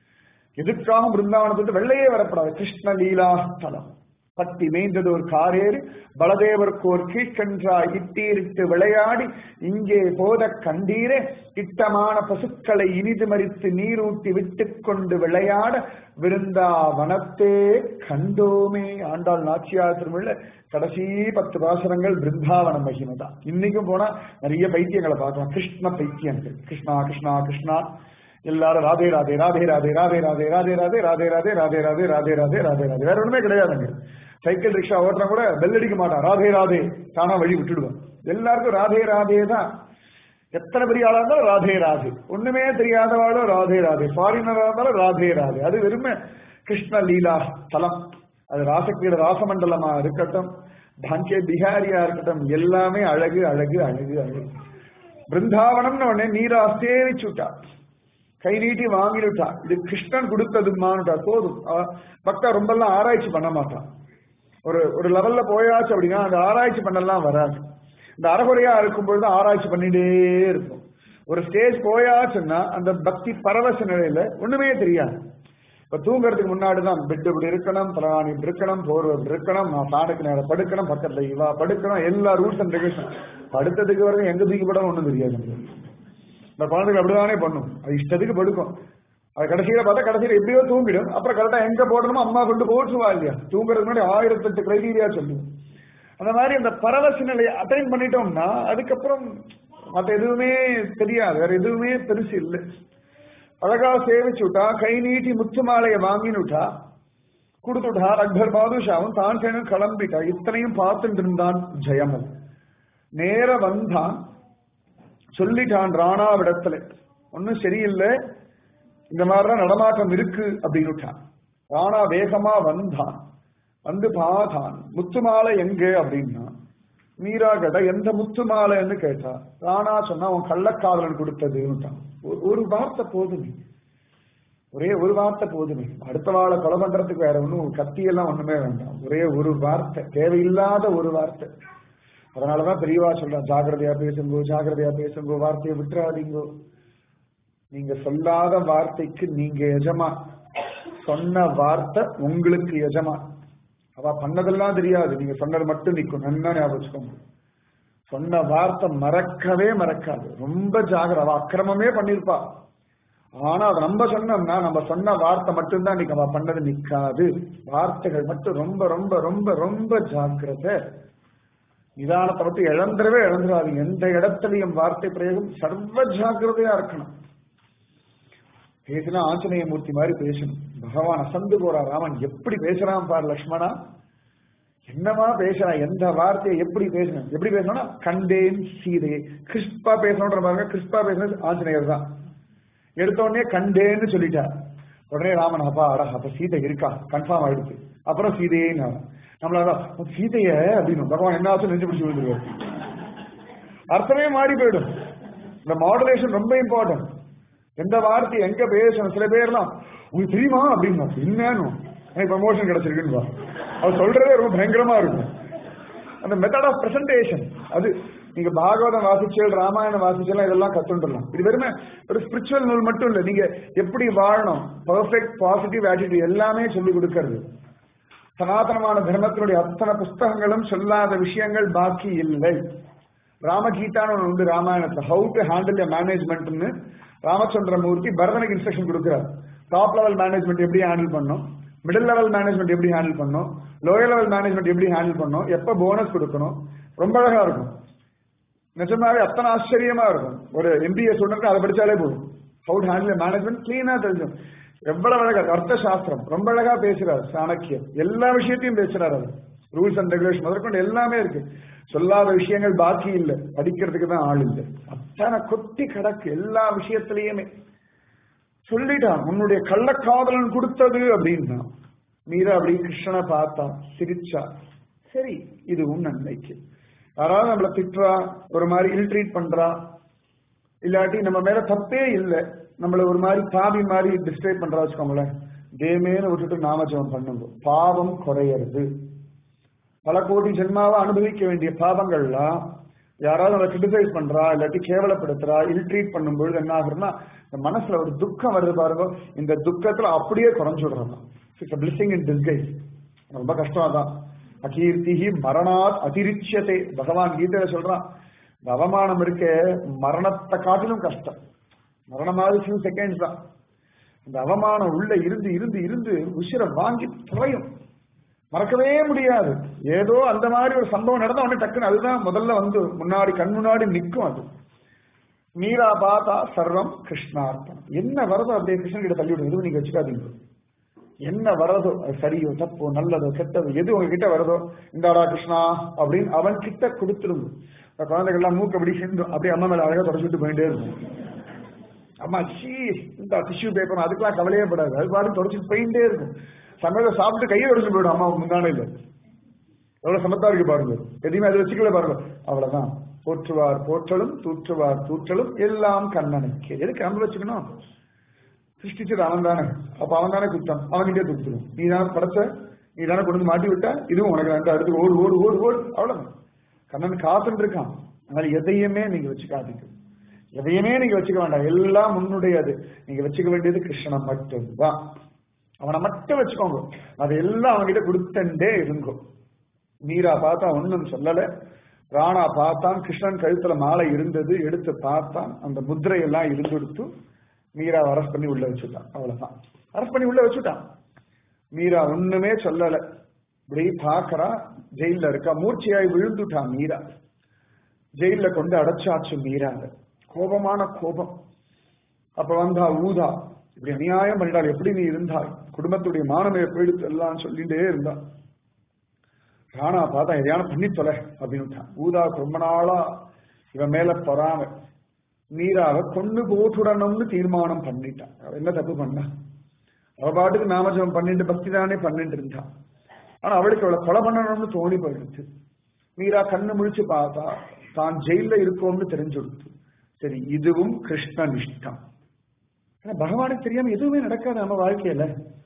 எதுக்காக பிருந்தாவனத்துல வெள்ளையே வரப்படாது கிருஷ்ண லீலா ஸ்தலம் பட்டி மேய்ந்தது ஒரு காரேறு பலதேவருக்கு ஒரு கீழ்கன்றாய் இட்டீரிட்டு விளையாடி இங்கே போத கண்டீரே இட்டமான பசுக்களை இனிது மறித்து நீரூட்டி விட்டு கொண்டு விளையாட விருந்தாவனத்தே கண்டோமே ஆண்டாள் நாச்சியார் திருமள்ள கடைசி பத்து பாசனங்கள் பிருந்தாவன மகிமை தான் இன்னைக்கும் போனா நிறைய பைத்தியங்களை பார்க்கலாம் கிருஷ்ண பைத்தியங்கள் கிருஷ்ணா கிருஷ்ணா கிருஷ்ணா எல்லாரும் ராதே ராதே ராதே ராதே ராதே ராதே ராதே ராதே ராதே ராதே ராதே ராதே ராதே ராதே ராதே ராதே வேற ஒண்ணுமே கிடையாதுங்க சைக்கிள் ரிக்ஷா ஓட்டுறா கூட பெல் அடிக்க மாட்டான் ராதே ராதே தானா வழி விட்டுடுவான் எல்லாருக்கும் ராதே ராதே தான் எத்தனை பெரிய ஆளா இருந்தாலும் ராதே ராதே ஒண்ணுமே தெரியாதவாளோ ராதே ராதே ஃபாரினரா இருந்தாலும் ராதே ராதே அது வெறுமை கிருஷ்ண லீலா தலம் அது ராசக்கியோட ராசமண்டலமா இருக்கட்டும் பாங்கிய பிஹாரியா இருக்கட்டும் எல்லாமே அழகு அழகு அழகு அழகு பிருந்தாவனம்னு உடனே நீரா சேவிச்சுட்டா கை நீட்டி வாங்கினுட்டா இது கிருஷ்ணன் கொடுத்ததுமானுட்டா போதும் பக்தா ரொம்ப எல்லாம் ஆராய்ச்சி பண்ண மாட்டான் ஒரு ஒரு லெவல்ல போயாச்சு அப்படின்னா அந்த ஆராய்ச்சி பண்ணலாம் வராது இந்த அறகுறையா இருக்கும் பொழுது ஆராய்ச்சி பண்ணிட்டே இருக்கும் ஒரு ஸ்டேஜ் போயாச்சுன்னா அந்த பக்தி பரவச நிலையில ஒண்ணுமே தெரியாது இப்ப தூங்குறதுக்கு முன்னாடி தான் பெட் இப்படி இருக்கணும் தலாணி இப்படி இருக்கணும் போர்வை இப்படி இருக்கணும் நான் சாணுக்கு நேரம் படுக்கணும் பக்கத்துல இவா படுக்கணும் எல்லா ரூல்ஸ் அண்ட் ரெகுலேஷன் படுத்ததுக்கு வரைக்கும் எங்க தூக்கி போட ஒண்ணும் தெரியாது இந்த குழந்தைகள் அப்படிதானே பண்ணும் அது இஷ்டத்துக்கு படுக்கும் அது கடைசியில பார்த்தா கடைசியில எப்படியோ தூங்கிடும் அப்புறம் கரெக்டா எங்க போடணுமோ அம்மா கொண்டு போட்டுருவா இல்லையா தூங்குறதுக்கு முன்னாடி ஆயிரத்தெட்டு கிரைடீரியா சொல்லுவோம் அந்த மாதிரி அந்த பரவச நிலையை அட்டைன் பண்ணிட்டோம்னா அதுக்கப்புறம் மத்த எதுவுமே தெரியாது வேற எதுவுமே பெருசு இல்லை அழகா சேவிச்சு விட்டா கை நீட்டி முத்து மாலையை வாங்கினுட்டா கொடுத்துட்டா அக்பர் பாதுஷாவும் தான் சேனும் கிளம்பிட்டா இத்தனையும் பார்த்துட்டு இருந்தான் ஜெயமன் நேர வந்தான் சொல்லிட்டான் ராணாவிடத்துல ஒன்னும் சரியில்லை இந்த மாதிரிலாம் நடமாட்டம் இருக்கு அப்படின்னுட்டான் ராணா வேகமா வந்தான் வந்து பார்த்தான் முத்து மாலை எங்க அப்படின்னா மீரா கேட்டா எந்த முத்து மாலைன்னு கேட்டா ராணா சொன்னா உன் கள்ளக்காதலன் கொடுத்ததுன்னுட்டான் ஒரு- ஒரு வார்த்தை போதுமே ஒரே ஒரு வார்த்தை போதுமே அடுத்த வாழை கொலை பண்றதுக்கு வேற ஒன்றும் கத்தியெல்லாம் ஒண்ணுமே வேண்டாம் ஒரே ஒரு வார்த்தை தேவையில்லாத ஒரு வார்த்தை அதனாலதான் பெரியவா சொல்றேன் ஜாக்கிரதையா பேசுங்கோ ஜாக்கிரதையா பேசுங்கோ வார்த்தையை விட்டுறாதீங்கோ நீங்க சொல்லாத வார்த்தைக்கு நீங்க எஜமா சொன்ன வார்த்தை உங்களுக்கு எஜமா அவ பண்ணதெல்லாம் தெரியாது நீங்க சொன்னது மட்டும் நிற்கும் நல்லா ஞாபகம் வச்சுக்கோங்க சொன்ன வார்த்தை மறக்கவே மறக்காது ரொம்ப ஜாகிரதை அவ அக்கிரமமே பண்ணிருப்பா ஆனா அதை நம்ம சொன்னோம்னா நம்ம சொன்ன வார்த்தை மட்டும்தான் இன்னைக்கு அவ பண்ணது நிக்காது வார்த்தைகள் மட்டும் ரொம்ப ரொம்ப ரொம்ப ரொம்ப ஜாக்கிரதை நிதானத்தை மட்டும் இழந்துடவே இழந்துடாதீங்க எந்த இடத்துலயும் வார்த்தை பிரயோகம் சர்வ ஜாக்கிரதையா இருக்கணும் பேசினா ஆஞ்சநேய மூர்த்தி மாதிரி பேசணும் பகவான் அசந்து போறா ராமன் எப்படி பேசுறான் பார் லக்ஷ்மணா என்னமா பேசுறான் எந்த வார்த்தையை எப்படி பேசணும் எப்படி பேசணும்னா கண்டேன் சீதை கிறிஸ்பா பேசணுன்ற பாருங்க கிறிஸ்பா பேசுறது ஆஞ்சநேயர் தான் எடுத்த உடனே கண்டேன்னு சொல்லிட்டார் உடனே ராமன் அப்பா அடா அப்ப சீதை இருக்கா கன்ஃபார்ம் ஆயிடுச்சு அப்புறம் சீதையே நம்மளால சீதைய அப்படின்னு பகவான் என்ன ஆச்சு நெஞ்சு பிடிச்சி விழுந்துருவார் அர்த்தமே மாறி போயிடும் இந்த மாடுலேஷன் ரொம்ப இம்பார்ட்டன்ட் எந்த வார்த்தை எங்க பேசணும் சில பேர்லாம் உங்களுக்கு தெரியுமா அப்படின்னா என்னன்னு எனக்கு ப்ரமோஷன் கிடைச்சிருக்குன்னு அவர் சொல்றதே ரொம்ப பயங்கரமா இருக்கும் அந்த மெத்தட் ஆஃப் பிரசன்டேஷன் அது நீங்க பாகவதம் வாசிச்சல் ராமாயணம் வாசிச்சல் இதெல்லாம் கத்துண்டுலாம் இது வெறுமே ஒரு ஸ்பிரிச்சுவல் நூல் மட்டும் இல்ல நீங்க எப்படி வாழணும் பர்ஃபெக்ட் பாசிட்டிவ் ஆட்டிடியூட் எல்லாமே சொல்லி கொடுக்கறது சனாதனமான தர்மத்தினுடைய அத்தனை புஸ்தகங்களும் சொல்லாத விஷயங்கள் பாக்கி இல்லை ராமகீதான்னு ஒன்று உண்டு ராமாயணத்துல ஹவு டு ஹேண்டில் மேனேஜ்மெண்ட்னு ராமச்சந்திரமூர்த்தி பரதனுக்கு இன்ஸ்ட்ரக்ஷன் கொடுக்குறார் டாப் லெவல் மேனேஜ்மெண்ட் எப்படி ஹேண்டில் பண்ணும் மிடில் லெவல் மேனேஜ்மெண்ட் எப்படி ஹேண்டில் பண்ணும் லோயர் லெவல் மேனேஜ்மெண்ட் எப்படி ஹேண்டில் பண்ணும் எப்ப போனஸ் கொடுக்கணும் ரொம்ப அழகா இருக்கும் நிஜமாவே அத்தனை ஆச்சரியமா இருக்கும் ஒரு எம்பிஏ ஸ்டூடெண்ட் அதை படிச்சாலே போதும் ஹவு டு ஹேண்டில் மேனேஜ்மெண்ட் கிளீனா தெரிஞ்சும் எவ்வளவு அழகா அர்த்த சாஸ்திரம் ரொம்ப அழகா பேசுறார் சாணக்கியம் எல்லா விஷயத்தையும் பேசுறாரு அவர் ரூல்ஸ் அண்ட் ரெகுலேஷன் முதற்கொண்டு எல்லாமே இருக்கு சொல்லாத விஷயங்கள் பாக்கி இல்லை படிக்கிறதுக்கு தான் ஆள் இல்லை அத்தனை கொட்டி கிடக்கு எல்லா விஷயத்திலையுமே சொல்லிட்டான் உன்னுடைய கள்ளக்காதலன் கொடுத்தது அப்படின்னா மீரா அப்படி கிருஷ்ணனை பார்த்தா சிரிச்சா சரி இது உன் நன்மைக்கு யாராவது நம்மளை திட்டுறா ஒரு மாதிரி இல்ட்ரீட் பண்றா இல்லாட்டி நம்ம மேல தப்பே இல்லை நம்மள ஒரு மாதிரி பாவி மாதிரி டிஸ்கிரைப் பண்றா வச்சுக்கோங்களேன் தேமேன்னு விட்டுட்டு நாமஜபம் பண்ணுங்க பாவம் குறையறது பல கோடி ஜென்மாவை அனுபவிக்க வேண்டிய பாவங்கள்லாம் யாராவது அதை கிரிட்டிசைஸ் பண்றா இல்லாட்டி கேவலப்படுத்துறா இல்ட்ரீட் பண்ணும்பொழுது என்ன ஆகுதுன்னா இந்த மனசுல ஒரு துக்கம் வருது பாருங்க இந்த துக்கத்துல அப்படியே குறைஞ்சு விடுறாங்க இட்ஸ் பிளிஸிங் இன் டிஸ்கைஸ் ரொம்ப கஷ்டம் தான் அகீர்த்திஹி மரணாத் அதிரிச்சியத்தை பகவான் கீதையில சொல்றான் இந்த அவமானம் இருக்க மரணத்தை காட்டிலும் கஷ்டம் மரணமாவது ஃபியூ செகண்ட்ஸ் தான் இந்த அவமானம் உள்ள இருந்து இருந்து இருந்து உசிரை வாங்கி துறையும் மறக்கவே முடியாது ஏதோ அந்த மாதிரி ஒரு சம்பவம் நடந்தா உடனே டக்குன்னு அதுதான் முதல்ல வந்து முன்னாடி கண் முன்னாடி நிற்கும் அது மீரா பாத்தா சர்வம் கிருஷ்ணார்ப்பணம் என்ன வரதோ அப்படியே கிருஷ்ணன் கிட்ட தள்ளி விடுங்க எதுவும் நீங்க வச்சுக்காதீங்க என்ன வரதோ அது சரியோ தப்போ நல்லதோ கெட்டதோ எது உங்ககிட்ட வருதோ இந்தாடா கிருஷ்ணா அப்படின்னு அவன் கிட்ட கொடுத்துருங்க இந்த குழந்தைகள்லாம் மூக்கு அப்படி சிந்தும் அப்படியே அம்மா மேல அழகா தொடச்சிட்டு போயிட்டே இருக்கும் அம்மா சீ இந்த டிஷ்யூ பேப்பர் அதுக்கெல்லாம் கவலையே படாது அது பாட்டு தொடச்சிட்டு போயிட்டே இருக்கும் சமையல சாப்பிட்டு கையை உடச்சு போயிடும் அம்மா முந்தானே இல்லை எவ்வளவு சமத்தா இருக்கு பாருங்க எதையுமே அதை வச்சுக்கல பாருங்க அவ்வளவுதான் போற்றுவார் போற்றலும் தூற்றுவார் தூற்றலும் எல்லாம் கண்ணனுக்கு எதுக்கு நம்ம வச்சுக்கணும் சிருஷ்டிச்சது அவன் தானே அப்ப அவன் தானே குத்தம் அவன்கிட்டே தூத்துடும் நீ தானே படைச்ச நீ தானே கொண்டு வந்து மாட்டி விட்ட இதுவும் உனக்கு வேண்டாம் அடுத்து ஓடு ஓடு ஓடு ஓடு அவ்வளவுதான் கண்ணன் காத்துட்டு இருக்கான் அதனால எதையுமே நீங்க வச்சுக்காதீங்க எதையுமே நீங்க வச்சுக்க வேண்டாம் எல்லாம் உன்னுடையது நீங்க வச்சுக்க வேண்டியது கிருஷ்ணன் மட்டும்தான் அவனை மட்டும் வச்சுக்கோங்க அது எல்லாம் அவன்கிட்ட கொடுத்தண்டே இருங்கோ மீரா பார்த்தா ஒண்ணும் சொல்லல ராணா பார்த்தான் கிருஷ்ணன் கழுத்துல மாலை இருந்தது எடுத்து பார்த்தான் அந்த முத்திரை எல்லாம் இருந்துடுத்து மீரா அரஸ்ட் பண்ணி உள்ள வச்சுட்டான் அவ்வளவுதான் அரஸ்ட் பண்ணி உள்ள வச்சுட்டான் மீரா ஒண்ணுமே சொல்லல இப்படி பாக்குறா ஜெயில இருக்கா மூர்ச்சையாய் விழுந்துட்டான் மீரா ஜெயில கொண்டு அடைச்சாச்சு மீறாங்க கோபமான கோபம் அப்ப வந்தா ஊதா இப்படி அநியாயம் பண்ணிட்டால் எப்படி நீ இருந்தாய் குடும்பத்துடைய மானமே போயிடுத்து எல்லாம் சொல்லிட்டே இருந்தா ராணா பார்த்தா எதையான பண்ணி தொலை அப்படின்னு விட்டான் ஊதாவுக்கு ரொம்ப நாளா இவன் மேல பொறாம மீராவை கொண்டு போட்டுடணும்னு தீர்மானம் பண்ணிட்டான் அவ என்ன தப்பு பண்ணா அவ பாட்டுக்கு நாமஜபம் பண்ணிட்டு பக்தி தானே பண்ணிட்டு இருந்தான் ஆனா அவளுக்கு அவளை கொலை பண்ணணும்னு தோணி போயிடுச்சு மீரா கண்ணு முழிச்சு பார்த்தா தான் ஜெயில இருக்கோம்னு தெரிஞ்சுடுத்து சரி இதுவும் கிருஷ்ணன் இஷ்டம் ஆனா பகவானுக்கு தெரியாம எதுவுமே நடக்காது நம்ம வாழ்க்கையில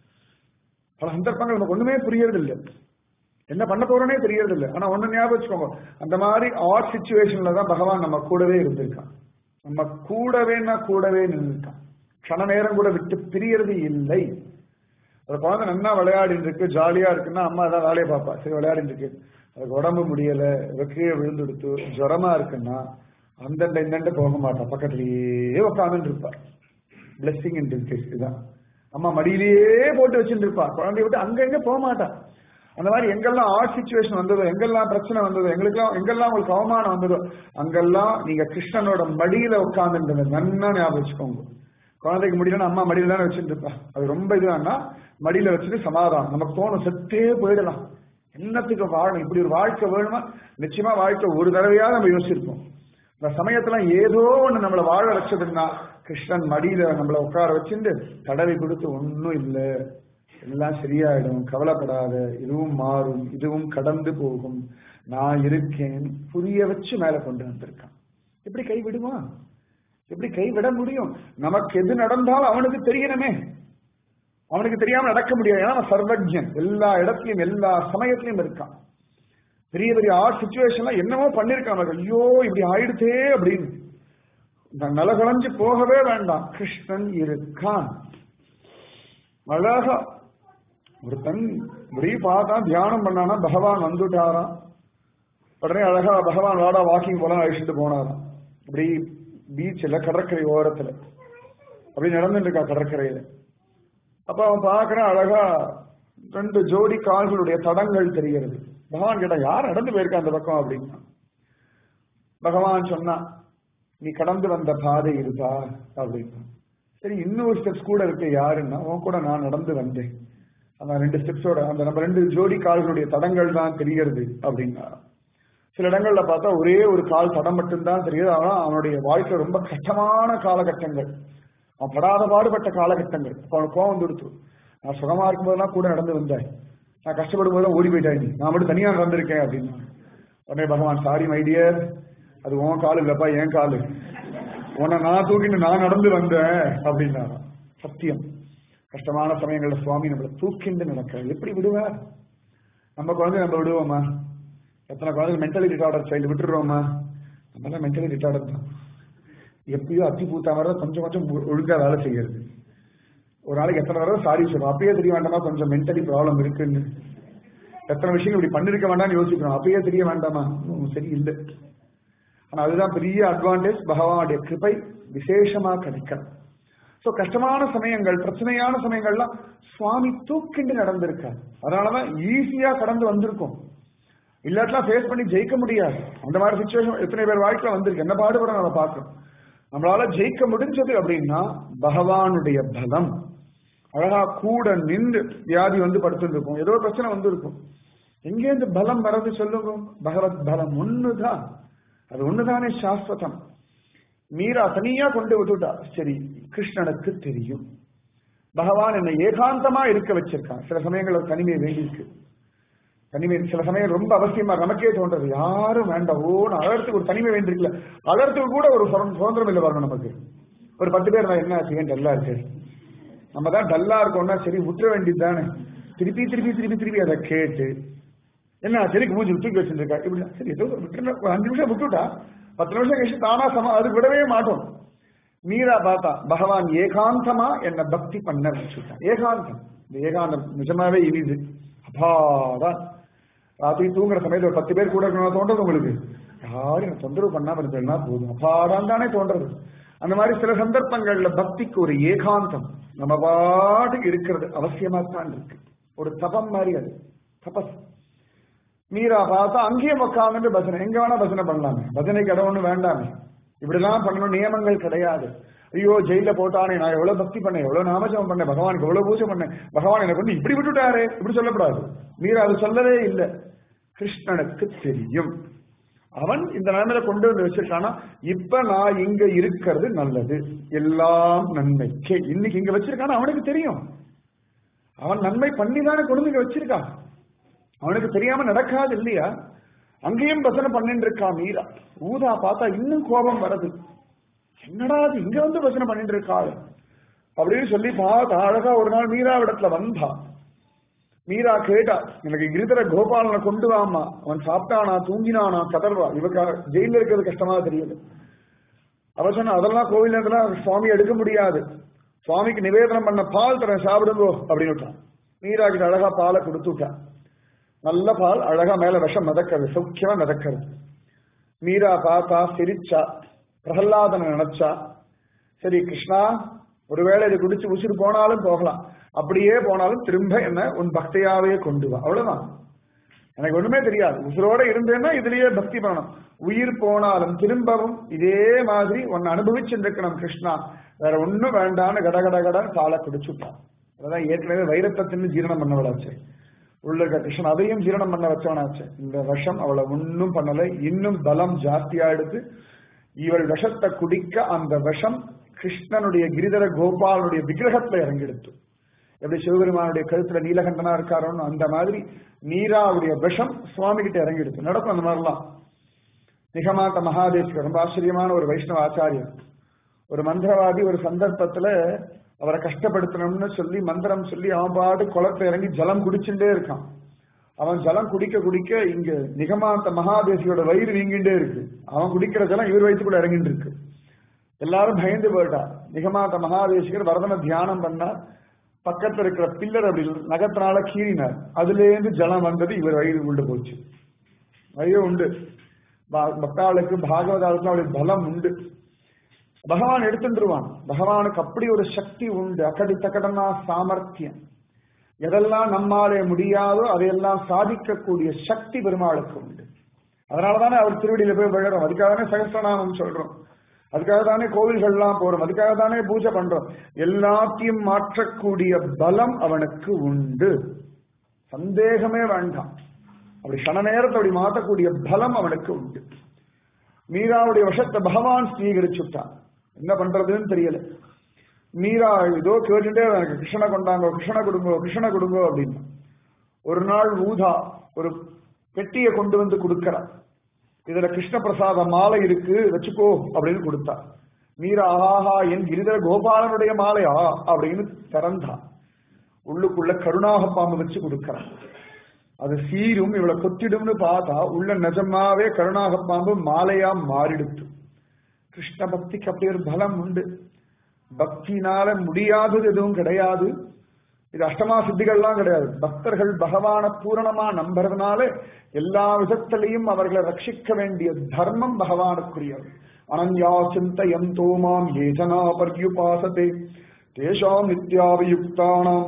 பல சந்தர்ப்பங்கள் நமக்கு ஒண்ணுமே புரியறது இல்லை என்ன பண்ண போறோனே தெரியறது இல்லை ஆனா ஒண்ணு ஞாபகம் வச்சுக்கோங்க அந்த மாதிரி ஆட் சுச்சுவேஷன்ல தான் பகவான் நம்ம கூடவே இருந்திருக்கான் நம்ம கூடவேன்னா கூடவே நின்றுருக்கான் கண நேரம் கூட விட்டு பிரியறது இல்லை அந்த குழந்தை நல்லா விளையாடிட்டு இருக்கு ஜாலியா இருக்குன்னா அம்மா அதான் வேலையை பார்ப்பா சரி விளையாடிட்டு இருக்கு அதுக்கு உடம்பு முடியல கீழே விழுந்துடுத்து ஜுரமா இருக்குன்னா அந்தண்ட இந்தண்ட போக மாட்டா பக்கத்துலயே உட்காந்துட்டு இருப்பா பிளெஸிங் இன் டிஸ்கஸ் இதுதான் அம்மா மடியிலேயே போட்டு வச்சுட்டு இருப்பா குழந்தைய விட்டு அங்க எங்க போக மாட்டா அந்த மாதிரி எங்கெல்லாம் ஆர்ட் சுச்சுவேஷன் வந்ததோ எங்கெல்லாம் பிரச்சனை வந்ததோ எங்களுக்கெல்லாம் எங்கெல்லாம் உங்களுக்கு அவமானம் வந்ததோ அங்கெல்லாம் நீங்க கிருஷ்ணனோட மடியில உட்கார்ந்துட்டு நன்னா ஞாபகம் வச்சுக்கோங்க குழந்தைக்கு முடியலன்னா அம்மா மடியில தானே வச்சுட்டு இருப்பா அது ரொம்ப இதுவானா மடியில வச்சுட்டு சமாதானம் நமக்கு தோணும் செத்தே போயிடலாம் என்னத்துக்கு வாழணும் இப்படி ஒரு வாழ்க்கை வேணுமா நிச்சயமா வாழ்க்கை ஒரு தடவையாவது நம்ம யோசிச்சிருப்போம் இந்த சமயத்துல ஏதோ ஒண்ணு நம்மளை வாழ வச்சதுன்னா கிருஷ்ணன் மடியில நம்மளை உட்கார வச்சுட்டு தடவை கொடுத்து ஒன்னும் இல்லை எல்லாம் சரியாயிடும் கவலைப்படாத இதுவும் மாறும் இதுவும் கடந்து போகும் நான் இருக்கேன் புரிய வச்சு மேல கொண்டு வந்திருக்கான் எப்படி கை விடுமா எப்படி கை விட முடியும் நமக்கு எது நடந்தாலும் அவனுக்கு தெரியணுமே அவனுக்கு தெரியாம நடக்க முடியாது ஏன்னா அவன் சர்வஜன் எல்லா இடத்துலயும் எல்லா சமயத்திலையும் இருக்கான் பெரிய பெரிய ஆர்ட் சுச்சுவேஷன்ல என்னமோ பண்ணிருக்கான் அவர்கள் ஐயோ இப்படி ஆயிடுதே அப்படின்னு நான் நலகுலைஞ்சு போகவே வேண்டாம் கிருஷ்ணன் இருக்கான் அழகா ஒருத்தன் இப்படி பார்த்தா தியானம் பண்ணானா பகவான் வந்துட்டாராம் உடனே அழகா பகவான் வாடா வாக்கிங் போலாம் அழிச்சுட்டு போனாராம் இப்படி பீச்சில் கடற்கரை ஓரத்துல அப்படி நடந்துட்டு இருக்கா கடற்கரையில அப்ப அவன் பார்க்கறான் அழகா ரெண்டு ஜோடி கால்களுடைய தடங்கள் தெரிகிறது பகவான் கேட்டா யார் நடந்து போயிருக்கா அந்த பக்கம் அப்படின்னா பகவான் சொன்னா நீ கடந்து வந்த பாதை இருக்கா அப்படின்னா சரி இன்னொரு ஸ்டெப்ஸ் கூட இருக்கு யாருன்னா உன் கூட நான் நடந்து வந்தேன் அந்த ரெண்டு ஸ்டெப்ஸோட அந்த நம்ம ரெண்டு ஜோடி கால்களுடைய தடங்கள் தான் தெரிகிறது அப்படின்னா சில இடங்கள்ல பார்த்தா ஒரே ஒரு கால் தடம் மட்டும்தான் தெரியுது ஆனா அவனுடைய வாழ்க்கை ரொம்ப கஷ்டமான காலகட்டங்கள் அவன் படாத பாடுபட்ட காலகட்டங்கள் அப்ப அவனுக்கு கோவம் கொடுத்து நான் சுகமா இருக்கும்போதெல்லாம் கூட நடந்து வந்தேன் நான் கஷ்டப்படும் போதெல்லாம் ஓடி போயிட்டேன் நீ நான் மட்டும் தனியா நடந்திருக்கேன் அப்படின்னா உடனே பகவான் சாரி மைடியர் அது உன் கால் இல்லப்பா என் காலு உன்னை நான் தூக்கிட்டு நான் நடந்து வந்தேன் அப்படின்னா சத்தியம் கஷ்டமான சமயங்கள்ல சுவாமி நம்மளை தூக்கிண்டு நடக்கிறார் எப்படி விடுவார் நம்ம குழந்தை நம்ம விடுவோமா எத்தனை குழந்தை மென்டலி ரிட்டார்டர் சைல்டு விட்டுடுறோமா நம்ம மென்டலி ரிட்டார்டர் தான் எப்பயோ அத்தி பூத்தா மாதிரி கொஞ்சம் கொஞ்சம் ஒழுங்கா வேலை செய்யறது ஒரு நாளைக்கு எத்தனை தடவை சாரி சொல்றோம் அப்பயே தெரிய வேண்டாமா கொஞ்சம் மென்டலி ப்ராப்ளம் இருக்குன்னு எத்தனை விஷயங்கள் இப்படி பண்ணிருக்க வேண்டாம்னு யோசிக்கிறோம் அப்பயே தெரிய வேண்டாமா சரி இல்லை ஆனா அதுதான் பெரிய அட்வான்டேஜ் பகவானுடைய கிருபை விசேஷமா கிடைக்கிறது சோ கஷ்டமான சமயங்கள் பிரச்சனையான சமயங்கள்லாம் சுவாமி தூக்கிண்டு நடந்திருக்காரு அதனாலதான் ஈஸியா கடந்து வந்திருக்கும் இல்லாட்டெல்லாம் ஃபேஸ் பண்ணி ஜெயிக்க முடியாது அந்த மாதிரி சுச்சுவேஷன் எத்தனை பேர் வாழ்க்கையில வந்திருக்கு என்ன பாடுபட நம்ம பார்க்கணும் நம்மளால ஜெயிக்க முடிஞ்சது அப்படின்னா பகவானுடைய பலம் அழகா கூட நின்று வியாதி வந்து படுத்துருக்கும் ஏதோ பிரச்சனை வந்திருக்கும் எங்கேருந்து பலம் வரது சொல்லுங்க பகவத் பலம் ஒண்ணுதான் அது ஒண்ணுதானே சாஸ்வதம் மீரா தனியா கொண்டு விட்டுட்டா சரி கிருஷ்ணனுக்கு தெரியும் பகவான் என்னை ஏகாந்தமா இருக்க வச்சிருக்கான் சில சமயங்கள் தனிமை வேண்டியிருக்கு தனிமை சில சமயம் ரொம்ப அவசியமா நமக்கே தோன்றது யாரும் வேண்டாம் ஓன்னு அழறதுக்கு ஒரு தனிமை வேண்டியிருக்கல அழறதுக்கு கூட ஒரு சுதந்திரம் இல்லை வரணும் நமக்கு ஒரு பத்து பேர் நான் என்ன செய்ய டல்லா இருக்கு நம்ம தான் டல்லா இருக்கோம்னா சரி விட்டுற வேண்டியது தானே திருப்பி திருப்பி திருப்பி திருப்பி அதை கேட்டு என்ன சரிக்கு மூஞ்சி தூக்கி வச்சிருக்கா இப்படி சரி ஏதோ விட்டுருந்தா ஒரு அஞ்சு நிமிஷம் விட்டுட்டா பத்து நிமிஷம் கழிச்சு தானா சம அது விடவே மாட்டோம் மீரா பார்த்தா பகவான் ஏகாந்தமா என்ன பக்தி பண்ண வச்சுட்டான் ஏகாந்தம் இந்த ஏகாந்தம் நிஜமாவே இனிது அப்பாதான் ராத்திரி தூங்குற சமயத்துல ஒரு பத்து பேர் கூட இருக்கணும் தோன்றது உங்களுக்கு யாரும் எனக்கு தொந்தரவு பண்ணாம இருந்ததுன்னா போதும் அப்பாடான் தானே தோன்றது அந்த மாதிரி சில சந்தர்ப்பங்கள்ல பக்திக்கு ஒரு ஏகாந்தம் நம்ம பாட்டுக்கு இருக்கிறது அவசியமா தான் இருக்கு ஒரு தபம் மாதிரி அது தபஸ் மீரா பார்த்தா அங்கேயும் உட்காந்துட்டு பஜனை எங்க வேணா பஜனை பண்ணலாமே பஜனைக்கு இடம் ஒண்ணு வேண்டாமே இப்படிலாம் பண்ணணும் நியமங்கள் கிடையாது ஐயோ ஜெயில போட்டானே நான் எவ்வளவு பக்தி பண்ணேன் எவ்வளவு நாமஜபம் பண்ணேன் பகவானுக்கு எவ்வளவு பூஜை பண்ணேன் பகவான் எனக்கு வந்து இப்படி விட்டுட்டாரு இப்படி சொல்லக்கூடாது மீரா அது சொல்லவே இல்லை கிருஷ்ணனுக்கு தெரியும் அவன் இந்த நிலைமையில கொண்டு வந்து வச்சிருக்கானா இப்ப நான் இங்க இருக்கிறது நல்லது எல்லாம் நன்மைக்கே இன்னைக்கு இங்க வச்சிருக்கானா அவனுக்கு தெரியும் அவன் நன்மை பண்ணி தானே கொண்டு வந்து இங்க வச்சிருக்கான் அவனுக்கு தெரியாம நடக்காது இல்லையா அங்கேயும் பசனை பண்ணிட்டு இருக்கான் மீரா ஊதா பார்த்தா இன்னும் கோபம் வருது என்னடா அது இங்க வந்து பசனை பண்ணிட்டு இருக்காள் அப்படின்னு சொல்லி பார்த்தா அழகா ஒரு நாள் மீரா இடத்துல வந்தா மீரா கேட்டா எனக்கு கிரிதர கோபாலனை கொண்டு வாமா அவன் சாப்பிட்டானா தூங்கினானா கதர்வா இவக்க ஜெயில இருக்கிறது கஷ்டமா தெரியுது அவ சொன்ன அதெல்லாம் கோவில் நேரத்துல சுவாமி எடுக்க முடியாது சுவாமிக்கு நிவேதனம் பண்ண பால் தரேன் சாப்பிடுங்கோ அப்படின்னு விட்டான் மீரா கிட்ட அழகா பாலை கொடுத்து விட்டான் நல்ல பால் அழகா மேல விஷம் மிதக்கிறது சௌக்கியமா மிதக்கிறது மீரா பார்த்தா சிரிச்சா பிரகலாதனை நினைச்சா சரி கிருஷ்ணா ஒருவேளை இதை குடிச்சு உசுறு போனாலும் போகலாம் அப்படியே போனாலும் திரும்ப என்ன உன் பக்தியாவே கொண்டு வா அவ்வளவுதான் எனக்கு ஒண்ணுமே தெரியாது உசுரோட இருந்தேன்னா இதுலயே பக்தி பண்ணணும் உயிர் போனாலும் திரும்பவும் இதே மாதிரி உன்னை அனுபவிச்சுருக்கணும் கிருஷ்ணா வேற ஒண்ணும் வேண்டான்னு கட கட கடன் பாலை குடிச்சுட்டான் அதான் ஏற்கனவே வைரத்தை தின்னு ஜீரணம் பண்ண விடாச்சு உள்ள இருக்க கிருஷ்ணன் அதையும் ஜீரணம் பண்ண வச்சவனாச்சு இந்த விஷம் அவளை ஒன்னும் பண்ணல இன்னும் பலம் ஜாஸ்தியா எடுத்து இவள் விஷத்தை குடிக்க அந்த விஷம் கிருஷ்ணனுடைய கிரிதர கோபாலனுடைய விக்கிரகத்துல இறங்கிடுத்து எப்படி சிவபெருமானுடைய கழுத்துல நீலகண்டனா இருக்காரோன்னு அந்த மாதிரி நீராவுடைய விஷம் சுவாமி கிட்ட இறங்கிடுத்து நடக்கும் அந்த மாதிரிலாம் நிகமாத்த மகாதேசிகர் ரொம்ப ஆச்சரியமான ஒரு வைஷ்ணவ ஆச்சாரியர் ஒரு மந்திரவாதி ஒரு சந்தர்ப்பத்துல அவரை கஷ்டப்படுத்தணும்னு சொல்லி மந்திரம் சொல்லி அவன் பாட்டு குளத்தை இறங்கி ஜலம் குடிச்சுட்டே இருக்கான் அவன் ஜலம் குடிக்க குடிக்க இங்க நிகமாந்த மகாதேசியோட வயிறு நீங்கிட்டே இருக்கு அவன் குடிக்கிற ஜலம் இவர் வயிற்றுக்குள்ள இறங்கிட்டு இருக்கு எல்லாரும் பயந்து போயிட்டா நிகமாந்த மகாதேசிகர் வரதனை தியானம் பண்ணா பக்கத்துல இருக்கிற பில்லர் அப்படி நகத்தினால கீறினார் அதுல இருந்து ஜலம் வந்தது இவர் வயிறு உண்டு போச்சு ஐயோ உண்டு பக்தாளுக்கு பாகவதாளுக்கு அவளுக்கு பலம் உண்டு பகவான் எடுத்துருவான் பகவானுக்கு அப்படி ஒரு சக்தி உண்டு அக்கடி தக்கடனா சாமர்த்தியம் எதெல்லாம் நம்மாலே முடியாதோ அதையெல்லாம் சாதிக்கக்கூடிய சக்தி பெருமாளுக்கு உண்டு அதனாலதானே அவர் திருவடியில போய் விழறோம் அதுக்காக தானே சகசிரநாமம் சொல்றோம் அதுக்காக தானே கோவில்கள்லாம் போறோம் அதுக்காக தானே பூஜை பண்றோம் எல்லாத்தையும் மாற்றக்கூடிய பலம் அவனுக்கு உண்டு சந்தேகமே வேண்டாம் அப்படி சன நேரத்தை அப்படி மாற்றக்கூடிய பலம் அவனுக்கு உண்டு மீராவுடைய விஷத்தை பகவான் ஸ்வீகரிச்சுட்டான் என்ன பண்றதுன்னு தெரியல மீரா ஏதோ கேட்டுட்டே எனக்கு கிருஷ்ணனை கொண்டாங்க கிருஷ்ணனை கொடுங்கோ கிருஷ்ணனை கொடுங்கோ அப்படின்னு ஒரு நாள் ஊதா ஒரு பெட்டியை கொண்டு வந்து கொடுக்கறா இதுல கிருஷ்ண பிரசாத மாலை இருக்கு வச்சுக்கோ அப்படின்னு கொடுத்தா மீரா ஆஹா என் கிரிதர கோபாலனுடைய மாலையா அப்படின்னு திறந்தா உள்ளுக்குள்ள கருணாக பாம்பு வச்சு கொடுக்கறான் அது சீரும் இவளை கொத்திடும்னு பார்த்தா உள்ள நிஜமாவே கருணாக பாம்பு மாலையா மாறிடுத்து கிருஷ்ண பக்திக்கு அப்படி ஒரு பலம் உண்டு பக்தினால முடியாதது எதுவும் கிடையாது இது அஷ்டமா சித்திகள்லாம் கிடையாது பக்தர்கள் பகவான பூரணமா நம்புறதுனால எல்லா விதத்திலையும் அவர்களை ரட்சிக்க வேண்டிய தர்மம் பகவானுக்குரியது அனன்யா சிந்தயம் தோமாம் ஏஜனா பர்யுபாசதே தேஷாம் நித்யாவியுக்தானாம்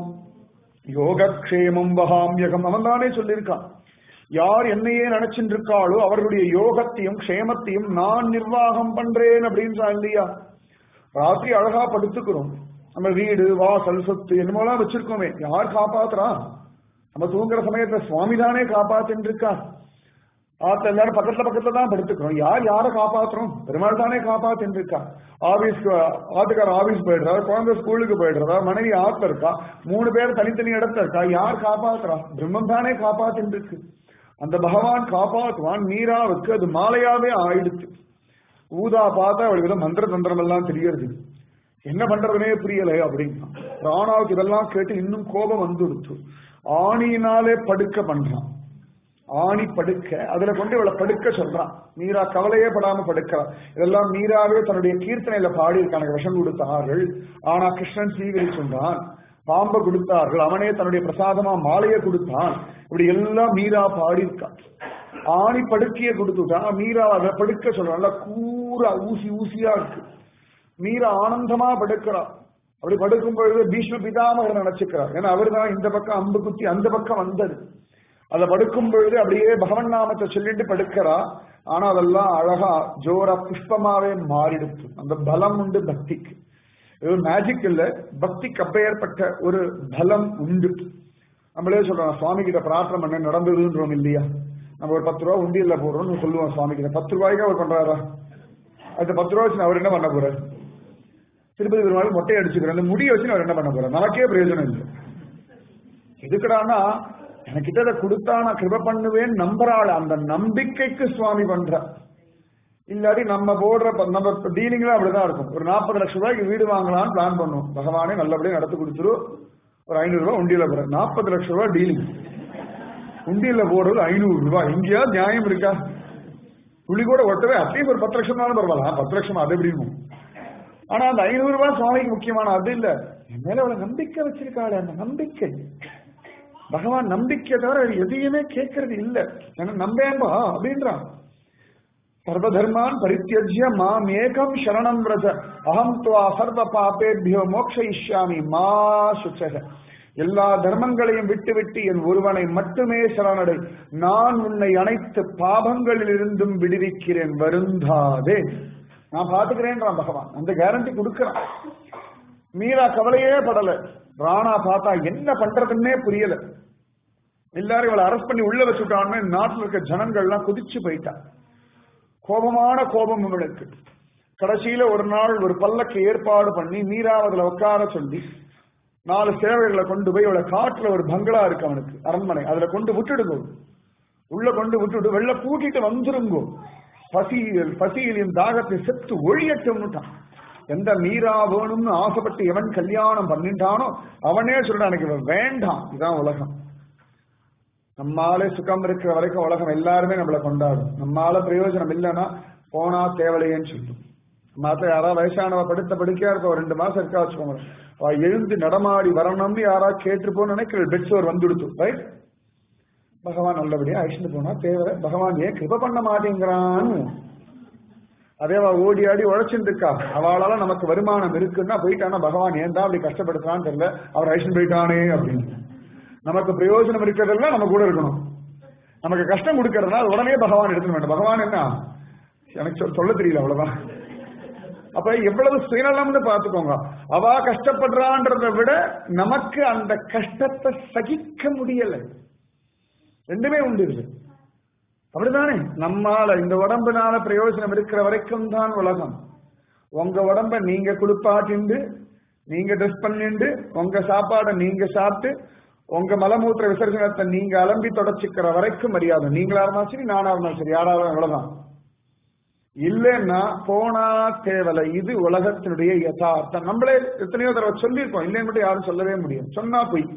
யோகக்ஷேமம் வகாமியகம் அவன் தானே சொல்லியிருக்கான் யார் என்னையே நினைச்சுட்டு இருக்காளோ அவர்களுடைய யோகத்தையும் க்ஷேமத்தையும் நான் நிர்வாகம் பண்றேன் அப்படின்னு இல்லையா ராத்திரி அழகா படுத்துக்கிறோம் நம்ம வீடு வாசல் சொத்து என்னமோலாம் வச்சிருக்கோமே யார் காப்பாத்துறா நம்ம தூங்குற சமயத்துல சுவாமி தானே காப்பாத்தின்னு இருக்கா ஆத்துல எல்லாரும் பக்கத்துல பக்கத்துல தான் படுத்துக்கிறோம் யார் யாரை காப்பாத்துறோம் பெருமாள் தானே காப்பாத்தின்னு இருக்கா ஆபீஸ்க்கு ஆத்துக்கார ஆபீஸ் போயிடுறா குழந்தை ஸ்கூலுக்கு போயிடுறா மனைவி ஆத்துல இருக்கா மூணு பேர் தனித்தனி இடத்துல இருக்கா யார் காப்பாத்துறா பிரம்மம் தானே காப்பாத்தின்னு இருக்கு அந்த பகவான் காப்பாத்துவான் மீராவுக்கு அது மாலையாவே ஆயிடுச்சு ஊதா பார்த்தா அவளுக்கு ஏதோ மந்திர தந்திரம் எல்லாம் தெரியறது என்ன பண்றதுனே புரியல அப்படின்னா ராணாவுக்கு இதெல்லாம் கேட்டு இன்னும் கோபம் வந்துடுச்சு ஆணியினாலே படுக்க பண்றான் ஆணி படுக்க அதுல கொண்டு இவளை படுக்க சொல்றான் மீரா கவலையே படாம படுக்கிறான் இதெல்லாம் மீராவே தன்னுடைய கீர்த்தனையில பாடி இருக்கான விஷம் கொடுத்தார்கள் ஆனா கிருஷ்ணன் ஸ்வீகரிச்சுட்டான் பாம்பை கொடுத்தார்கள் அவனே தன்னுடைய பிரசாதமா மாலையை கொடுத்தான் இப்படி எல்லாம் மீரா பாடியிருக்கான் ஆணி படுக்கைய கொடுத்துட்டான் மீரா அதை படுக்க சொல்றான் நல்லா கூரா ஊசி ஊசியா இருக்கு மீரா ஆனந்தமா படுக்கிறா அப்படி படுக்கும் பொழுது பீஷ்ம பிதாமகர் நினைச்சுக்கிறார் ஏன்னா அவர் தான் இந்த பக்கம் அம்பு குத்தி அந்த பக்கம் வந்தது அதை படுக்கும் பொழுது அப்படியே பகவன் நாமத்தை சொல்லிட்டு படுக்கிறா ஆனா அதெல்லாம் அழகா ஜோரா புஷ்பமாவே மாறிடுச்சு அந்த பலம் உண்டு பக்திக்கு இது மேஜிக் இல்ல பக்திக்கு அப்பேற்பட்ட ஒரு பலம் உண்டு நம்மளே சொல்றோம் சுவாமி கிட்ட பிரார்த்தனை பண்ண நடந்ததுன்றோம் இல்லையா நம்ம ஒரு பத்து ரூபா உண்டியல்ல போடுறோம்னு சொல்லுவோம் சுவாமி கிட்ட பத்து ரூபாய்க்கு அவர் பண்றாரா அந்த பத்து ரூபா வச்சு அவர் என்ன பண்ண போறாரு திருப்பதி பெருமாள் மொட்டை அடிச்சுக்கிறேன் அந்த முடியை வச்சு அவர் என்ன பண்ண போறாரு நமக்கே பிரயோஜனம் இல்லை எதுக்குடானா எனக்கிட்ட அதை கொடுத்தா நான் கிருப பண்ணுவேன் நம்புறாள் அந்த நம்பிக்கைக்கு சுவாமி பண்ற இல்லாட்டி நம்ம போடுற ப- நம்ம டீலிங்லாம் அப்படிதான் இருக்கும் ஒரு நாற்பது லட்சம் ரூபாய்க்கு வீடு வாங்கலாம்னு பிளான் பண்ணுவோம் பகவானே நல்லபடியா நடத்தி கொடுத்துரு ஒரு ஐநூறு ரூபாய் உண்டியில போற நாற்பது லட்சம் ரூபாய் டீலிங் உண்டியில போடுறது ஐநூறு ரூபாய் எங்கேயாவது நியாயம் இருக்கா துளி கூட ஒட்டவே அட்லீஸ்ட் ஒரு பத்து லட்சம் தானே பரவாயில்ல ஆ, பத்து லட்சம் அது எப்படின்னு ஆனா அந்த ஐநூறு ரூபாய் சுவாமிக்கு முக்கியமான அது இல்ல என் மேல அவளை நம்பிக்கை வச்சிருக்காளே அந்த நம்பிக்கை பகவான் நம்பிக்கை தவிர வேற எதையுமே கேட்கறது இல்ல ஏன்னா நம்பேன்பா அப்படின்றான் சர்வதர்மான் பரித்தியஜ்ய மாம் ஏகம் சரணம் விரஜ அகம் துவா சர்வ பாபேபியோ மோக்ஷயிஷ்யாமி மா சுச்சக எல்லா தர்மங்களையும் விட்டுவிட்டு என் ஒருவனை மட்டுமே சரணடை நான் உன்னை அனைத்து பாபங்களிலிருந்தும் விடுவிக்கிறேன் வருந்தாதே நான் பாத்துக்கிறேன்றான் பகவான் அந்த கேரண்டி கொடுக்கறான் மீரா கவலையே படல ராணா பார்த்தா என்ன பண்றதுன்னே புரியல எல்லாரும் இவளை அரெஸ்ட் பண்ணி உள்ள வச்சுட்டான்னு நாட்டுல இருக்க ஜனங்கள்லாம் குதிச்சு போயிட்டா கோபமான கோபம் இவளுக்கு கடைசியில ஒரு நாள் ஒரு பல்லக்கு ஏற்பாடு பண்ணி மீராவதுல உட்கார சொல்லி நாலு சேவைகளை கொண்டு போய் இவளை காட்டுல ஒரு பங்களா இருக்கு அவனுக்கு அரண்மனை அதுல கொண்டு விட்டுடுங்க உள்ள கொண்டு விட்டுட்டு வெளில கூட்டிட்டு வந்துருங்கோ பசியில் பசியிலின் தாகத்தை செத்து ஒழியட்டும்னுட்டான் எந்த மீரா வேணும்னு ஆசைப்பட்டு எவன் கல்யாணம் பண்ணிட்டானோ அவனே சொல்றான் எனக்கு இவன் வேண்டாம் இதான் உலகம் நம்மாலே சுகம் இருக்கிற வரைக்கும் உலகம் எல்லாருமே நம்மளை கொண்டாடும் நம்மால பிரயோஜனம் இல்லைன்னா போனா தேவலையேன்னு சொல்லும் மாத்த யாராவது வயசானவ படுத்த படுக்கையா இருக்க ஒரு ரெண்டு மாசம் இருக்கா வச்சுக்கோங்க அவ எழுந்து நடமாடி வரணும்னு யாராவது கேட்டுருப்போம்னு நினைக்கிற பெட் சோர் வந்துடுத்து ரைட் பகவான் நல்லபடியா அழிச்சுட்டு போனா தேவை பகவான் ஏன் கிருப பண்ண மாட்டேங்கிறான்னு அதே அவ ஓடி ஆடி உழைச்சுட்டு இருக்கா அவளால நமக்கு வருமானம் இருக்குன்னா போயிட்டானா பகவான் ஏன் தான் அப்படி கஷ்டப்படுத்துறான்னு தெரியல அவர் அழிச்சுட்டு போயிட்டானே அப்படின்னு நமக்கு பிரயோஜனம் இருக்கிறதெல்லாம் நம்ம கூட இருக்கணும் நமக்கு கஷ்டம் கொடுக்கறதுனா அது உடனே பகவான் எடுத்துக்க வேண்டாம் பகவான் என்ன எனக்கு சொல்- சொல்ல தெரியல அவ்வளவுதான் அப்ப எவ்வளவு சுயநலம்னு பாத்துக்கோங்க அவ கஷ்டப்படுறான்றதை விட நமக்கு அந்த கஷ்டத்தை சகிக்க முடியல ரெண்டுமே உண்டு இது அப்படிதானே நம்மால இந்த உடம்புனால பிரயோஜனம் இருக்கிற வரைக்கும் தான் உலகம் உங்க உடம்ப நீங்க குளிப்பாட்டிண்டு நீங்க ட்ரெஸ் பண்ணிண்டு உங்க சாப்பாடை நீங்க சாப்பிட்டு உங்க மலமூத்திர விசர்ஜனத்தை நீங்க அலம்பி தொடச்சிக்கிற வரைக்கும் மரியாதை நீங்களா இருந்தாலும் சரி நானா இருந்தாலும் சரி யாரா இருந்தாலும் இவ்வளவுதான் இல்லைன்னா போனா தேவலை இது உலகத்தினுடைய யதார்த்தம் நம்மளே எத்தனையோ தடவை சொல்லியிருக்கோம் இல்லைன்னு மட்டும் யாரும் சொல்லவே முடியும் சொன்னா போய்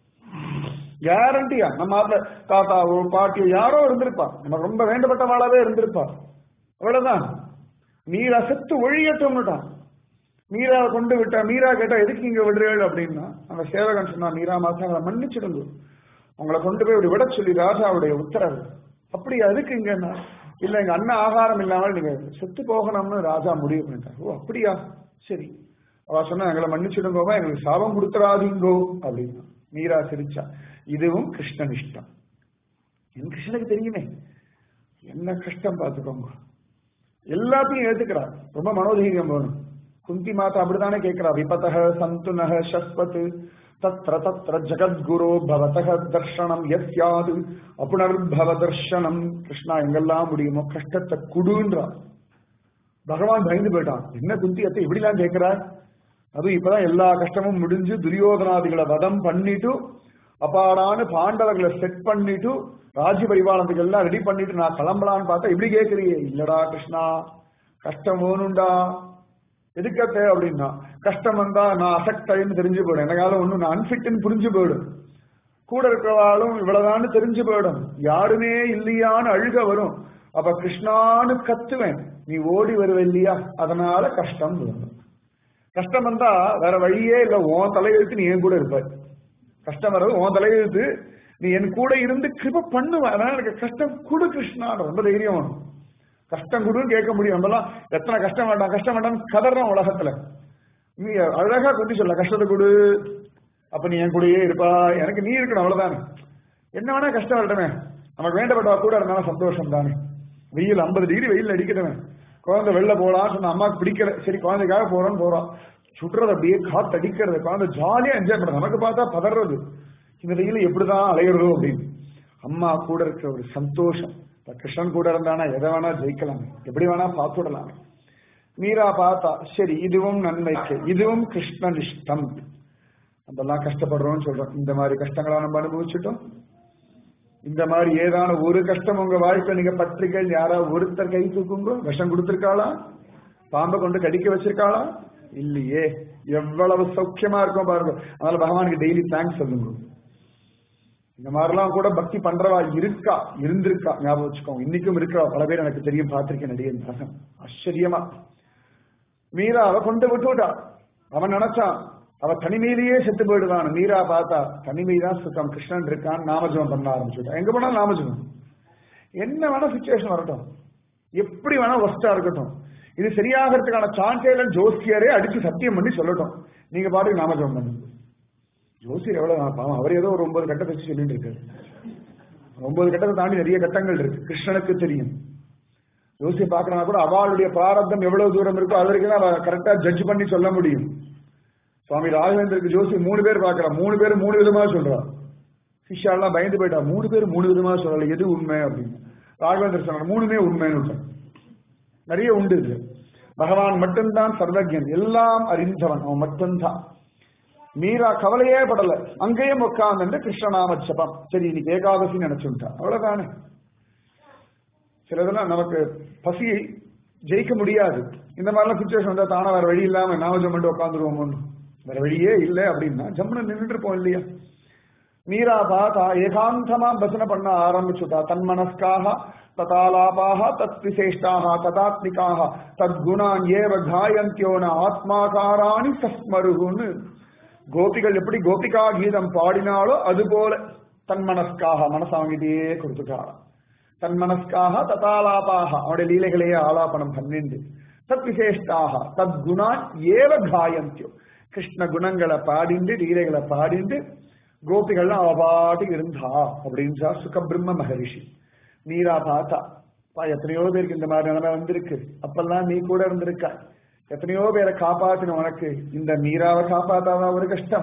கேரண்டியா நம்ம ஆத்துல தாத்தாவோ பாட்டியோ யாரோ இருந்திருப்பா நம்ம ரொம்ப வேண்டப்பட்டவாளாவே இருந்திருப்பா அவ்வளவுதான் மீரா செத்து ஒழியட்டும்னுட்டான் மீராவை கொண்டு விட்டா மீரா கேட்டா எதுக்கு இங்க விடுறீள் அப்படின்னா அந்த சேவகன் சொன்னா மீரா மாசம் அவளை மன்னிச்சிடுங்க உங்களை கொண்டு போய் இப்படி விட சொல்லி ராஜாவுடைய உத்தரவு அப்படி அதுக்கு இங்கன்னா இல்ல எங்க அண்ணன் ஆகாரம் இல்லாமல் நீங்க செத்து போகணும்னு ராஜா முடிவு பண்ணிட்டார் ஓ அப்படியா சரி அவ சொன்னா எங்களை மன்னிச்சிடுங்கோவா எங்களுக்கு சாபம் கொடுத்துறாதீங்கோ அப்படின்னா மீரா சிரிச்சா இதுவும் கிருஷ்ணன் இஷ்டம் என் கிருஷ்ணனுக்கு தெரியுமே என்ன கஷ்டம் பார்த்துக்கோங்க எல்லாத்தையும் ஏத்துக்கிறார் ரொம்ப மனோதைரியம் வேணும் குந்தி மாதா அப்படித்தானே கேட்கிறா விபதக சந்துனக சஸ்வத் தத்ர தத்ர ஜகத்குரு பவதக தர்ஷனம் எஸ்யாது அப்புனர்பவ தர்ஷனம் கிருஷ்ணா எங்கெல்லாம் முடியுமோ கஷ்டத்தை குடுன்றா பகவான் பயந்து போயிட்டான் என்ன குந்தி அத்தை இப்படிலாம் கேட்கிறார் அதுவும் இப்பதான் எல்லா கஷ்டமும் முடிஞ்சு துரியோதனாதிகளை வதம் பண்ணிட்டு அப்பாடான்னு பாண்டவர்களை செட் பண்ணிட்டு ராஜ்ய பரிபாலனத்துக்கு எல்லாம் ரெடி பண்ணிட்டு நான் கிளம்பலான்னு பார்த்தா இப்படி கேட்கறியே இல்லடா கிருஷ்ணா கஷ்டம் வேணும்டா எதுக்கத்தே அப்படின்னா கஷ்டம் வந்தா நான் அசக்டைன்னு தெரிஞ்சு போயிடும் எனக்கால ஒண்ணு நான் அன்ஃபிட்னு புரிஞ்சு போயிடும் கூட இருக்கிறவாளும் இவ்வளவுதான்னு தெரிஞ்சு போயிடும் யாருமே இல்லையான்னு அழுக வரும் அப்ப கிருஷ்ணான்னு கத்துவேன் நீ ஓடி வருவ இல்லையா அதனால கஷ்டம் வரும் கஷ்டம் வந்தா வேற வழியே இல்ல உன் தலையெழுத்து நீ என் கூட இருப்பாய் கஷ்டம் வர்றது உன் தலையெழுத்து நீ என் கூட இருந்து கிருப பண்ணுவ அதனால எனக்கு கஷ்டம் கொடு கிருஷ்ணா ரொம்ப தைரியம் வேணும் கஷ்டம் கொடுன்னு கேட்க முடியும் நம்மலாம் எத்தனை கஷ்டம் வேண்டாம் கஷ்டம் வேண்டாம்னு கதறோம் உலகத்துல நீ அழகா கொண்டு சொல்ல கஷ்டத்தை கொடு அப்ப நீ என் கூடயே இருப்பா எனக்கு நீ இருக்கணும் அவ்வளவுதானே என்ன வேணா கஷ்டம் வரட்டுமே நமக்கு வேண்டப்பட்டவா கூட இருந்தாலும் சந்தோஷம் தானே வெயில் ஐம்பது டிகிரி வெயில் அடிக்கட்டுமே குழந்தை வெளில போலாம் சொன்ன அம்மாக்கு பிடிக்கல சரி குழந்தைக்காக போறோம்னு போறோம் சுற்றுறது அப்படியே காத்து அடிக்கிறது குழந்தை ஜாலியா என்ஜாய் பண்றது நமக்கு பார்த்தா பதறது இந்த வெயில் எப்படிதான் அலையிறதோ அப்படின்னு அம்மா கூட இருக்கிற ஒரு சந்தோஷம் இப்ப கிருஷ்ணன் கூட இருந்தானா எதை வேணா ஜெயிக்கலாமே எப்படி வேணா பார்த்துடலாமே மீரா பார்த்தா சரி இதுவும் நன்மைக்கு இதுவும் கிருஷ்ணன் இஷ்டம் நம்மெல்லாம் கஷ்டப்படுறோம்னு சொல்றோம் இந்த மாதிரி கஷ்டங்களா நம்ம அனுபவிச்சுட்டோம் இந்த மாதிரி ஏதான ஒரு கஷ்டம் உங்க வாழ்க்கை நீங்க பத்திரிகள் யாராவது ஒருத்தர் கை தூக்குங்க விஷம் கொடுத்திருக்காளா பாம்பை கொண்டு கடிக்க வச்சிருக்காளா இல்லையே எவ்வளவு சௌக்கியமா இருக்கும் பாருங்க அதனால பகவானுக்கு டெய்லி தேங்க்ஸ் சொல்லுங்க இந்த மாதிரிலாம் கூட பக்தி பண்றவா இருக்கா இருந்திருக்கா ஞாபகம் வச்சுக்கோங்க இன்னைக்கும் இருக்கிறா பல பேர் எனக்கு தெரியும் பார்த்திருக்கேன் நடிகன் பகன் ஆச்சரியமா மீரா அவ கொண்டு விட்டுவிட்டா அவன் நினைச்சான் அவ தனிமையிலேயே செத்து போயிடுவான் மீரா பார்த்தா தனிமை தான் சுத்தம் கிருஷ்ணன் இருக்கான் நாமஜபம் பண்ண ஆரம்பிச்சுட்டான் எங்க போனாலும் நாமஜபம் என்ன வேணா சுச்சுவேஷன் வரட்டும் எப்படி வேணா ஒஸ்டா இருக்கட்டும் இது சரியாகிறதுக்கான சான்ஸே இல்லைன்னு ஜோசியரே அடிச்சு சத்தியம் பண்ணி சொல்லட்டும் நீங்க பாட்டுக்கு நாமஜபம் பண்ணுங்க ஜோசியர் எவ்வளவு பாவம் அவர் ஏதோ ஒரு ஒன்பது கட்டத்தை வச்சு சொல்லிட்டு இருக்காரு ஒன்பது கட்டத்தை தாண்டி நிறைய கட்டங்கள் இருக்கு கிருஷ்ணனுக்கு தெரியும் யோசிச்சு பார்க்கறனா கூட அவளுடைய பிராரப்தம் எவ்வளவு தூரம் இருக்கோ அது வரைக்கும் தான் கரெக்டா ஜட்ஜ் பண்ணி சொல்ல முடியும் சுவாமி ராகவேந்தருக்கு ஜோசி மூணு பேர் பார்க்கலாம் மூணு பேர் மூணு விதமா சொல்றா சிஷ்யாலாம் பயந்து போயிட்டா மூணு பேர் மூணு விதமா சொல்லல எது உண்மை அப்படின்னு ராகவேந்தர் சொன்னார் மூணுமே உண்மைன்னு நிறைய உண்டு இது பகவான் மட்டும்தான் சர்வஜன் எல்லாம் அறிந்தவன் அவன் மட்டும்தான் மீரா கவலையே படல அங்கேயும் உட்கார்ந்து கிருஷ்ணநாம ஜபம் சரி இன்னைக்கு ஏகாதசி நினைச்சுட்டா அவ்வளவுதானே சிலதெல்லாம் நமக்கு பசியை ஜெயிக்க முடியாது இந்த மாதிரிலாம் சுச்சுவேஷன் வந்தா தானே வேற வழி இல்லாம நாம ஜம் பண்ணிட்டு உட்காந்துருவோம் வேற வழியே இல்லை அப்படின்னா ஜம்முன்னு நின்றுட்டு இருப்போம் இல்லையா மீரா பார்த்தா ஏகாந்தமா பஜனை பண்ண ஆரம்பிச்சுட்டா தன்மனஸ்காக ததாலாபாக தத் விசேஷ்டாக ததாத்மிகாக தத்குணான் ஏவ காயந்தியோன ஆத்மாகாராணி சஸ்மருகுன்னு கோபிகள் எப்படி கோபிகா கீதம் பாடினாலோ அது போல தன்மனஸ்காக மனசு அவங்கிட்டே கொடுத்துட்டாராம் தன்மனஸ்காக ததாலாபாக அவனுடைய லீலைகளையே ஆலாபனம் பண்ணிண்டு தத் விசேஷ்டாக தத்குணான் ஏவ காயந்தியோ கிருஷ்ண குணங்களை பாடிண்டு லீலைகளை பாடிண்டு கோபிகள்லாம் அவ பாட்டுக்கு இருந்தா அப்படின்னு சுகபிரம்ம மகரிஷி நீரா பார்த்தா பா எத்தனையோ பேருக்கு இந்த மாதிரி நிலைமை வந்திருக்கு அப்பெல்லாம் நீ கூட இருந்திருக்க எத்தனையோ பேரை காப்பாத்தின உனக்கு இந்த மீராவை காப்பாத்தாதான் ஒரு கஷ்டம்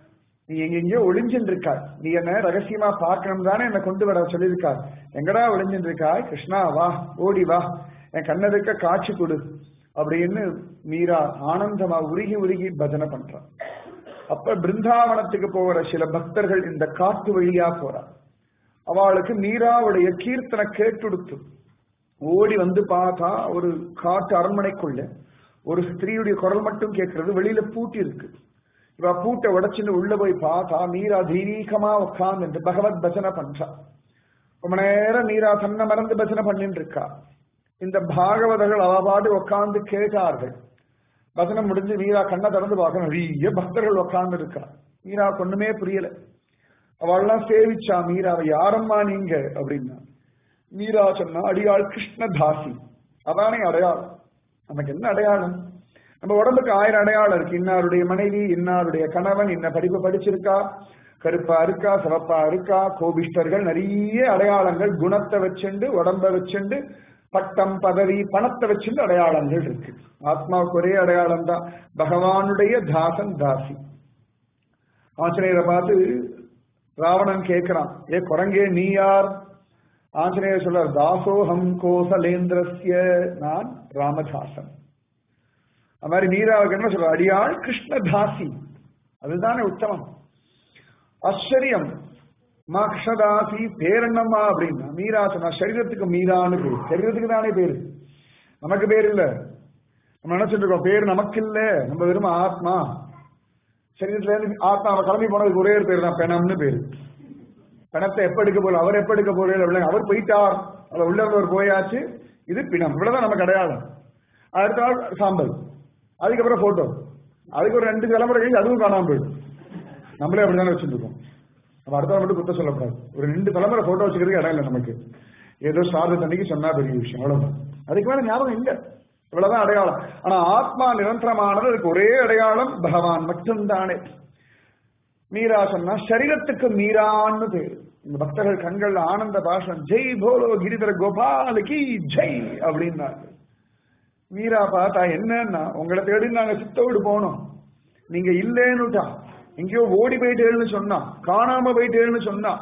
நீ எங்கெங்கயோ ஒளிஞ்சுட்டு இருக்கா நீ என்ன ரகசியமா பார்க்கணும் தானே என்ன கொண்டு வர சொல்லியிருக்கா எங்கடா ஒளிஞ்சுட்டு இருக்கா கிருஷ்ணா வா ஓடி வா என் கண்ணதுக்க காட்சி கொடு அப்படின்னு மீரா ஆனந்தமா உருகி உருகி பஜனை பண்றான் அப்ப பிருந்தாவனத்துக்கு போகிற சில பக்தர்கள் இந்த காட்டு வழியா போறா அவளுக்கு மீராவுடைய கீர்த்தனை கேட்டுடுத்து ஓடி வந்து பார்த்தா ஒரு காட்டு அரண்மனைக்குள்ள ஒரு ஸ்திரீயுடைய குரல் மட்டும் கேட்கறது வெளியில பூட்டி இருக்கு இவ பூட்டை உடைச்சுன்னு உள்ள போய் பார்த்தா மீரா தீரீகமா உட்கார்ந்து பகவத் பஜனை பண்றா ரொம்ப நேரம் மீரா தன்னை மறந்து பஜனை பண்ணிட்டு இருக்கா இந்த பாகவதர்கள் அவ பாட்டு உட்கார்ந்து கேட்டார்கள் பஜனை முடிஞ்சு மீரா கண்ணை திறந்து பார்க்க நிறைய பக்தர்கள் உட்கார்ந்து இருக்கா மீரா ஒண்ணுமே புரியல அவள்லாம் சேவிச்சா மீராவை யாரம்மா நீங்க அப்படின்னா மீரா சொன்னா அடியாள் கிருஷ்ணதாசி அதானே அடையாளம் நமக்கு என்ன அடையாளம் நம்ம உடம்புக்கு ஆயிரம் அடையாளம் இருக்கு இன்னாருடைய மனைவி இன்னாருடைய கணவன் இன்ன படிப்பு படிச்சிருக்கா கருப்பா இருக்கா சிவப்பா இருக்கா கோபிஷ்டர்கள் நிறைய அடையாளங்கள் குணத்தை வச்சுண்டு உடம்ப வச்சுண்டு பட்டம் பதவி பணத்தை வச்சுண்டு அடையாளங்கள் இருக்கு ஆத்மாவுக்கு ஒரே அடையாளம் தான் பகவானுடைய தாசன் தாசி ஆஞ்சநேயரை பார்த்து ராவணன் கேட்கிறான் ஏ குரங்கே நீ யார் ஆஞ்சநேயர் சொல்றார் தாசோஹம் கோசலேந்திரஸ்ய நான் ராமதாசன் அது மாதிரி மீராவுக்கு என்ன சொல்ற அடியாள் கிருஷ்ணதாசி அதுதானே உத்தமம் ஆச்சரியம் மா கிருஷ்ணதாசி பேரென்னம்மா அப்படின்னா மீரா சொன்னா சரீரத்துக்கு மீரான்னு பேரு சரீரத்துக்கு தானே பேரு நமக்கு பேர் இல்ல நம்ம நினைச்சிட்டு இருக்கோம் பேர் நமக்கு இல்ல நம்ம வெறும் ஆத்மா சரீரத்துல இருந்து ஆத்மா அவன் கிளம்பி போனதுக்கு ஒரே ஒரு பேர் தான் பெணம்னு பேரு பணத்தை எப்ப எடுக்க போற அவர் எப்ப எடுக்க போற அவர் போயிட்டார் அவர் உள்ளவர் போயாச்சு இது பிணம் இவ்வளவுதான் நமக்கு அடையாளம் அடுத்த நாள் சாம்பல் அதுக்கப்புறம் போட்டோ அதுக்கு ஒரு ரெண்டு தலைமுறை கழிச்சு அதுவும் காணாம போயிடும் நம்மளே அப்படிதானே வச்சுருக்கோம் நம்ம அடுத்த மட்டும் குத்த சொல்லக்கூடாது ஒரு ரெண்டு தலைமுறை போட்டோ வச்சுக்கிறதுக்கு இடம் இல்லை நமக்கு ஏதோ சார்ந்த தண்ணிக்கு சொன்னா பெரிய விஷயம் அவ்வளவுதான் அதுக்கு மேல ஞாபகம் இல்லை இவ்வளவுதான் அடையாளம் ஆனா ஆத்மா நிரந்தரமானது அதுக்கு ஒரே அடையாளம் பகவான் மட்டும்தானே மீரா சொன்னா சரீரத்துக்கு மீரான்னு பேரு இந்த பக்தர்கள் கண்கள் ஆனந்த பாஷம் ஜெய் போலோ கிரிதர கோபாலுக்கு ஜெய் அப்படின்னாங்க மீரா பார்த்தா என்னன்னா உங்களை தேடி நாங்க சித்தோடு போனோம் நீங்க இல்லேன்னுட்டா எங்கேயோ ஓடி போயிட்டேன்னு சொன்னா காணாம போயிட்டேன்னு சொன்னா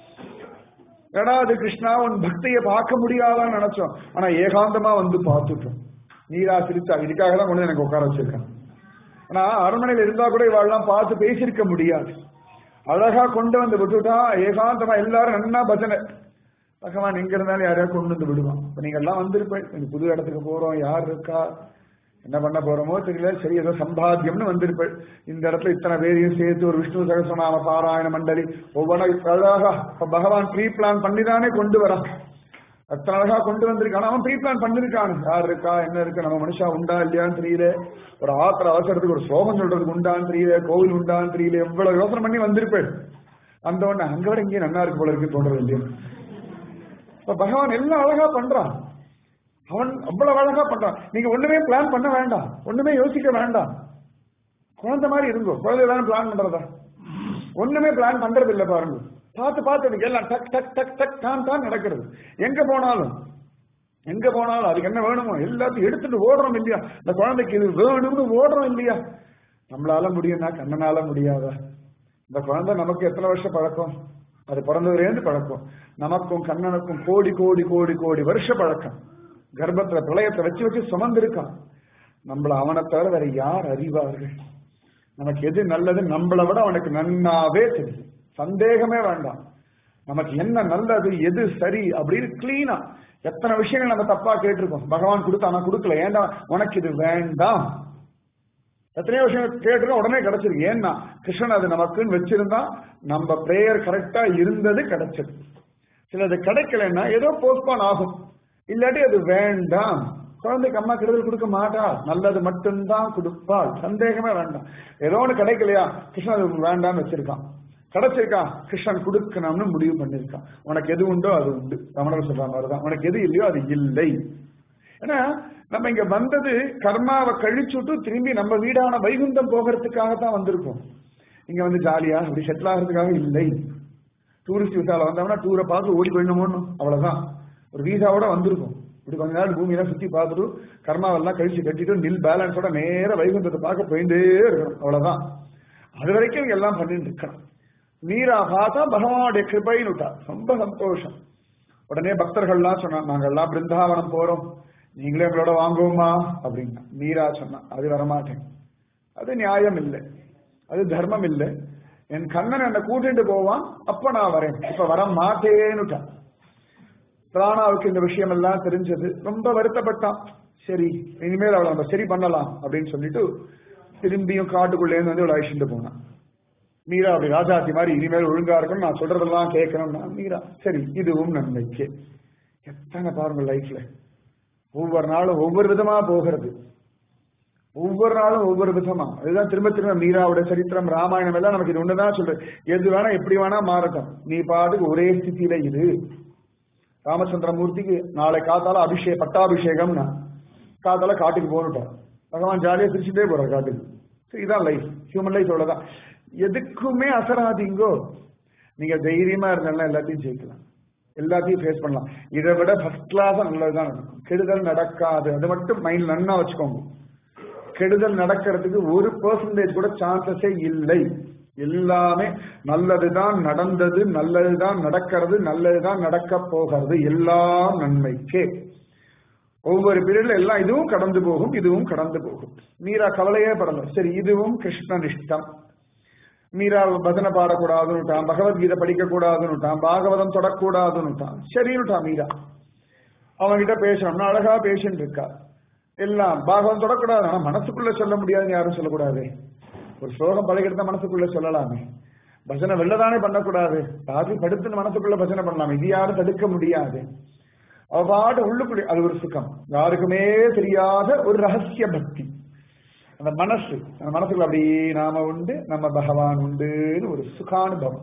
எடாது கிருஷ்ணா உன் பக்தியை பார்க்க முடியாதான்னு நினைச்சோம் ஆனா ஏகாந்தமா வந்து பார்த்துட்டோம் நீரா சிரிச்சா இதுக்காக தான் கொண்டு வந்து எனக்கு உட்கார வச்சிருக்கான் ஆனா அரண்மனையில இருந்தா கூட இவாள்லாம் பார்த்து பேசியிருக்க முடியாது அழகா கொண்டு வந்து விட்டுட்டா ஏகாந்தமா எல்லாரும் நன்னா பஜனை பகவான் எங்க இருந்தாலும் யாரையா கொண்டு வந்து விடுவான் இப்ப நீங்க எல்லாம் வந்திருப்பேன் இந்த புது இடத்துக்கு போறோம் யார் இருக்கா என்ன பண்ண போறோமோ தெரியல சரி ஏதோ சம்பாத்தியம்னு வந்திருப்பேன் இந்த இடத்துல இத்தனை பேரையும் சேர்த்து ஒரு விஷ்ணு சகசநாம பாராயண மண்டலி ஒவ்வொன்றும் அழகா இப்ப பகவான் ப்ரீ பிளான் பண்ணிதானே கொண்டு வரான் அத்தனை அழகா கொண்டு வந்திருக்கான் அவன் ப்ரீ பிளான் பண்ணிருக்கான் யார் இருக்கா என்ன இருக்கு நம்ம மனுஷா உண்டா இல்லையான்னு தெரியல ஒரு ஆத்திர அவசரத்துக்கு ஒரு ஸ்லோகம் சொல்றதுக்கு உண்டான்னு தெரியல கோவில் உண்டான்னு தெரியல எவ்வளவு யோசனை பண்ணி வந்திருப்பேன் அந்த உடனே அங்க விட இங்கே நல்லா இருக்கு போல இருக்கு தோன்றது இல்லையா இப்ப பகவான் எல்லாம் அழகா பண்றான் அவன் அவ்வளவு அழகா பண்றான் நீங்க ஒண்ணுமே பிளான் பண்ண வேண்டாம் ஒண்ணுமே யோசிக்க வேண்டாம் குழந்தை மாதிரி இருங்கோ குழந்தை தானே பிளான் பண்றதா ஒண்ணுமே பிளான் பண்றது இல்ல பாருங்க பார்த்து பார்த்து எனக்கு எல்லாம் டக் டக் டக் டக் தான் தான் நடக்கிறது எங்க போனாலும் எங்க போனாலும் அதுக்கு என்ன வேணுமோ எல்லாத்தையும் எடுத்துட்டு ஓடுறோம் இல்லையா இந்த குழந்தைக்கு இது வேணும்னு ஓடுறோம் இல்லையா நம்மளால முடியும்னா கண்ணனால முடியாதா இந்த குழந்தை நமக்கு எத்தனை வருஷம் பழக்கம் அது பிறந்ததுலேருந்து பழக்கம் நமக்கும் கண்ணனுக்கும் கோடி கோடி கோடி கோடி வருஷ பழக்கம் கர்ப்பத்துல பிரளயத்தை வச்சு வச்சு சுமந்திருக்கான் நம்மள அவனை தவிர வேற யார் அறிவார்கள் நமக்கு எது நல்லது நம்மளை விட அவனுக்கு நன்னாவே தெரியும் சந்தேகமே வேண்டாம் நமக்கு என்ன நல்லது எது சரி அப்படின்னு கிளீனா எத்தனை விஷயங்கள் நம்ம தப்பா கேட்டிருக்கோம் பகவான் கொடுத்தா நான் கொடுக்கல ஏன்டா உனக்கு இது வேண்டாம் எத்தனையோ விஷயம் கேட்டிருக்கோம் உடனே கிடைச்சிருக்கு ஏன்னா கிருஷ்ணன் அது நமக்குன்னு வச்சிருந்தா நம்ம பிரேயர் கரெக்டா இருந்தது கிடைச்சது சிலது கிடைக்கலன்னா ஏதோ போஸ்ட்பான் ஆகும் இல்லாட்டி அது வேண்டாம் குழந்தைக்கு அம்மா கெடுதல் கொடுக்க மாட்டா நல்லது மட்டும்தான் கொடுப்பாள் சந்தேகமே வேண்டாம் ஏதோ ஒன்று கிடைக்கலையா கிருஷ்ணன் அது வேண்டாம்னு வச்சிருக்கான் கிடைச்சிருக்கான் கிருஷ்ணன் கொடுக்கணும்னு முடிவு பண்ணிருக்கான் உனக்கு எது உண்டோ அது உண்டு ரமணர் சொல்ற மாதிரிதான் உனக்கு எது இல்லையோ அது இல்லை ஏன்னா நம்ம இங்க வந்தது கர்மாவை கழிச்சுட்டு திரும்பி நம்ம வீடான வைகுந்தம் போகிறதுக்காக தான் வந்திருக்கோம் இங்க வந்து ஜாலியா அப்படி செட்டில் ஆகிறதுக்காக இல்லை டூரிஸ்ட் விசால வந்தோம்னா டூரை பார்த்து ஓடி போயிடணுமோன்னு அவ்வளவுதான் ஒரு வீசாவோட வந்திருக்கும் இப்படி கொஞ்ச நாள் பூமியெல்லாம் சுத்தி பார்த்துட்டு கர்மாவெல்லாம் கழிச்சு கட்டிட்டு நில் பேலன்ஸோட நேர வைகுந்தத்தை பார்க்க போயிட்டே இருக்கணும் அவ்வளவுதான் அது வரைக்கும் இவங்க எல்லாம் பண்ணிட்டு இருக்கணும் மீரா பார்த்தா பகவானுடைய கிருபைன்னு விட்டா ரொம்ப சந்தோஷம் உடனே பக்தர்கள்லாம் சொன்னாங்க நாங்கெல்லாம் பிருந்தாவனம் போறோம் நீங்களே எங்களோட வாங்குவோமா அப்படின்னா மீரா சொன்னா அது வரமாட்டேன் அது நியாயம் இல்லை அது தர்மம் இல்லை என் கண்ணன் என்னை கூட்டிட்டு போவான் அப்ப நான் வரேன் இப்ப வர மாட்டேன்னுட்டான் பிராணாவுக்கு இந்த விஷயம் எல்லாம் தெரிஞ்சது ரொம்ப வருத்தப்பட்டான் சரி இனிமேல் அவளை நம்ம சரி பண்ணலாம் அப்படின்னு சொல்லிட்டு திரும்பியும் காட்டுக்குள்ளேருந்து வந்து அவளை அழிச்சுட்டு போனான் மீரா அப்படி ராஜாத்தி மாதிரி இனிமேல் ஒழுங்கா இருக்கணும் நான் சொல்றதெல்லாம் கேட்கணும்னா மீரா சரி இதுவும் நன்மைக்கு எத்தனை பாருங்க லைஃப்ல ஒவ்வொரு நாளும் ஒவ்வொரு விதமா போகிறது ஒவ்வொரு நாளும் ஒவ்வொரு விதமா அதுதான் திரும்ப திரும்ப மீராவோட சரித்திரம் ராமாயணம் எல்லாம் நமக்கு இது ஒண்ணுதான் சொல்லு எது வேணா எப்படி வேணா மாறட்டும் நீ பாட்டுக்கு ஒரே ஸ்திதியில இது ராமச்சந்திரமூர்த்திக்கு நாளை காத்தால அபிஷேக பட்டாபிஷேகம்னா காத்தால காட்டுக்கு போகணுட்டார் பகவான் ஜாலியா சிரிச்சுட்டே போறார் காட்டுக்கு சரி, இதான் லைஃப் ஹியூமன் லைஃப் அவ்வளவுதான் எதுக்குமே அசராதீங்கோ நீங்க தைரியமா இருந்தாலும் எல்லாத்தையும் ஜெயிக்கலாம் எல்லாத்தையும் ஃபேஸ் பண்ணலாம் இதை விட ஃபர்ஸ்ட் கிளாஸா நல்லதுதான் நடக்கும் கெடுதல் நடக்காது அது மட்டும் மைண்ட் நன்னா வச்சுக்கோங்க கெடுதல் நடக்கிறதுக்கு ஒரு பெர்சன்டேஜ் கூட சான்சஸே இல்லை எல்லாமே நல்லதுதான் நடந்தது நல்லதுதான் நடக்கிறது நல்லதுதான் நடக்க போகிறது எல்லாம் நன்மைக்கே ஒவ்வொரு பீரியட்ல எல்லாம் இதுவும் கடந்து போகும் இதுவும் கடந்து போகும் மீரா கவலையே படல சரி இதுவும் கிருஷ்ணனிஷ்டம் மீரா பஜனை பாடக்கூடாதுன்னுட்டான் பகவத்கீதை படிக்க கூடாதுன்னுட்டான் பாகவதம் தொடக்கூடாதுன்னுட்டான் சரின்னுட்டான் மீரா அவன்கிட்ட பேசணும்னா அழகா பேசின்னு இருக்கா எல்லாம் பாகவதம் தொடக்கூடாது ஆனா மனசுக்குள்ள சொல்ல முடியாதுன்னு யாரும் சொல்லக்கூடாது ஒரு ஸ்லோகம் பழகிடுத்த மனசுக்குள்ள சொல்லலாமே பஜனை வெளிலதானே பண்ணக்கூடாது ராத்திரி படுத்துன்னு மனசுக்குள்ள பஜனை பண்ணலாம் இது யாரும் தடுக்க முடியாது அவ பாட்டு உள்ளுக்குள்ளே அது ஒரு சுகம் யாருக்குமே தெரியாத ஒரு ரகசிய பக்தி அந்த மனசு அந்த மனசுக்குள்ள அப்படியே நாம உண்டு நம்ம பகவான் உண்டுன்னு ஒரு சுகானுபவம்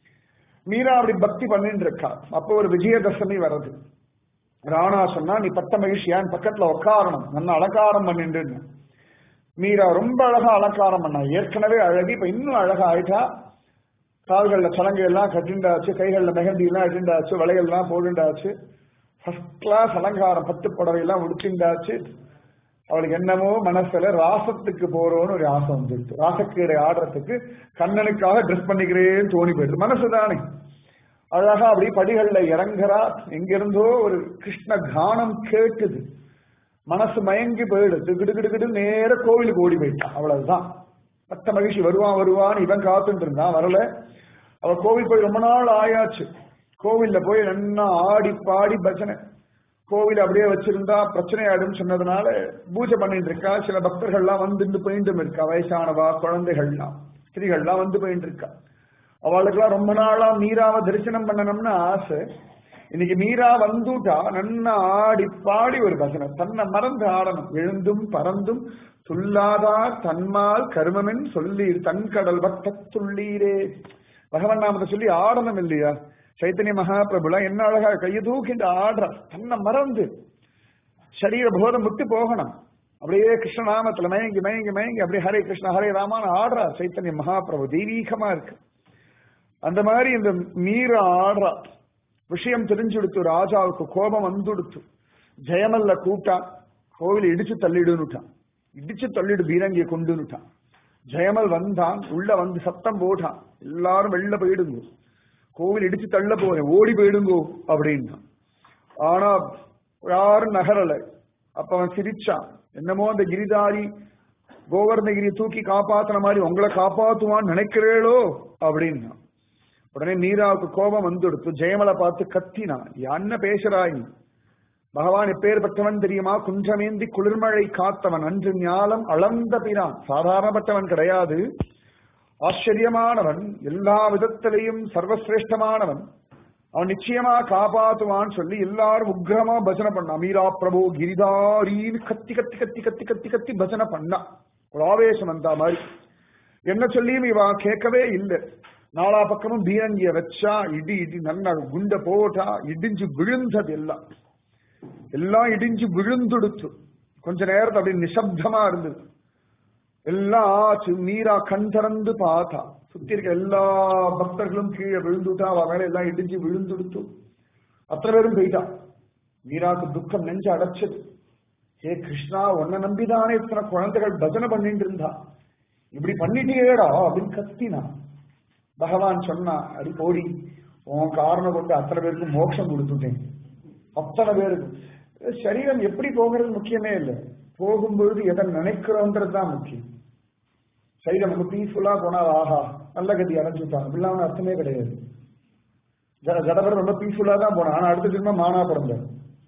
மீரா அப்படி பக்தி பண்ணிட்டு இருக்கா அப்போ ஒரு விஜயதசமி வர்றது ராணா சொன்னா நீ பட்ட மகிழ்ச்சியான் பக்கத்துல உட்காரணும் நல்ல அலங்காரம் பண்ணிட்டு மீரா ரொம்ப அழகா அலங்காரம் பண்ணா ஏற்கனவே அழகி இப்ப இன்னும் அழகா ஆயிட்டா கால்கள்ல சலங்கை எல்லாம் கட்டிண்டாச்சு கைகள்ல மெஹந்தி எல்லாம் இட்டுண்டாச்சு வளையல்லாம் போடுண்டாச்சு ஃபர்ஸ்ட் கிளாஸ் அலங்காரம் பட்டு புடவை எல்லாம் உடுத்திண்டாச்சு அவளுக்கு என்னமோ மனசுல ராசத்துக்கு போறோம்னு ஒரு ஆசை வந்துடுச்சு ராசக்கீடை ஆடுறதுக்கு கண்ணனுக்காக ட்ரெஸ் பண்ணிக்கிறேன்னு தோணி போயிடுது மனசுதானே அழகா அப்படி படிகள்ல இறங்குறா எங்கிருந்தோ ஒரு கிருஷ்ண கானம் கேட்டுது மனசு மயங்கி போயிடுது கிடுகிடுகிடு நேர கோவிலுக்கு ஓடி போயிட்டான் அவ்வளவுதான் பட்ட மகிழ்ச்சி வருவான் வருவான்னு இவன் காத்துட்டு இருந்தான் வரல அவ கோவில் போய் ரொம்ப நாள் ஆயாச்சு கோவில்ல போய் நல்லா ஆடி பாடி பஜனை கோவில் அப்படியே வச்சிருந்தா பிரச்சனை ஆயிடும் சொன்னதுனால பூஜை பண்ணிட்டு இருக்கா சில பக்தர்கள்லாம் வந்துட்டு போயிட்டு இருக்கா வயசானவா குழந்தைகள்லாம் ஸ்திரீகள்லாம் வந்து போயிட்டு இருக்கா அவளுக்கெல்லாம் ரொம்ப நாளா மீராவை தரிசனம் பண்ணணும்னு ஆசை இன்னைக்கு மீரா வந்துட்டா நன்னா ஆடி பாடி ஒரு பஜனை தன்னை மறந்து ஆடணும் எழுந்தும் பறந்தும் துல்லாதா தன்மால் கருமமென் சொல்லி தன்கடல் வட்ட துள்ளீரே பகவன் நாமத்தை சொல்லி ஆடணும் இல்லையா சைத்தன்ய மகாபிரபுலாம் என்ன அழகா கையை தூக்கிட்டு ஆடுற தன்னை மறந்து சரீர போதம் விட்டு போகணும் அப்படியே கிருஷ்ணநாமத்துல மயங்கி மயங்கி மயங்கி அப்படியே ஹரே கிருஷ்ண ஹரே ராமான்னு ஆடுறா சைத்தன்ய மகாபிரபு தெய்வீகமா இருக்கு அந்த மாதிரி இந்த மீற ஆடுறா விஷயம் தெரிஞ்சுடுத்து ராஜாவுக்கு கோபம் வந்துடுத்து ஜெயமல்ல கூட்டா கோவில் இடிச்சு தள்ளிடுன்னுட்டான் இடிச்சு தள்ளிடு பீரங்கியை கொண்டுன்னுட்டான் ஜெயமல் வந்தான் உள்ள வந்து சத்தம் போட்டான் எல்லாரும் வெளில போயிடுங்க கோவில் இடிச்சு தள்ள போறேன் ஓடி போயிடுங்கோ அப்படின்னா ஆனா யாரும் நகரல அப்ப அவன் சிரிச்சான் என்னமோ அந்த கிரிதாரி கோவர்ணகிரியை தூக்கி காப்பாத்துன மாதிரி உங்களை காப்பாத்துவான்னு நினைக்கிறேளோ அப்படின்னா உடனே நீராவுக்கு கோபம் வந்துடுத்து ஜெயமலை பார்த்து கத்தினா என்ன பேசுறாய் நீ பகவான் எப்பேற்பட்டவன் தெரியுமா குன்றமேந்தி குளிர்மழை காத்தவன் அன்று ஞாலம் அளந்த பிரான் சாதாரணப்பட்டவன் கிடையாது ஆச்சரியமானவன் எல்லா விதத்திலையும் சர்வசிரேஷ்டமானவன் அவன் நிச்சயமா காப்பாத்துவான்னு சொல்லி எல்லாரும் உக்ரமா பஜனை பண்ணா மீரா பிரபு கிரிதாரின்னு கத்தி கத்தி கத்தி கத்தி கத்தி கத்தி பஜனை பண்ணா ஒரு ஆவேசம் வந்தா மாதிரி என்ன சொல்லியும் இவா கேட்கவே இல்லை நாலா பக்கமும் பீரங்கிய வச்சா இடி இடி நல்ல குண்ட போட்டா இடிஞ்சு விழுந்தது எல்லாம் எல்லாம் இடிஞ்சு விழுந்துடுத்து கொஞ்ச நேரத்தை அப்படி நிசப்தமா இருந்தது எல்லாம் ஆச்சு மீரா கண் திறந்து பார்த்தா சுத்தி இருக்க எல்லா பக்தர்களும் கீழே விழுந்துட்டா அவ மேல எல்லாம் இடிஞ்சு விழுந்துடுத்து அத்தனை பேரும் போயிட்டா மீராக்கு துக்கம் நெஞ்சு அடைச்சது ஏ கிருஷ்ணா உன்னை நம்பிதானே இத்தனை குழந்தைகள் பஜனை பண்ணிட்டு இருந்தா இப்படி பண்ணிட்டேடா அப்படின்னு கத்தினா பகவான் சொன்னா அடி போடி உன் காரணம் கொண்டு அத்தனை பேருக்கு மோட்சம் கொடுத்துட்டேன் அத்தனை பேருக்கு சரீரம் எப்படி போகிறது முக்கியமே இல்லை போகும்பொழுது எதை நினைக்கிறோன்றது தான் முக்கியம் சரீரம் நம்ம பீஸ்ஃபுல்லா போனா ஆஹா நல்ல கதி அடைஞ்சுட்டான் அப்படிலாம் அர்த்தமே கிடையாது ஜட ஜடவர் ரொம்ப பீஸ்ஃபுல்லா தான் போனான் ஆனா அடுத்த திரும்ப மானா பிறந்தார்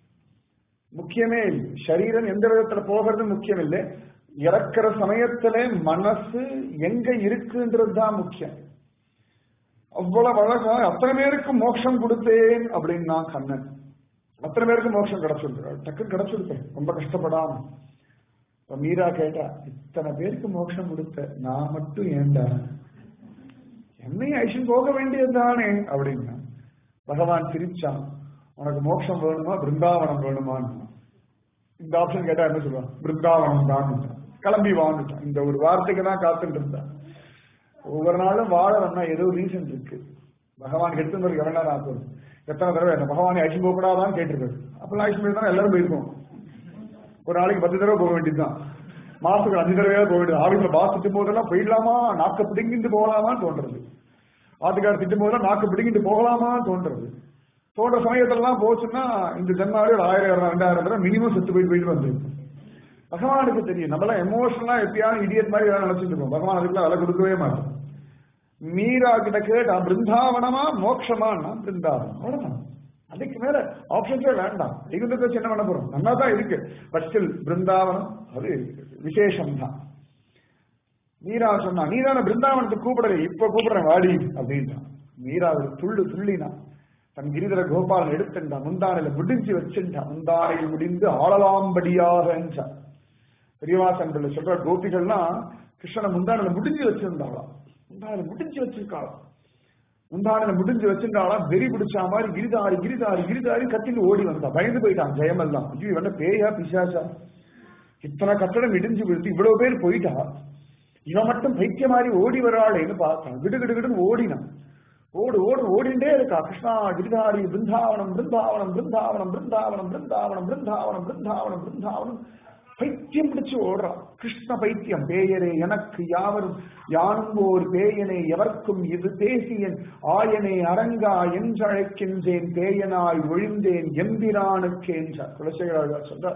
முக்கியமே இல்லை சரீரம் எந்த விதத்துல போகிறது முக்கியம் இல்லை இறக்கிற சமயத்துல மனசு எங்க இருக்குன்றது தான் முக்கியம் அவ்வளவு அழகா அத்தனை பேருக்கு மோட்சம் கொடுத்தேன் அப்படின்னா கண்ணன் அத்தனை பேருக்கு மோட்சம் கிடைச்சிருக்கு டக்குன்னு கிடைச்சிருப்பேன் ரொம்ப கஷ்டப்படாம இப்ப மீரா கேட்டா இத்தனை பேருக்கு மோட்சம் கொடுத்த நான் மட்டும் ஏண்டா என்னையும் ஐஷன் போக வேண்டியதுதானே அப்படின்னா பகவான் சிரிச்சான் உனக்கு மோட்சம் வேணுமா பிருந்தாவனம் வேணுமான்னு இந்த ஆப்ஷன் கேட்டா என்ன சொல்லுவான் பிருந்தாவனம் தான் கிளம்பி வாங்கிட்டான் இந்த ஒரு வார்த்தைக்கு தான் காத்துட்டு இருந்தான் ஒவ்வொரு நாளும் வாழணும்னா ஏதோ ரீசன் இருக்கு பகவான் எடுத்து எவ்வளவு நேரம் ஆகும் எத்தனை தடவை என்ன பகவானை அழிச்சு போகக்கூடாதான்னு கேட்டிருக்காரு அப்பெல்லாம் அழிச்சு போய் தான் எல்லாரும் போயிருக்கோம் ஒரு நாளைக்கு பத்து தடவை போக வேண்டியதுதான் மாசத்துக்கு அஞ்சு தடவையா போக வேண்டியது ஆபீஸ்ல பாஸ் திட்டும் போதெல்லாம் போயிடலாமா நாக்க பிடிங்கிட்டு போகலாமான்னு தோன்றது ஆத்துக்கார திட்டும் போதெல்லாம் நாக்கு பிடிங்கிட்டு போகலாமான்னு தோன்றது தோன்ற சமயத்துலலாம் போச்சுன்னா இந்த ஜென்மாவே ஒரு ஆயிரம் ரெண்டாயிரம் தடவை மினிமம் செத்து போய் போயிட்டு வந்து பகவானுக்கு தெரியும் நம்மளாம் எமோஷனலா எப்பயாவது இடியட் மாதிரி வேலை நினைச்சிட்டு இருக்கோம் பகவான் அதுக்குலாம் விலை கொடுக்கவே மாட்டோம் மீரா கிட்ட கேட்டா பிருந்தாவனமா மோட்சமானா பிருந்தாவனம் அவ்வளவுதான் அதுக்கு மேல ஆப்ஷன்ஸே வேண்டாம் வைகுண்டத்தை வச்சு என்ன பண்ண போறோம் நல்லா தான் இருக்கு பட் ஸ்டில் பிருந்தாவனம் அது விசேஷம் தான் மீரா சொன்னா நீதான பிருந்தாவனத்துக்கு கூப்பிடல இப்ப கூப்பிடுறேன் வாடி அப்படின்ட்டான் மீரா ஒரு துள்ளு துள்ளினா தன் கிரிதர கோபாலன் எடுத்துட்டா முந்தானையில முடிஞ்சு வச்சுட்டா முந்தானையில் முடிந்து ஆளலாம்படியாக என்றான் பெரியவாசன் பிள்ளை சொல்ற கோபிகள்லாம் கிருஷ்ணனை முந்தானையில முடிஞ்சு வச்சிருந்தாளாம் முந்தானையில முடிஞ்சு வச்சிருக்காளாம் முந்தானையில முடிஞ்சு வச்சிருந்தாளாம் வெறி பிடிச்சா மாதிரி கிரிதாரி கிரிதாரி கிரிதாரி கத்தின்னு ஓடி வந்தா பயந்து போயிட்டான் ஜெயமெல்லாம் ஐயோ இவன பேயா பிசாசா இத்தனை கட்டடம் இடிஞ்சு விழுந்து இவ்வளவு பேர் போயிட்டா இவன் மட்டும் பைத்திய மாதிரி ஓடி வராளேன்னு பார்த்தான் கிடு கிடு கிடுன்னு ஓடினான் ஓடு ஓடு ஓடிண்டே இருக்கா கிருஷ்ணா கிரிதாரி பிருந்தாவனம் பிருந்தாவனம் பிருந்தாவனம் பிருந்தாவனம் பிருந்தாவனம் பிருந்தாவனம் பிருந்தாவனம் பிருந்தாவனம் பைத்தியம் பிடிச்சு ஓடுறான் கிருஷ்ண பைத்தியம் பேயரே எனக்கு யாவரும் யானும் ஓர் பேயனே எவர்க்கும் இது பேசியன் ஆயனே அரங்கா என்றழைக்கின்றேன் பேயனாய் ஒழிந்தேன் எம்பிரானுக்கு என்றார் குலசேகராஜா சொல்றார்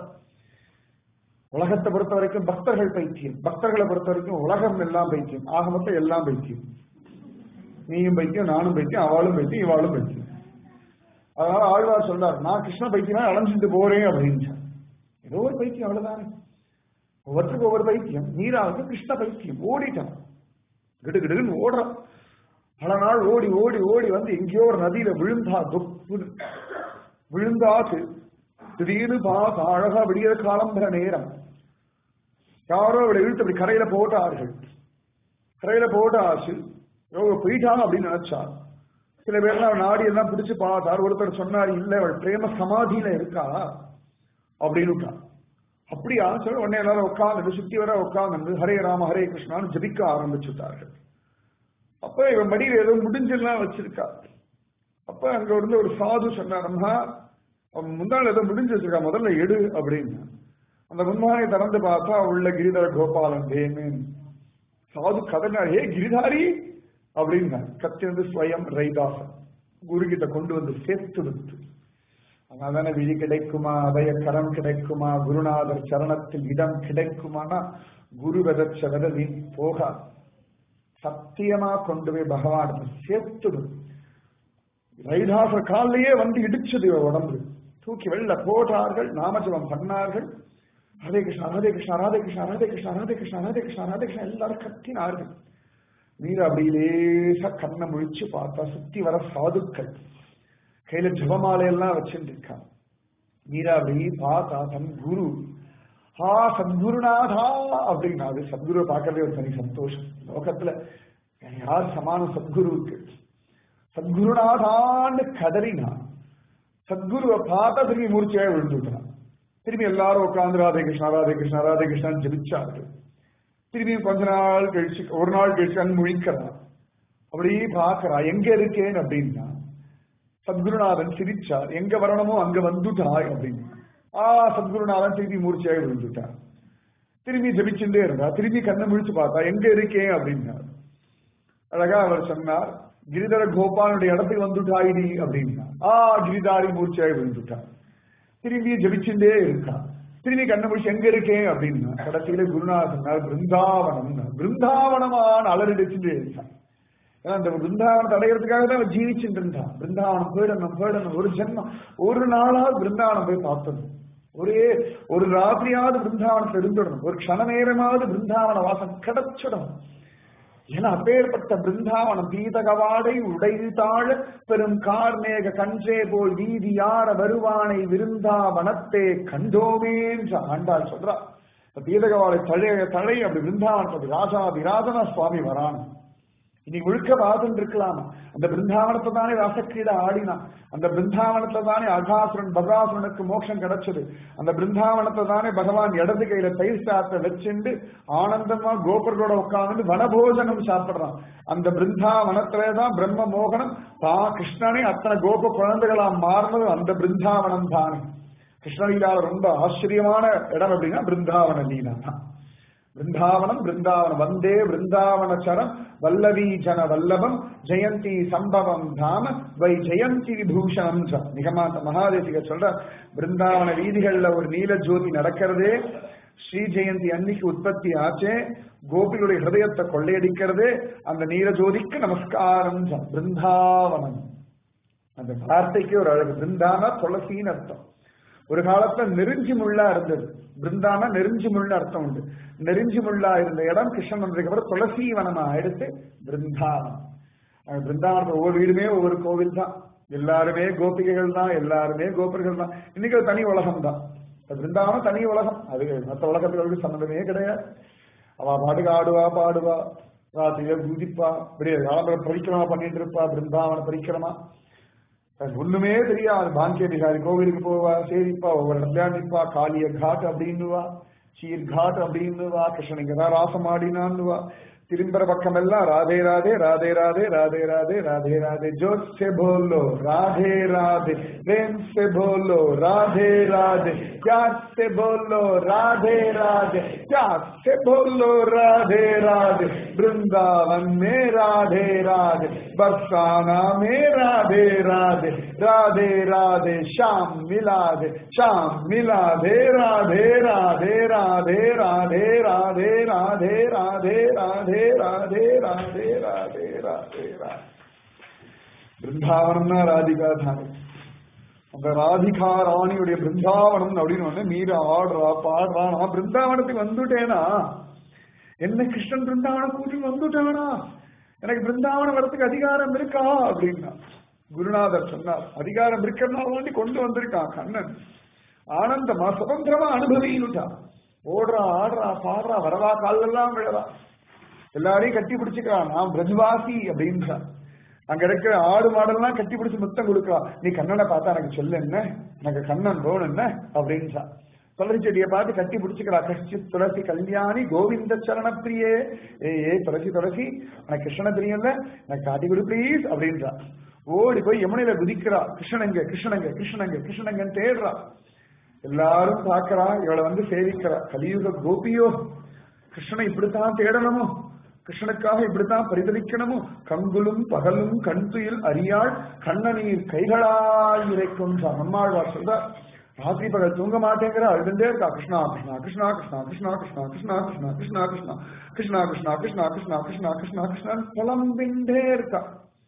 உலகத்தை பொறுத்த வரைக்கும் பக்தர்கள் பைத்தியம் பக்தர்களை பொறுத்த வரைக்கும் உலகம் எல்லாம் பைத்தியம் ஆக மொத்தம் எல்லாம் பைத்தியம் நீயும் பைத்தியம் நானும் பைத்தியம் அவளும் பைத்தியம் இவாளும் பைத்தியம் அதனால ஆழ்வார் சொல்றார் நான் கிருஷ்ண பைத்தியமா அலைஞ்சிட்டு போறேன் அப்படின்னு ஏதோ ஒரு பைத்தியம் அவ்வளவுதானே ஒவ்வொருத்தருக்கும் ஒவ்வொரு பைத்தியம் மீராவுக்கு கிருஷ்ண பைத்தியம் ஓடிட்டான் கிடு கிடுன்னு ஓடுறான் பல நாள் ஓடி ஓடி ஓடி வந்து எங்கேயோ ஒரு நதியில விழுந்தா தொப்பு விழுந்தாச்சு திடீர்னு பார்த்து அழகா விடிய காலம்பர நேரம் யாரோ அவளை இழுத்து அப்படி கரையில போட்டார்கள் கரையில போட்டாச்சு யோக போயிட்டாங்க அப்படின்னு நினைச்சார் சில பேர்லாம் நாடி எல்லாம் பிடிச்சு பார்த்தார் ஒருத்தர் சொன்னார் இல்ல அவள் பிரேம சமாதியில இருக்கா அப்படின்னு அப்படியா சொல்லி உடனே எல்லாரும் உட்காந்து சுத்தி வர உட்காந்து ஹரே ராம ஹரே கிருஷ்ணான்னு ஜபிக்க ஆரம்பிச்சுட்டார்கள் அப்ப இவன் மடியில ஏதோ முடிஞ்செல்லாம் வச்சிருக்கா அப்ப அங்க இருந்து ஒரு சாது சொன்னாரம்மா அவன் முந்தாள் ஏதோ முடிஞ்சு வச்சிருக்கா முதல்ல எடு அப்படின்னு அந்த முன்மானை திறந்து பார்த்தா உள்ள கிரிதர கோபாலன் தேமேன் சாது கதனார் ஹே கிரிதாரி அப்படின்னா கத்திருந்து ஸ்வயம் ரைதாசன் குரு கிட்ட கொண்டு வந்து சேர்த்து விட்டு அதனால விழி கிடைக்குமா அபய கரம் கிடைக்குமா குருநாதர் சரணத்தில் இடம் கிடைக்குமானா குரு விதச்ச வித நீ போகா சத்தியமா கொண்டு போய் பகவான் சேர்த்துடு ரைதாசர் காலையே வந்து இடிச்சது இவ உடம்பு தூக்கி வெளில போட்டார்கள் நாமஜபம் பண்ணார்கள் ஹரே கிருஷ்ணா ஹரே கிருஷ்ணா ராதே கிருஷ்ணா ராதே கிருஷ்ணா ராதே கிருஷ்ணா ராதே கிருஷ்ணா ராதே கிருஷ்ணா எல்லாரும் கத்தினார்கள் மீரா அப்படி லேசா கண்ணை முழிச்சு பார்த்தா சுத்தி வர சாதுக்கள் கையில ஜபமாலையெல்லாம் வச்சுட்டு இருக்கா மீரா அப்படி பார்த்தா தன் குரு ஆ சத்குருநாதா அப்படின்னா அது சத்குருவை பார்க்கறதே ஒரு தனி சந்தோஷம் லோகத்துல யார் சமான சத்குருவுக்கு சத்குருநாதான்னு கதறினா சத்குருவை பார்த்தா திரும்பி மூர்ச்சியாக விழுந்துட்டான் திரும்பி எல்லாரும் உட்காந்து ராதே கிருஷ்ணா ராதே கிருஷ்ணா ராதே கிருஷ்ணான்னு ஜபிச்சார்கள் திரும்பி கொஞ்ச நாள் கழிச்சு ஒரு நாள் கழிச்சு கண் முழிக்கிறான் அப்படி பாக்குறா எங்க இருக்கேன் அப்படின்னா சத்குருநாதன் சிரிச்சார் எங்க வரணுமோ அங்க வந்துட்டாய் அப்படின்னு ஆ சத்குருநாதன் திருப்பி மூர்ச்சியாக விழுந்துட்டார் திரும்பி ஜபிச்சுட்டே இருந்தா திரும்பி கண்ணை முழிச்சு பார்த்தா எங்க இருக்கேன் அப்படின்னார் அழகா அவர் சொன்னார் கிரிதர கோபாலனுடைய இடத்துக்கு வந்துட்டாயிடி அப்படின்னா ஆ கிரிதாரி மூர்ச்சியாக விழுந்துட்டார் திரும்பி ஜபிச்சுட்டே இருக்கா திரும்பி கண்ணை முடிச்சு எங்க இருக்கேன் அப்படின்னா கடைசியில குருநாதன் பிருந்தாவனம் பிருந்தாவனமான அலறிடுச்சுட்டு இருந்தான் ஏன்னா அந்த பிருந்தாவனத்தை அடையிறதுக்காக தான் அவன் ஜீவிச்சுட்டு இருந்தான் பிருந்தாவனம் போயிடணும் போயிடணும் ஒரு ஜென்மம் ஒரு நாளாவது பிருந்தாவனம் போய் பார்த்தணும் ஒரே ஒரு ராத்திரியாவது பிருந்தாவனத்தில் இருந்துடணும் ஒரு க்ஷண நேரமாவது பிருந்தாவன வாசம் கிடைச்சிடணும் ஏன்னா அப்பேற்பட்ட பிருந்தாவனம் பீதகவாடை உடைதாழ பெரும் கார்மேக கன்றே போல் வீதி யார வருவானை விருந்தாவனத்தே கண்டோமேன்ற ஆண்டாள் சொல்றா பீதகவாடை தழைய தழை அப்படி பிருந்தாவனத்தை ராஜா விராஜனா சுவாமி வரான் இனி முழுக்க வாசம் இருக்கலாம் அந்த பிருந்தாவனத்தை தானே ராசக்கிரீட ஆடினான் அந்த பிருந்தாவனத்தை தானே அகாசுரன் பகாசுரனுக்கு மோட்சம் கிடைச்சது அந்த பிருந்தாவனத்தை தானே பகவான் இடது கையில தயிர் சாத்தை வச்சுண்டு ஆனந்தமா கோபர்களோட உட்கார்ந்து வனபோஜனம் சாப்பிடுறான் அந்த பிருந்தாவனத்திலே தான் பிரம்ம மோகனம் தா கிருஷ்ணனே அத்தனை கோப குழந்தைகளாம் மாறினது அந்த பிருந்தாவனம் தானே கிருஷ்ணலீலால ரொம்ப ஆச்சரியமான இடம் அப்படின்னா பிருந்தாவன லீலா தான் பிருந்தாவனம் பிருந்தாவனம் வந்தே பிருந்தாவனச்சரம் வல்லவி ஜன வல்லபம் ஜெயந்தி சம்பவம் தாம வை ஜெயந்தி விபூஷணம் நிகமாந்த மகாதேசிக சொல்ற பிருந்தாவன வீதிகள்ல ஒரு நீல ஜோதி நடக்கிறதே ஸ்ரீ ஜெயந்தி அன்னைக்கு உற்பத்தி ஆச்சே கோபிகளுடைய ஹிருதயத்தை கொள்ளையடிக்கிறதே அந்த நீல ஜோதிக்கு நமஸ்காரம் பிருந்தாவனம் அந்த வார்த்தைக்கு ஒரு அழகு பிருந்தான துளசின்னு அர்த்தம் ஒரு காலத்துல நெருஞ்சி முள்ளா இருந்தது பிருந்தான நெருஞ்சி முள்ள அர்த்தம் உண்டு நெருஞ்சி முள்ளா இருந்த இடம் கிருஷ்ணன் வந்ததுக்கு அப்புறம் துளசி வனமா எடுத்து பிருந்தாவனம் பிருந்தாவனத்துல ஒவ்வொரு வீடுமே ஒவ்வொரு கோவில் தான் எல்லாருமே கோபிகைகள் தான் எல்லாருமே கோபர்கள் தான் இன்னைக்கு ஒரு தனி உலகம் தான் பிருந்தாவனம் தனி உலகம் அது மற்ற உலகத்துக்கு சம்மந்தமே கிடையாது அவ பாட்டுக்கு ஆடுவா பாடுவா ராத்திரியில குதிப்பா இப்படி காலம்பரம் பரிக்கிரமா பண்ணிட்டு இருப்பா பிருந்தாவன பரிக்கிரமா ஒண்ணுமே தெரியாது பாங்கிய பிகாரி கோவிலுக்கு போவா சேரிப்பா ஒவ்வொரு இடத்துல நிற்பா காளிய காட் அப்படின்னுவா சீர்காட் அப்படின்னு வா கிருஷ்ணன் இங்கதான் ராசம் ஆடினான்னு வா திரும்புற பக்கம் எல்லாம் ராதே ராதே ராதே ராதே ராதே ராதே ராதே ராதே ஜோத் से बोलो राधे राधे प्रेम से बोलो राधे राधे प्यार से बोलो राधे राधे प्यार से बोलो राधे राधे वृंदावन में राधे राधे बरसाना में राधे राधे राधे राधे श्याम मिला दे श्याम मिला दे राधे राधे राधे राधे राधे राधे राधे राधे ராதே ராதே ராதே ராதே ராதே பிருந்தாவனம்னா ராதிகா தானே அந்த ராதிகா ராணியுடைய பிருந்தாவனம் அப்படின்னு ஒண்ணு மீரா ஆடுறா பாடுறா நான் பிருந்தாவனத்துக்கு வந்துட்டேனா என்ன கிருஷ்ணன் பிருந்தாவனம் கூட்டி வந்துட்டானா எனக்கு பிருந்தாவனம் வரத்துக்கு அதிகாரம் இருக்கா அப்படின்னா குருநாதர் சொன்னார் அதிகாரம் இருக்கிறனால வேண்டி கொண்டு வந்திருக்கான் கண்ணன் ஆனந்தமா சுதந்திரமா அனுபவின்னுட்டான் ஓடுறா ஆடுறா பாடுறா வரவா காலெல்லாம் விழறா எல்லாரையும் கட்டி பிடிச்சுக்கிறான் நான் பிரஜ்வாசி அப்படின்றான் அங்க இருக்கிற ஆடு மாடெல்லாம் கட்டி பிடிச்சு முத்தம் கொடுக்கலாம் நீ கண்ணனை பார்த்தா எனக்கு சொல்லு என்ன எனக்கு கண்ணன் வேணும் என்ன அப்படின்றான் துளசி செடியை பார்த்து கட்டி பிடிச்சுக்கிறா கஷ்டி துளசி கல்யாணி கோவிந்த சரண பிரியே ஏ ஏ துளசி துளசி எனக்கு கிருஷ்ண பிரியன்ல எனக்கு காட்டி கொடு ப்ளீஸ் அப்படின்றா ஓடி போய் யமுனையில குதிக்கிறா கிருஷ்ணங்க கிருஷ்ணங்க கிருஷ்ணங்க கிருஷ்ணங்கன்னு தேடுறா எல்லாரும் பாக்குறா இவளை வந்து சேவிக்கிறா கலியுக கோபியோ கிருஷ்ணனை இப்படித்தான் தேடணுமோ கிருஷ்ணனுக்காக இப்படித்தான் பரிதவிக்கணுமோ கங்குலும் பகலும் கண்துயில் அறியாள் கண்ணநீர் கைகளால் இறைக்கும் நம்மாழ்வார் சொல்றார் ராத்திரி பகல் தூங்க மாட்டேங்கிற அழுதுண்டே இருக்கா கிருஷ்ணா கிருஷ்ணா கிருஷ்ணா கிருஷ்ணா கிருஷ்ணா கிருஷ்ணா கிருஷ்ணா கிருஷ்ணா கிருஷ்ணா கிருஷ்ணா கிருஷ்ணா கிருஷ்ணா கிருஷ்ணா கிருஷ்ணா கிருஷ்ணா கிருஷ்ணா புலம்பின்றே இருக்கா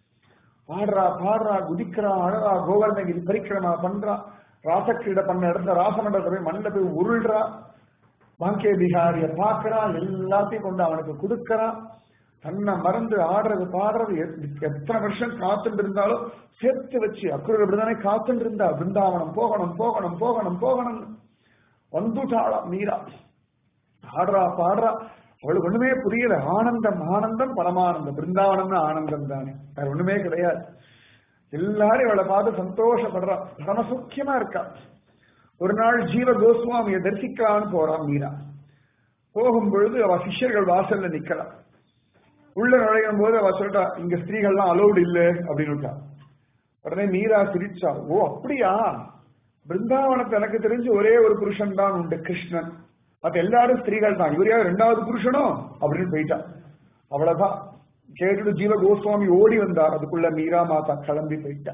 பாடுறா பாடுறா குதிக்கிறா அழகா கோவர்ணகிரி பரிக்கிரமா பண்றா ராசக்கிரீட பண்ண இடத்துல ராசமண்டலத்தை போய் மண்ணில் போய் உருள்றா பாக்கிய பிகாரிய பார்க்கறான் எல்லாத்தையும் கொண்டு அவனுக்கு கொடுக்கறான் தன்னை மறந்து ஆடுறது பாடுறது எத்தனை வருஷம் காத்துட்டு இருந்தாலும் சேர்த்து வச்சு அக்குரல் இப்படிதானே காத்துட்டு இருந்தா பிருந்தாவனம் போகணும் போகணும் போகணும் போகணும் வந்துட்டாளாம் மீரா ஆடுறா பாடுறா அவளுக்கு ஒண்ணுமே புரியல ஆனந்தம் ஆனந்தம் பரமானந்தம் பிருந்தாவனம்னு ஆனந்தம் தானே வேற ஒண்ணுமே கிடையாது எல்லாரும் இவளை பார்த்து சந்தோஷப்படுறா பரமசுக்கியமா இருக்கா ஒரு நாள் ஜீவ கோஸ்வாமியை தரிசிக்கலான்னு போறான் மீரா போகும் பொழுது அவ சிஷ்யர்கள் வாசல்ல நிக்கிறா உள்ள நுழையும் போது அவ சொல்லிட்டா இங்க ஸ்திரீகள்லாம் அலௌடு இல்ல அப்படின்னு உடனே மீரா சிரிச்சா ஓ அப்படியா பிருந்தாவனத்தை எனக்கு தெரிஞ்சு ஒரே ஒரு புருஷன் தான் உண்டு கிருஷ்ணன் மத்த எல்லாரும் ஸ்திரீகள் தான் இவரையா ரெண்டாவது புருஷனோ அப்படின்னு போயிட்டா அவ்வளவுதான் கேட்டுட்டு ஜீவ கோஸ்வாமி ஓடி வந்தார் அதுக்குள்ள மீரா மாதா கிளம்பி போயிட்டா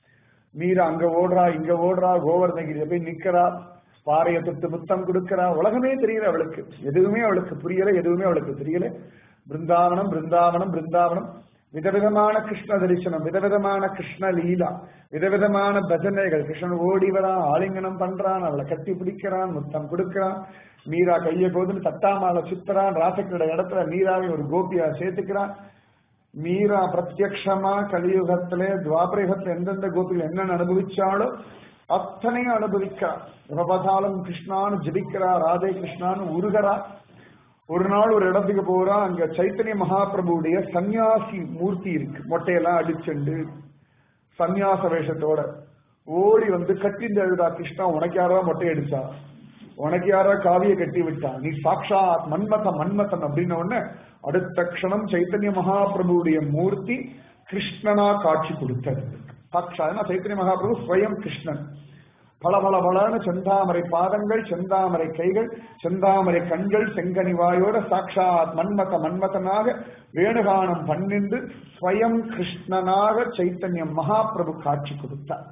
மீரா அங்க ஓடுறா இங்க ஓடுறா கோவர்ணகிரியில போய் நிக்கிறா பாறையை தொட்டு முத்தம் கொடுக்கிறா உலகமே தெரியல அவளுக்கு எதுவுமே அவளுக்கு புரியல எதுவுமே அவளுக்கு தெரியல பிருந்தாவனம் பிருந்தாவனம் பிருந்தாவனம் விதவிதமான கிருஷ்ண தரிசனம் விதவிதமான கிருஷ்ண லீலா விதவிதமான பஜனைகள் கிருஷ்ணன் ஓடி வரான் ஆலிங்கனம் பண்றான் அவளை கட்டி பிடிக்கிறான் முத்தம் கொடுக்கிறான் மீரா கையை கோதுன்னு தட்டாமால சுத்துறான் ராசக்கிட இடத்துல மீராவை ஒரு கோபியா சேர்த்துக்கிறான் மீரா பிரத்யக்ஷமா கலியுகத்திலே துவாபரயுகத்துல எந்தெந்த கோபிகள் என்னென்ன அனுபவிச்சாலோ அத்தனையும் அனுபவிக்கிறா எப்ப பார்த்தாலும் கிருஷ்ணான்னு ஜபிக்கிறா ராதே கிருஷ்ணான்னு உருகிறா ஒரு நாள் ஒரு இடத்துக்கு போறா அங்க சைத்தன்ய மகாபிரபுடைய சன்னியாசி மூர்த்தி இருக்கு மொட்டையெல்லாம் அடிச்சுண்டு சந்நியாச வேஷத்தோட ஓடி வந்து கட்டிந்து எழுதா கிருஷ்ணா உனக்கு யாரா மொட்டை அடிச்சா உனக்கு யாரா காவிய கட்டி விட்டா நீ சாக்ஷா மன்மதன் மன்மதன் அப்படின்ன உடனே அடுத்த க்ஷணம் சைத்தன்ய மகாபிரபுடைய மூர்த்தி கிருஷ்ணனா காட்சி கொடுத்தது சாக்ஷா சைத்தன்ய மகாபிரபு ஸ்வயம் கிருஷ்ணன் பல பல பலன்னு செந்தாமரை பாதங்கள் செந்தாமரை கைகள் செந்தாமரை கண்கள் செங்கனி வாயோட சாட்சாத் மன்மத மன்மதனாக வேணுகானம் பன்னிண்டு ஸ்வயம் கிருஷ்ணனாக சைத்தன்யம் மகாபிரபு காட்சி கொடுத்தார்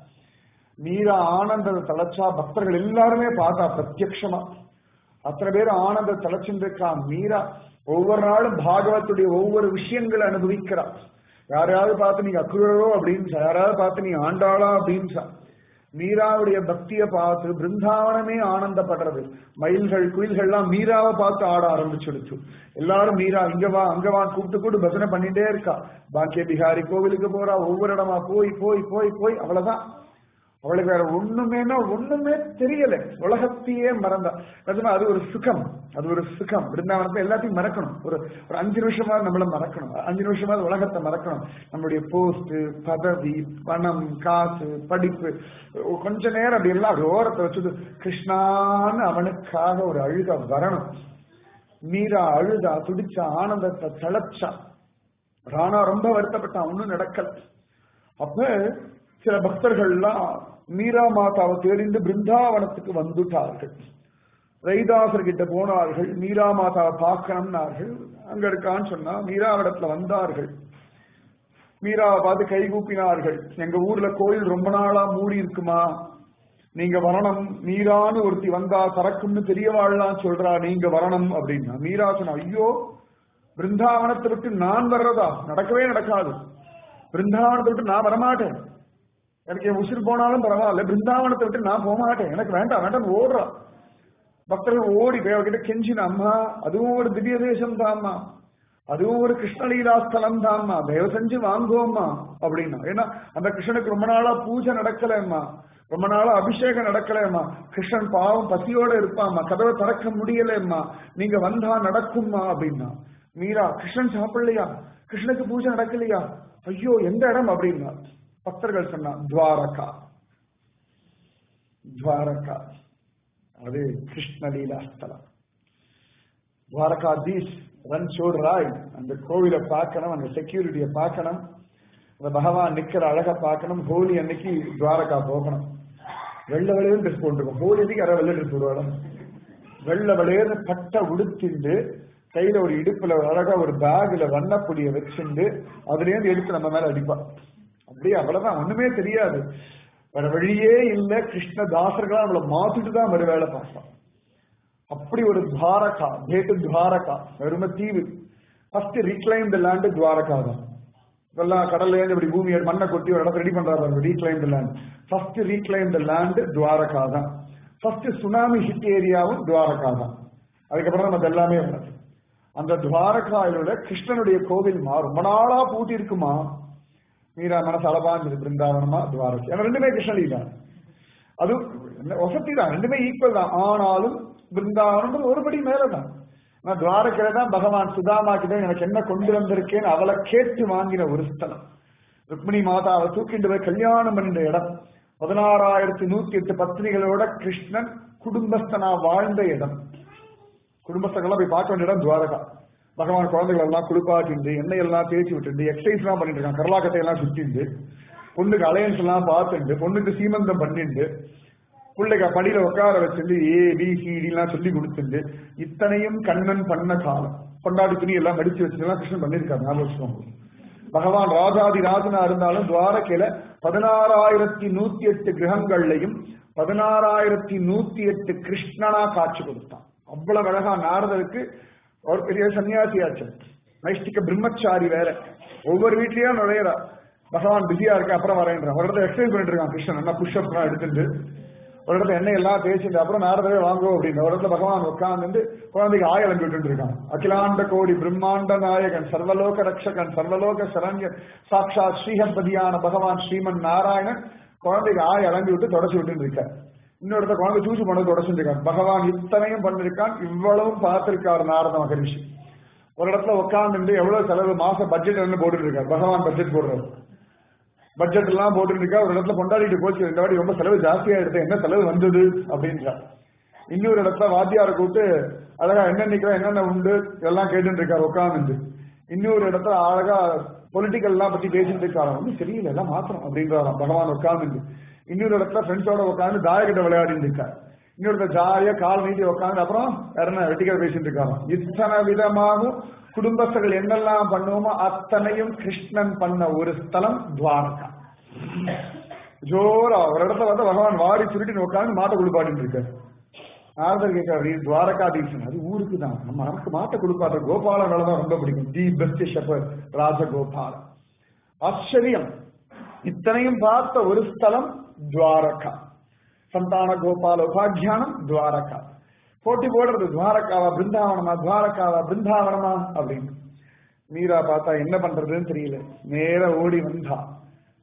மீரா ஆனந்த தலைச்சா பக்தர்கள் எல்லாருமே பார்த்தா பிரத்யக்ஷமா அத்தனை பேர் ஆனந்த தலைச்சுருக்கா மீரா ஒவ்வொரு நாளும் பாகவத்துடைய ஒவ்வொரு விஷயங்களை அனுபவிக்கிறா யாரையாவது பார்த்து நீங்க அக்குரோ அப்படின்னு யாராவது பார்த்து நீ ஆண்டாளா அப்படின்னு மீராவுடைய பக்தியை பார்த்து பிருந்தாவனமே ஆனந்தப்படுறது மயில்கள் குயில்கள்லாம் மீராவை பார்த்து ஆட ஆரம்பிச்சுடுச்சு எல்லாரும் மீரா இங்க வா அங்க வா கூப்பிட்டு கூப்பிட்டு பஜனை பண்ணிட்டே இருக்கா பாக்கிய பிகாரி கோவிலுக்கு போறா ஒவ்வொரு இடமா போய் போய் போய் போய் அவ்வளவுதான் அவளுக்கு வேற ஒண்ணுமேனா ஒண்ணுமே தெரியல உலகத்தையே மறந்தா நிஜமா அது ஒரு சுகம் அது ஒரு சுகம் பிருந்தாவனத்தை எல்லாத்தையும் மறக்கணும் ஒரு ஒரு அஞ்சு நிமிஷமா நம்மள மறக்கணும் அஞ்சு நிமிஷமா உலகத்தை மறக்கணும் நம்மளுடைய போஸ்ட் பதவி பணம் காசு படிப்பு கொஞ்ச நேரம் அப்படி எல்லாம் அப்படி ஓரத்தை வச்சுட்டு கிருஷ்ணான்னு அவனுக்காக ஒரு அழுக வரணும் மீரா அழுதா துடிச்சா ஆனந்தத்தை தளச்சா ராணா ரொம்ப வருத்தப்பட்டான் ஒன்னும் நடக்கல அப்ப சில பக்தர்கள்லாம் மீரா மாதாவை தேடிந்து பிருந்தாவனத்துக்கு வந்துட்டார்கள் ரைதாசர் கிட்ட போனார்கள் மீரா மாதாவை பார்க்கணும்னார்கள் அங்க இருக்கான்னு சொன்னா மீராவிடத்துல வந்தார்கள் மீராவை பார்த்து கை கூப்பினார்கள் எங்க ஊர்ல கோயில் ரொம்ப நாளா மூடி இருக்குமா நீங்க வரணும் மீரான்னு ஒருத்தி வந்தா சரக்குன்னு தெரியவாழ்லாம் சொல்றா நீங்க வரணும் அப்படின்னா மீரா சொன்னா ஐயோ பிருந்தாவனத்தை விட்டு நான் வர்றதா நடக்கவே நடக்காது பிருந்தாவனத்தை விட்டு நான் வரமாட்டேன் எனக்கு என் உசிர் போனாலும் பரவாயில்ல பிருந்தாவனத்தை விட்டு நான் போக மாட்டேன் எனக்கு வேண்டாம் வேண்டாம் ஓடுறா பக்தர்கள் ஓடி போய் அவகிட்ட கெஞ்சின அம்மா அதுவும் ஒரு திவ்ய தேசம் தாம்மா அதுவும் ஒரு கிருஷ்ணலீலா ஸ்தலம் தான்மா தயவு செஞ்சு வாங்குவோம்மா அப்படின்னா ஏன்னா அந்த கிருஷ்ணனுக்கு ரொம்ப நாளா பூஜை நடக்கலம்மா ரொம்ப நாளா அபிஷேகம் நடக்கலம்மா கிருஷ்ணன் பாவம் பசியோட இருப்பாம்மா கதவை திறக்க முடியலம்மா நீங்க வந்தா நடக்கும்மா அப்படின்னா மீரா கிருஷ்ணன் சாப்பிடலையா கிருஷ்ணனுக்கு பூஜை நடக்கலையா ஐயோ எந்த இடம் அப்படின்னா பக்தர்கள் சொன்னா துவாரகா துவாரகா அது கிருஷ்ணலீலா ஸ்தலம் துவாரகாதீஷ் ரன்சோட் ராய் அந்த கோவிலை பார்க்கணும் அந்த செக்யூரிட்டியை பார்க்கணும் அந்த பகவான் நிக்கிற அழகை பார்க்கணும் ஹோலி அன்னைக்கு துவாரகா போகணும் வெள்ள வெளியே ட்ரெஸ் போட்டுருக்கோம் ஹோலி அன்னைக்கு அரை வெள்ளை ட்ரெஸ் போடுவாங்க வெள்ள வெளியேற பட்டை உடுத்திண்டு கையில ஒரு இடுப்புல அழகா ஒரு பேக்ல வண்ணப்பொடிய வச்சுண்டு அதுலேருந்து எடுத்து நம்ம மேல அடிப்பா அப்படியே அவ்வளவுதான் ஒண்ணுமே தெரியாது வேற வழியே இல்ல கிருஷ்ணதாசர்களா நம்மளை மாத்திட்டு தான் மறு வேலை பார்க்கலாம் அப்படி ஒரு துவாரகா கேட்டு துவாரகா வெறும தீவு first reclaim the land Dwarka தான் இதெல்லாம் கடல்ல இருந்து இப்படி பூமியை மண்ணை கொட்டி ஒரு இடத்த ரெடி பண்றாரு reclaim the land first reclaim the land Dwarka தான் ஃபர்ஸ்ட் சுனாமி ஹிட் ஏரியாவும் துவாரகா தான் அதுக்கப்புறம் நம்ம எல்லாமே வந்தது அந்த துவாரகாயிலோட கிருஷ்ணனுடைய கோவில் மா ரொம்ப நாளா பூட்டி இருக்குமா மீரா மனசு அளவாஞ்சது பிருந்தாவனமா துவாரகா ஏன்னா ரெண்டுமே கிருஷ்ணலீலா அது வசதி தான் ரெண்டுமே ஈக்குவல் தான் ஆனாலும் பிருந்தாவனம் ஒருபடி மேலதான் நான் துவாரகையில தான் பகவான் சுதாமா கிட்ட எனக்கு என்ன கொண்டு வந்திருக்கேன்னு அவளை கேட்டு வாங்கின ஒரு ஸ்தலம் ருக்மிணி மாதாவை தூக்கிட்டு போய் கல்யாணம் பண்ணின இடம் பதினாறாயிரத்தி நூத்தி எட்டு பத்னிகளோட கிருஷ்ணன் குடும்பஸ்தனா வாழ்ந்த இடம் குடும்பஸ்தங்கள்லாம் போய் பார்க்க வேண்டிய இடம் துவாரகா பகவான் குழந்தைகள் எல்லாம் குளிப்பாட்டிண்டு எண்ணெய் எல்லாம் தேய்ச்சி விட்டு எக்ஸசைஸ் எல்லாம் பண்ணிட்டு இருக்கான் கரலாக்கத்தை எல்லாம் சுத்திண்டு பொண்ணுக்கு அலையன்ஸ் எல்லாம் பார்த்துண்டு பொண்ணுக்கு சீமந்தம் பண்ணிண்டு பிள்ளைக்கு படியில உட்கார வச்சிருந்து ஏ பி சிடி எல்லாம் சொல்லி கொடுத்துண்டு இத்தனையும் கண்ணன் பண்ண காலம் கொண்டாடி துணி எல்லாம் மடிச்சு வச்சுலாம் கிருஷ்ணன் பண்ணிருக்காரு ஞாபகம் பகவான் ராஜாதி ராஜனா இருந்தாலும் துவாரகையில பதினாறாயிரத்தி நூத்தி எட்டு கிரகங்கள்லையும் பதினாறாயிரத்தி நூத்தி எட்டு கிருஷ்ணனா காட்சி கொடுத்தான் அவ்வளவு அழகா நாரதருக்கு ஒரு பெரிய சன்னியாசியாச்சு நைஷ்டிக பிரம்மச்சாரி வேற ஒவ்வொரு வீட்லயும் நுழையிறா பகவான் பிஸியா இருக்க அப்புறம் வரேன்றான் ஒரு இடத்துல எக்ஸசைஸ் பண்ணிட்டு இருக்கான் கிருஷ்ணன் என்ன புஷ்அப் எல்லாம் எடுத்துட்டு ஒரு இடத்துல எண்ணெய் எல்லாம் தேய்ச்சிட்டு அப்புறம் நாரதவே வாங்குவோம் அப்படின்னு ஒரு இடத்துல பகவான் உட்கார்ந்து குழந்தைக்கு ஆய அலம்பி விட்டு இருக்கான் அகிலாண்ட கோடி பிரம்மாண்ட நாயகன் சர்வலோக ரக்ஷகன் சர்வலோக சரண்யன் சாட்சாத் ஸ்ரீஹம்பதியான பகவான் ஸ்ரீமன் நாராயணன் குழந்தைக்கு ஆய அலம்பி விட்டு தொடச்சு விட்டு இருக்கார் இன்னொரு இடத்துல குழந்தை சூசு பண்ணது தொடச்சுருக்கான் பகவான் இத்தனையும் பண்ணிருக்கான் இவ்வளவும் பார்த்திருக்கார் நாரத மகரிஷி ஒரு இடத்துல உட்கார்ந்து எவ்வளவு செலவு மாச பட்ஜெட் என்ன போட்டுட்டு இருக்காரு பகவான் பட்ஜெட் போடுறாரு பட்ஜெட் எல்லாம் போட்டு இருக்கா ஒரு இடத்துல கொண்டாடிட்டு போச்சு இந்த வாட்டி ரொம்ப செலவு ஜாஸ்தியா எடுத்து என்ன செலவு வந்தது அப்படின்றார் இன்னொரு இடத்துல வாத்தியார கூப்பிட்டு அழகா என்ன நிக்கிறோம் என்னென்ன உண்டு இதெல்லாம் கேட்டு இருக்காரு உட்காந்து இன்னொரு இடத்துல அழகா பொலிட்டிக்கல் எல்லாம் பத்தி பேசிட்டு இருக்காரு வந்து சரியில்லை எல்லாம் மாத்திரம் அப்படின்றாராம் பகவான் உட்காந்து இன்னொரு இடத்துல ஃப்ரெண்ட்ஸோட உட்காந்து தாயக்கிட்ட விளையாடிட்டு இருக்காரு இன்னொரு ஜாலியா கால் நீட்டி உட்காந்து அப்புறம் வேற என்ன வெட்டிக்கல் பேசிட்டு இருக்காராம் இத்தனை விதமாகவும் குடும்பஸ்தர்கள் என்னெல்லாம் பண்ணுவோமோ அத்தனையும் கிருஷ்ணன் பண்ண ஒரு ஸ்தலம் துவாரகா ஜோரா ஒரு இடத்துல வந்து பகவான் வாரி சுருட்டி உட்காந்து மாட்டை குளிப்பாட்டிட்டு இருக்காரு நாரதர் கேட்காரு துவாரகாதீசன் அது ஊருக்கு தான் நம்ம நமக்கு மாட்டை குளிப்பாட்ட கோபால தான் ரொம்ப பிடிக்கும் தி பெஸ்ட் ஷெப்பர் ராஜகோபாலன் ஆச்சரியம் இத்தனையும் பார்த்த ஒரு ஸ்தலம் துவாரகா சந்தான கோபால உபாக்கியானம் துவாரகா போட்டி போடுறது துவாரகாவா பிருந்தாவனமா துவாரகாவா பிருந்தாவனமா அப்படின்னு மீரா பார்த்தா என்ன பண்றதுன்னு தெரியல நேர ஓடி வந்தா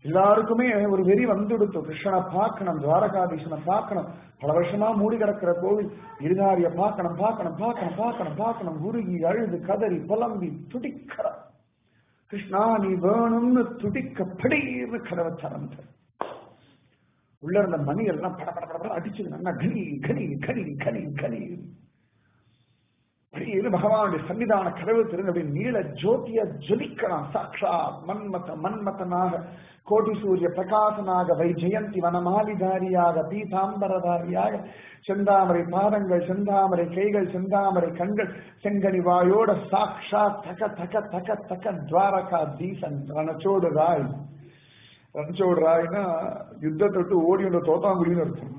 எல்லாருக்குமே ஒரு வெறி வந்துடுத்து கிருஷ்ணனை பார்க்கணும் துவாரகாதீசனை பார்க்கணும் பல வருஷமா மூடி கிடக்கிற கோவில் இருதாரிய பார்க்கணும் பார்க்கணும் பார்க்கணும் பார்க்கணும் பார்க்கணும் உருகி அழுது கதறி புலம்பி துடிக்கிற கிருஷ்ணா நீ வேணும்னு துடிக்க படீர்னு கதவை திறந்த உள்ள இருந்த மணி எல்லாம் பட பட பட பட அடிச்சது நல்லா கனி கனி கனி கனி கனி அப்படியே பகவானுடைய சன்னிதான கதவு திறந்து அப்படி நீல ஜோதிய ஜொலிக்கலாம் சாட்சா மன்மத மன்மதனாக கோடி சூரிய பிரகாசனாக வைஜெயந்தி வனமாலிதாரியாக பீதாம்பரதாரியாக செந்தாமரை பாதங்கள் செந்தாமரை கைகள் செந்தாமரை கண்கள் செங்கனி வாயோட சாக்ஷா தக தக தக தக துவாரகா தீசன் ரணச்சோடு ராய் ரணச்சோடு ராய்னா யுத்தத்தை விட்டு ஓடி வந்த தோத்தாங்குடின்னு அர்த்தம்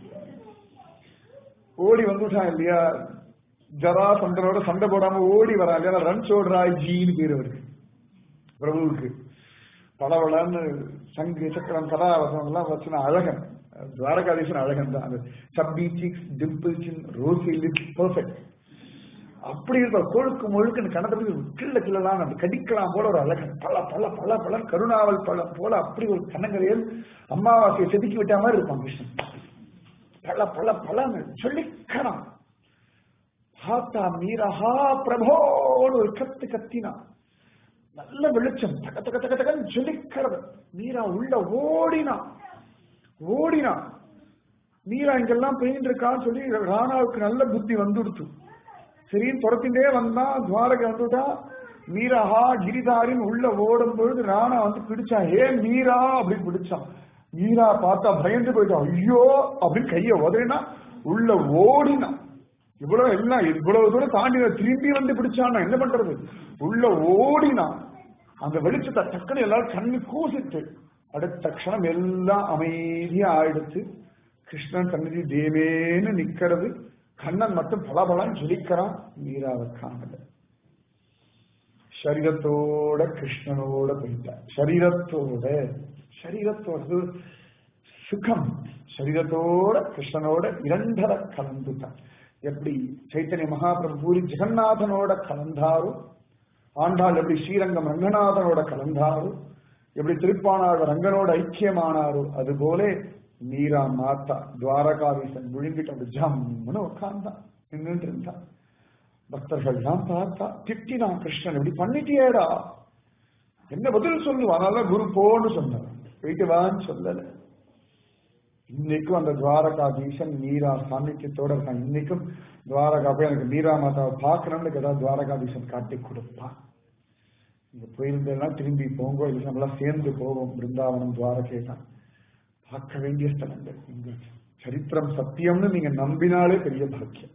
ஓடி வந்துட்டான் இல்லையா ஜரா சந்தனோட சண்டை போடாம ஓடி வரா இல்லையா ரன்சோடு ராய் ஜின்னு பேர் அவருக்கு பிரபுவுக்கு பளபளன்னு சங்கு சக்கரம் கதாவசம் எல்லாம் வச்சுனா அழகன் துவாரகாதீசன் அழகன் தான் அது chubby cheeks dimple chin rosy lip perfect அப்படி இருக்க கொழுக்கு முழுக்குன்னு கணத்துல கிள்ள கிள்ளலாம் அப்படி கடிக்கலாம் போல ஒரு அழகன் பல பல பல பல கருணாவல் பழம் போல அப்படி ஒரு கண்ணங்கரையில் அமாவாசையை செதுக்கி விட்ட மாதிரி இருப்பான் கிருஷ்ணன் பல பல பலன்னு சொல்லிக்கலாம் ஹாத்தா மீரஹா பிரபோன்னு ஒரு கத்து கத்தினான் நல்ல வெளிச்சம் தக்க தக்க தக்க தக்கன்னு ஜொலிக்கிறது மீரா உள்ள ஓடினா ஓடினா மீரா இங்கெல்லாம் பெயிண்ட் இருக்கான்னு சொல்லி ராணாவுக்கு நல்ல புத்தி வந்துடுத்து சரின்னு துரத்திண்டே வந்தா துவாரகை வந்துட்டா மீராஹா கிரிதாரின் உள்ள ஓடும் பொழுது ராணா வந்து பிடிச்சான் ஏ மீரா அப்படின்னு பிடிச்சான் மீரா பார்த்தா பயந்து போயிட்டான் ஐயோ அப்படின்னு கைய உதறினா உள்ள ஓடினான் இவ்வளவு எல்லாம் இவ்வளவு தூரம் தாண்டி திரும்பி வந்து பிடிச்சான் என்ன பண்றது உள்ள ஓடினா அந்த வெளிச்சத்தை டக்குன்னு எல்லாரும் கண்ணு கூசிட்டு அடுத்த க்ஷணம் எல்லாம் அமைதியா ஆயிடுச்சு கிருஷ்ணன் சந்நிதி தேவேன்னு நிக்கிறது கண்ணன் மட்டும் பலபலன் ஜொலிக்கிறான் மீராவை காணல சரீரத்தோட கிருஷ்ணனோட போயிட்டார் சரீரத்தோட சரீரத்தோட சுகம் சரீரத்தோட கிருஷ்ணனோட இரண்டரை கலந்துட்டான் எப்படி சைத்தன்ய மகாபிரபு பூரி ஜெகநாதனோட கலந்தாரோ ஆண்டாள் எப்படி ஸ்ரீரங்கம் ரங்கநாதனோட கலந்தாரோ எப்படி திருப்பானார் ரங்கனோட ஐக்கியமானாரோ அதுபோல மீரா மாத்தா துவாரகாதீசன் விழுங்கிட்டு அப்படி ஜம்னு உட்கார்ந்தான் நின்றுட்டு இருந்தான் பக்தர்கள் தான் பார்த்தா திட்டினா கிருஷ்ணன் இப்படி பண்ணிட்டியேடா என்ன பதில் சொல்லுவா அதனால குரு போன்னு சொன்னார் போயிட்டு வான்னு சொல்லல இன்னைக்கும் அந்த துவாரகாதீசன் மீரா சாநித்தியத்தோட இருக்கான் இன்னைக்கும் துவாரகா போய் எனக்கு மீரா மாதாவை பார்க்கணும்னு ஏதாவது துவாரகாதீசன் காட்டி கொடுப்பான் இங்க போயிருந்தெல்லாம் திரும்பி போங்கோ இல்லை நம்மளாம் சேர்ந்து போவோம் பிருந்தாவனம் துவாரகை தான் பார்க்க வேண்டிய ஸ்தலங்கள் இங்க சரித்திரம் சத்தியம்னு நீங்க நம்பினாலே பெரிய பாக்கியம்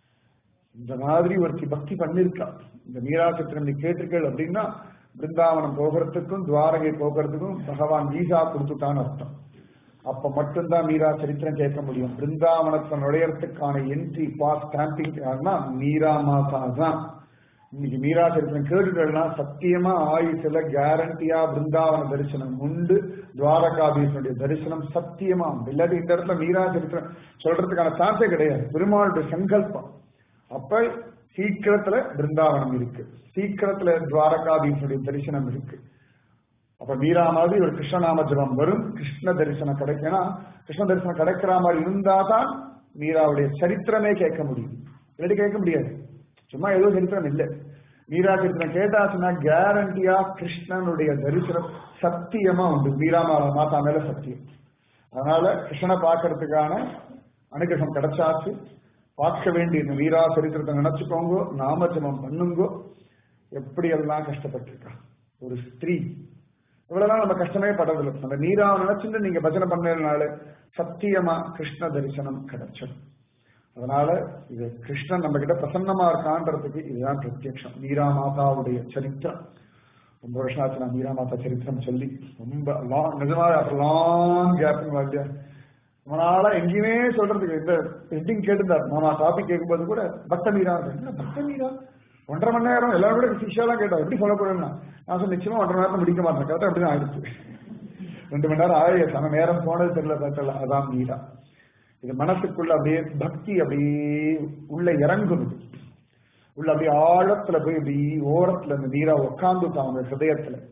இந்த மாதிரி ஒருத்தி பக்தி பண்ணிருக்கா இந்த மீரா சித்திரம் நீ கேட்டிருக்கள் அப்படின்னா பிருந்தாவனம் போகிறதுக்கும் துவாரகை போகிறதுக்கும் பகவான் வீசா கொடுத்துட்டான்னு அர்த்தம் அப்ப மட்டும்தான் மீரா சரித்திரம் கேட்க முடியும் பிருந்தாவனத்தை நுழையறதுக்கான என்ட்ரி பாஸ் ஸ்டாம்பிங் மீரா மாதா தான் இன்னைக்கு மீரா சரித்திரம் கேட்டுட்டா சத்தியமா ஆயுசுல கேரண்டியா பிருந்தாவன தரிசனம் உண்டு துவாரகாதீசனுடைய தரிசனம் சத்தியமா இல்லாட்டி இந்த இடத்துல மீரா சரித்திரம் சொல்றதுக்கான சான்ஸே கிடையாது பெருமாளுடைய சங்கல்பம் அப்ப சீக்கிரத்துல பிருந்தாவனம் இருக்கு சீக்கிரத்துல துவாரகாதீசனுடைய தரிசனம் இருக்கு அப்ப மீரா மாதிரி ஒரு கிருஷ்ணநாம ஜபம் வரும் கிருஷ்ண தரிசனம் கிடைக்கனா கிருஷ்ண தரிசனம் கிடைக்கிற மாதிரி இருந்தா தான் மீராவுடைய சரித்திரமே கேட்க முடியும் இல்லாட்டி கேட்க முடியாது சும்மா ஏதோ சரித்திரம் இல்லை மீரா சரித்திரம் கேட்டாச்சுன்னா கேரண்டியா கிருஷ்ணனுடைய தரிசனம் சத்தியமா உண்டு மீரா மாதா மேல சத்தியம் அதனால கிருஷ்ணனை பார்க்கறதுக்கான அனுகிரகம் கிடைச்சாச்சு பார்க்க வேண்டிய இந்த மீரா சரித்திரத்தை நினைச்சுக்கோங்க நாமஜபம் பண்ணுங்கோ எப்படியெல்லாம் கஷ்டப்பட்டிருக்கா ஒரு ஸ்திரீ இவ்வளவுதான் நம்ம கஷ்டமே படுறதில்லை நம்ம நீரா நினைச்சுட்டு நீங்க பஜனை பண்ணதுனால சத்தியமா கிருஷ்ண தரிசனம் கிடைச்சிடும் அதனால இது கிருஷ்ணன் நம்ம கிட்ட பிரசன்னமா இருக்கான்றதுக்கு இதுதான் பிரத்யக்ஷம் மீரா மாதாவுடைய சரித்திரம் ரொம்ப வருஷம் ஆச்சு நான் மீரா மாதா சரித்திரம் சொல்லி ரொம்ப லாங் நிஜமாக லாங் கேப் இல்லையா ரொம்ப நாளா எங்கேயுமே சொல்றதுக்கு இந்த ஹெட்டிங் கேட்டிருந்தார் மாமா டாபிக் கேட்கும்போது கூட பக்த மீரா என்ன பக்த மீரா ஒன்றரை மணி நேரம் எல்லாரும் கூட சிஷியாலாம் கேட்டா எப்படி சொல்ல போறேன்னா நான் சொன்ன நிச்சயமா ஒன்றரை நேரத்தை முடிக்க மாட்டேன் கரெக்டா அப்படிதான் ஆயிடுச்சு ரெண்டு மணி நேரம் ஆயிடுச்சு ஆனா நேரம் போனது தெரியல பார்த்தல அதான் மீரா இது மனசுக்குள்ள அப்படியே பக்தி அப்படியே உள்ள இறங்குது உள்ள அப்படியே ஆழத்துல போய் இப்படி ஓரத்துல இந்த நீரா உட்காந்துட்டான் அவங்க ஹிருதயத்துல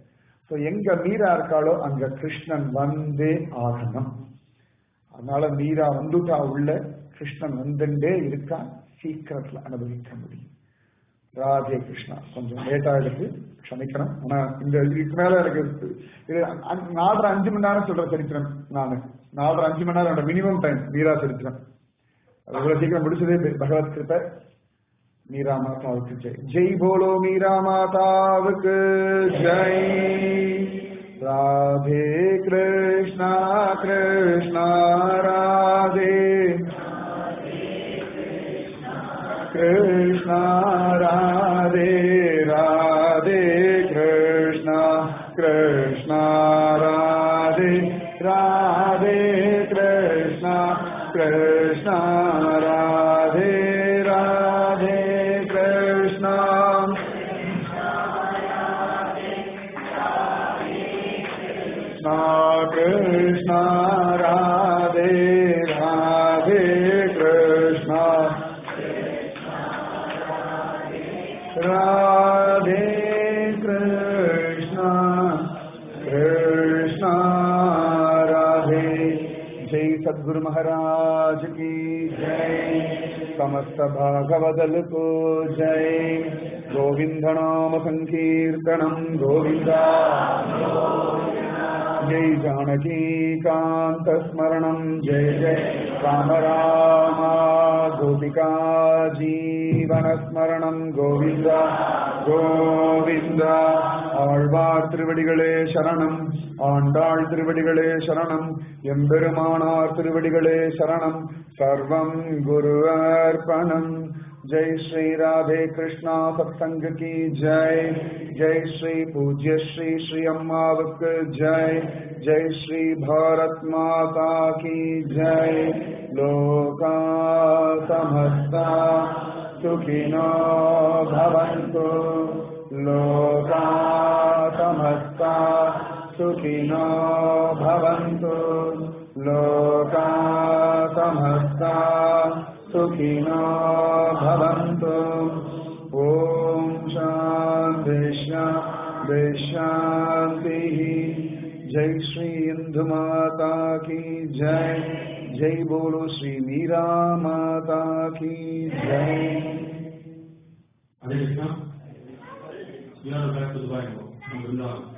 ஸோ எங்க மீரா இருக்காளோ அங்க கிருஷ்ணன் வந்தே ஆகணும் அதனால மீரா வந்துட்டா உள்ள கிருஷ்ணன் வந்துட்டே இருக்கா சீக்கிரத்துல அனுபவிக்க முடியும் ராதே கிருஷ்ணா கொஞ்சம் லேட்டா எடுத்து க்ஷமிக்கணும் ஆனா இந்த இதுக்கு மேல எனக்கு இது அ- நாலரை அஞ்சு மணி நேரம் சொல்ற சரித்திரம் நானு நாலரை அஞ்சு மணி நேரம் என்னோட மினிமம் டைம் மீரா சரித்திரம் அது இவ்வளவு சீக்கிரம் முடிச்சதே பெ- பகவத் கிருப்பை மீரா மாதாவுக்கு ஜெய் ஜெய் போலோ மீரா மாதாவுக்கு ஜெய் ராதே கிருஷ்ணா கிருஷ்ணா ராதே कृष्णा राधे राधे कृष्णा कृष्णा राधे राधे कृष्णा कृष्णा राधे राधे कृष्णा कृष्णा कृष्णा राधे राधे कृष्णा राधे कृष्णा कृष्णा राधे जय सद्गुरु महाराज की जय समस्त भागवदल को जय गोविंद नाम संकीर्तनम गोविंदा जय जानकी कांत स्मरणम जय जय राम राम गोपिका जीवन स्मरणम गोविंद கோவிந்த ஆழ்வார் திருவடிகளே சரணம் ஆண்டாள் திருவடிகளே சரணம் எம்பெருமானார் திருவடிகளே சரணம் சர்வம் குரு அர்ப்பணம் जय श्री राधे कृष्णा सत्संग की जय जय श्री पूज्य श्री श्री अम्मावक जय जय श्री भारत माता की जय लोका समस्ता सुखिनो भवन्तु लोका समस्ता सुखिनो भवन्तु लोका समस्ता सुखिनो भवन्तु ॐ शान्ति शान्ति शान्तिः जय श्री इंदु माता की जय जय बोलो श्री मीरा माता की जय Hare Krishna. We are back to the Bible. From Vrindavan.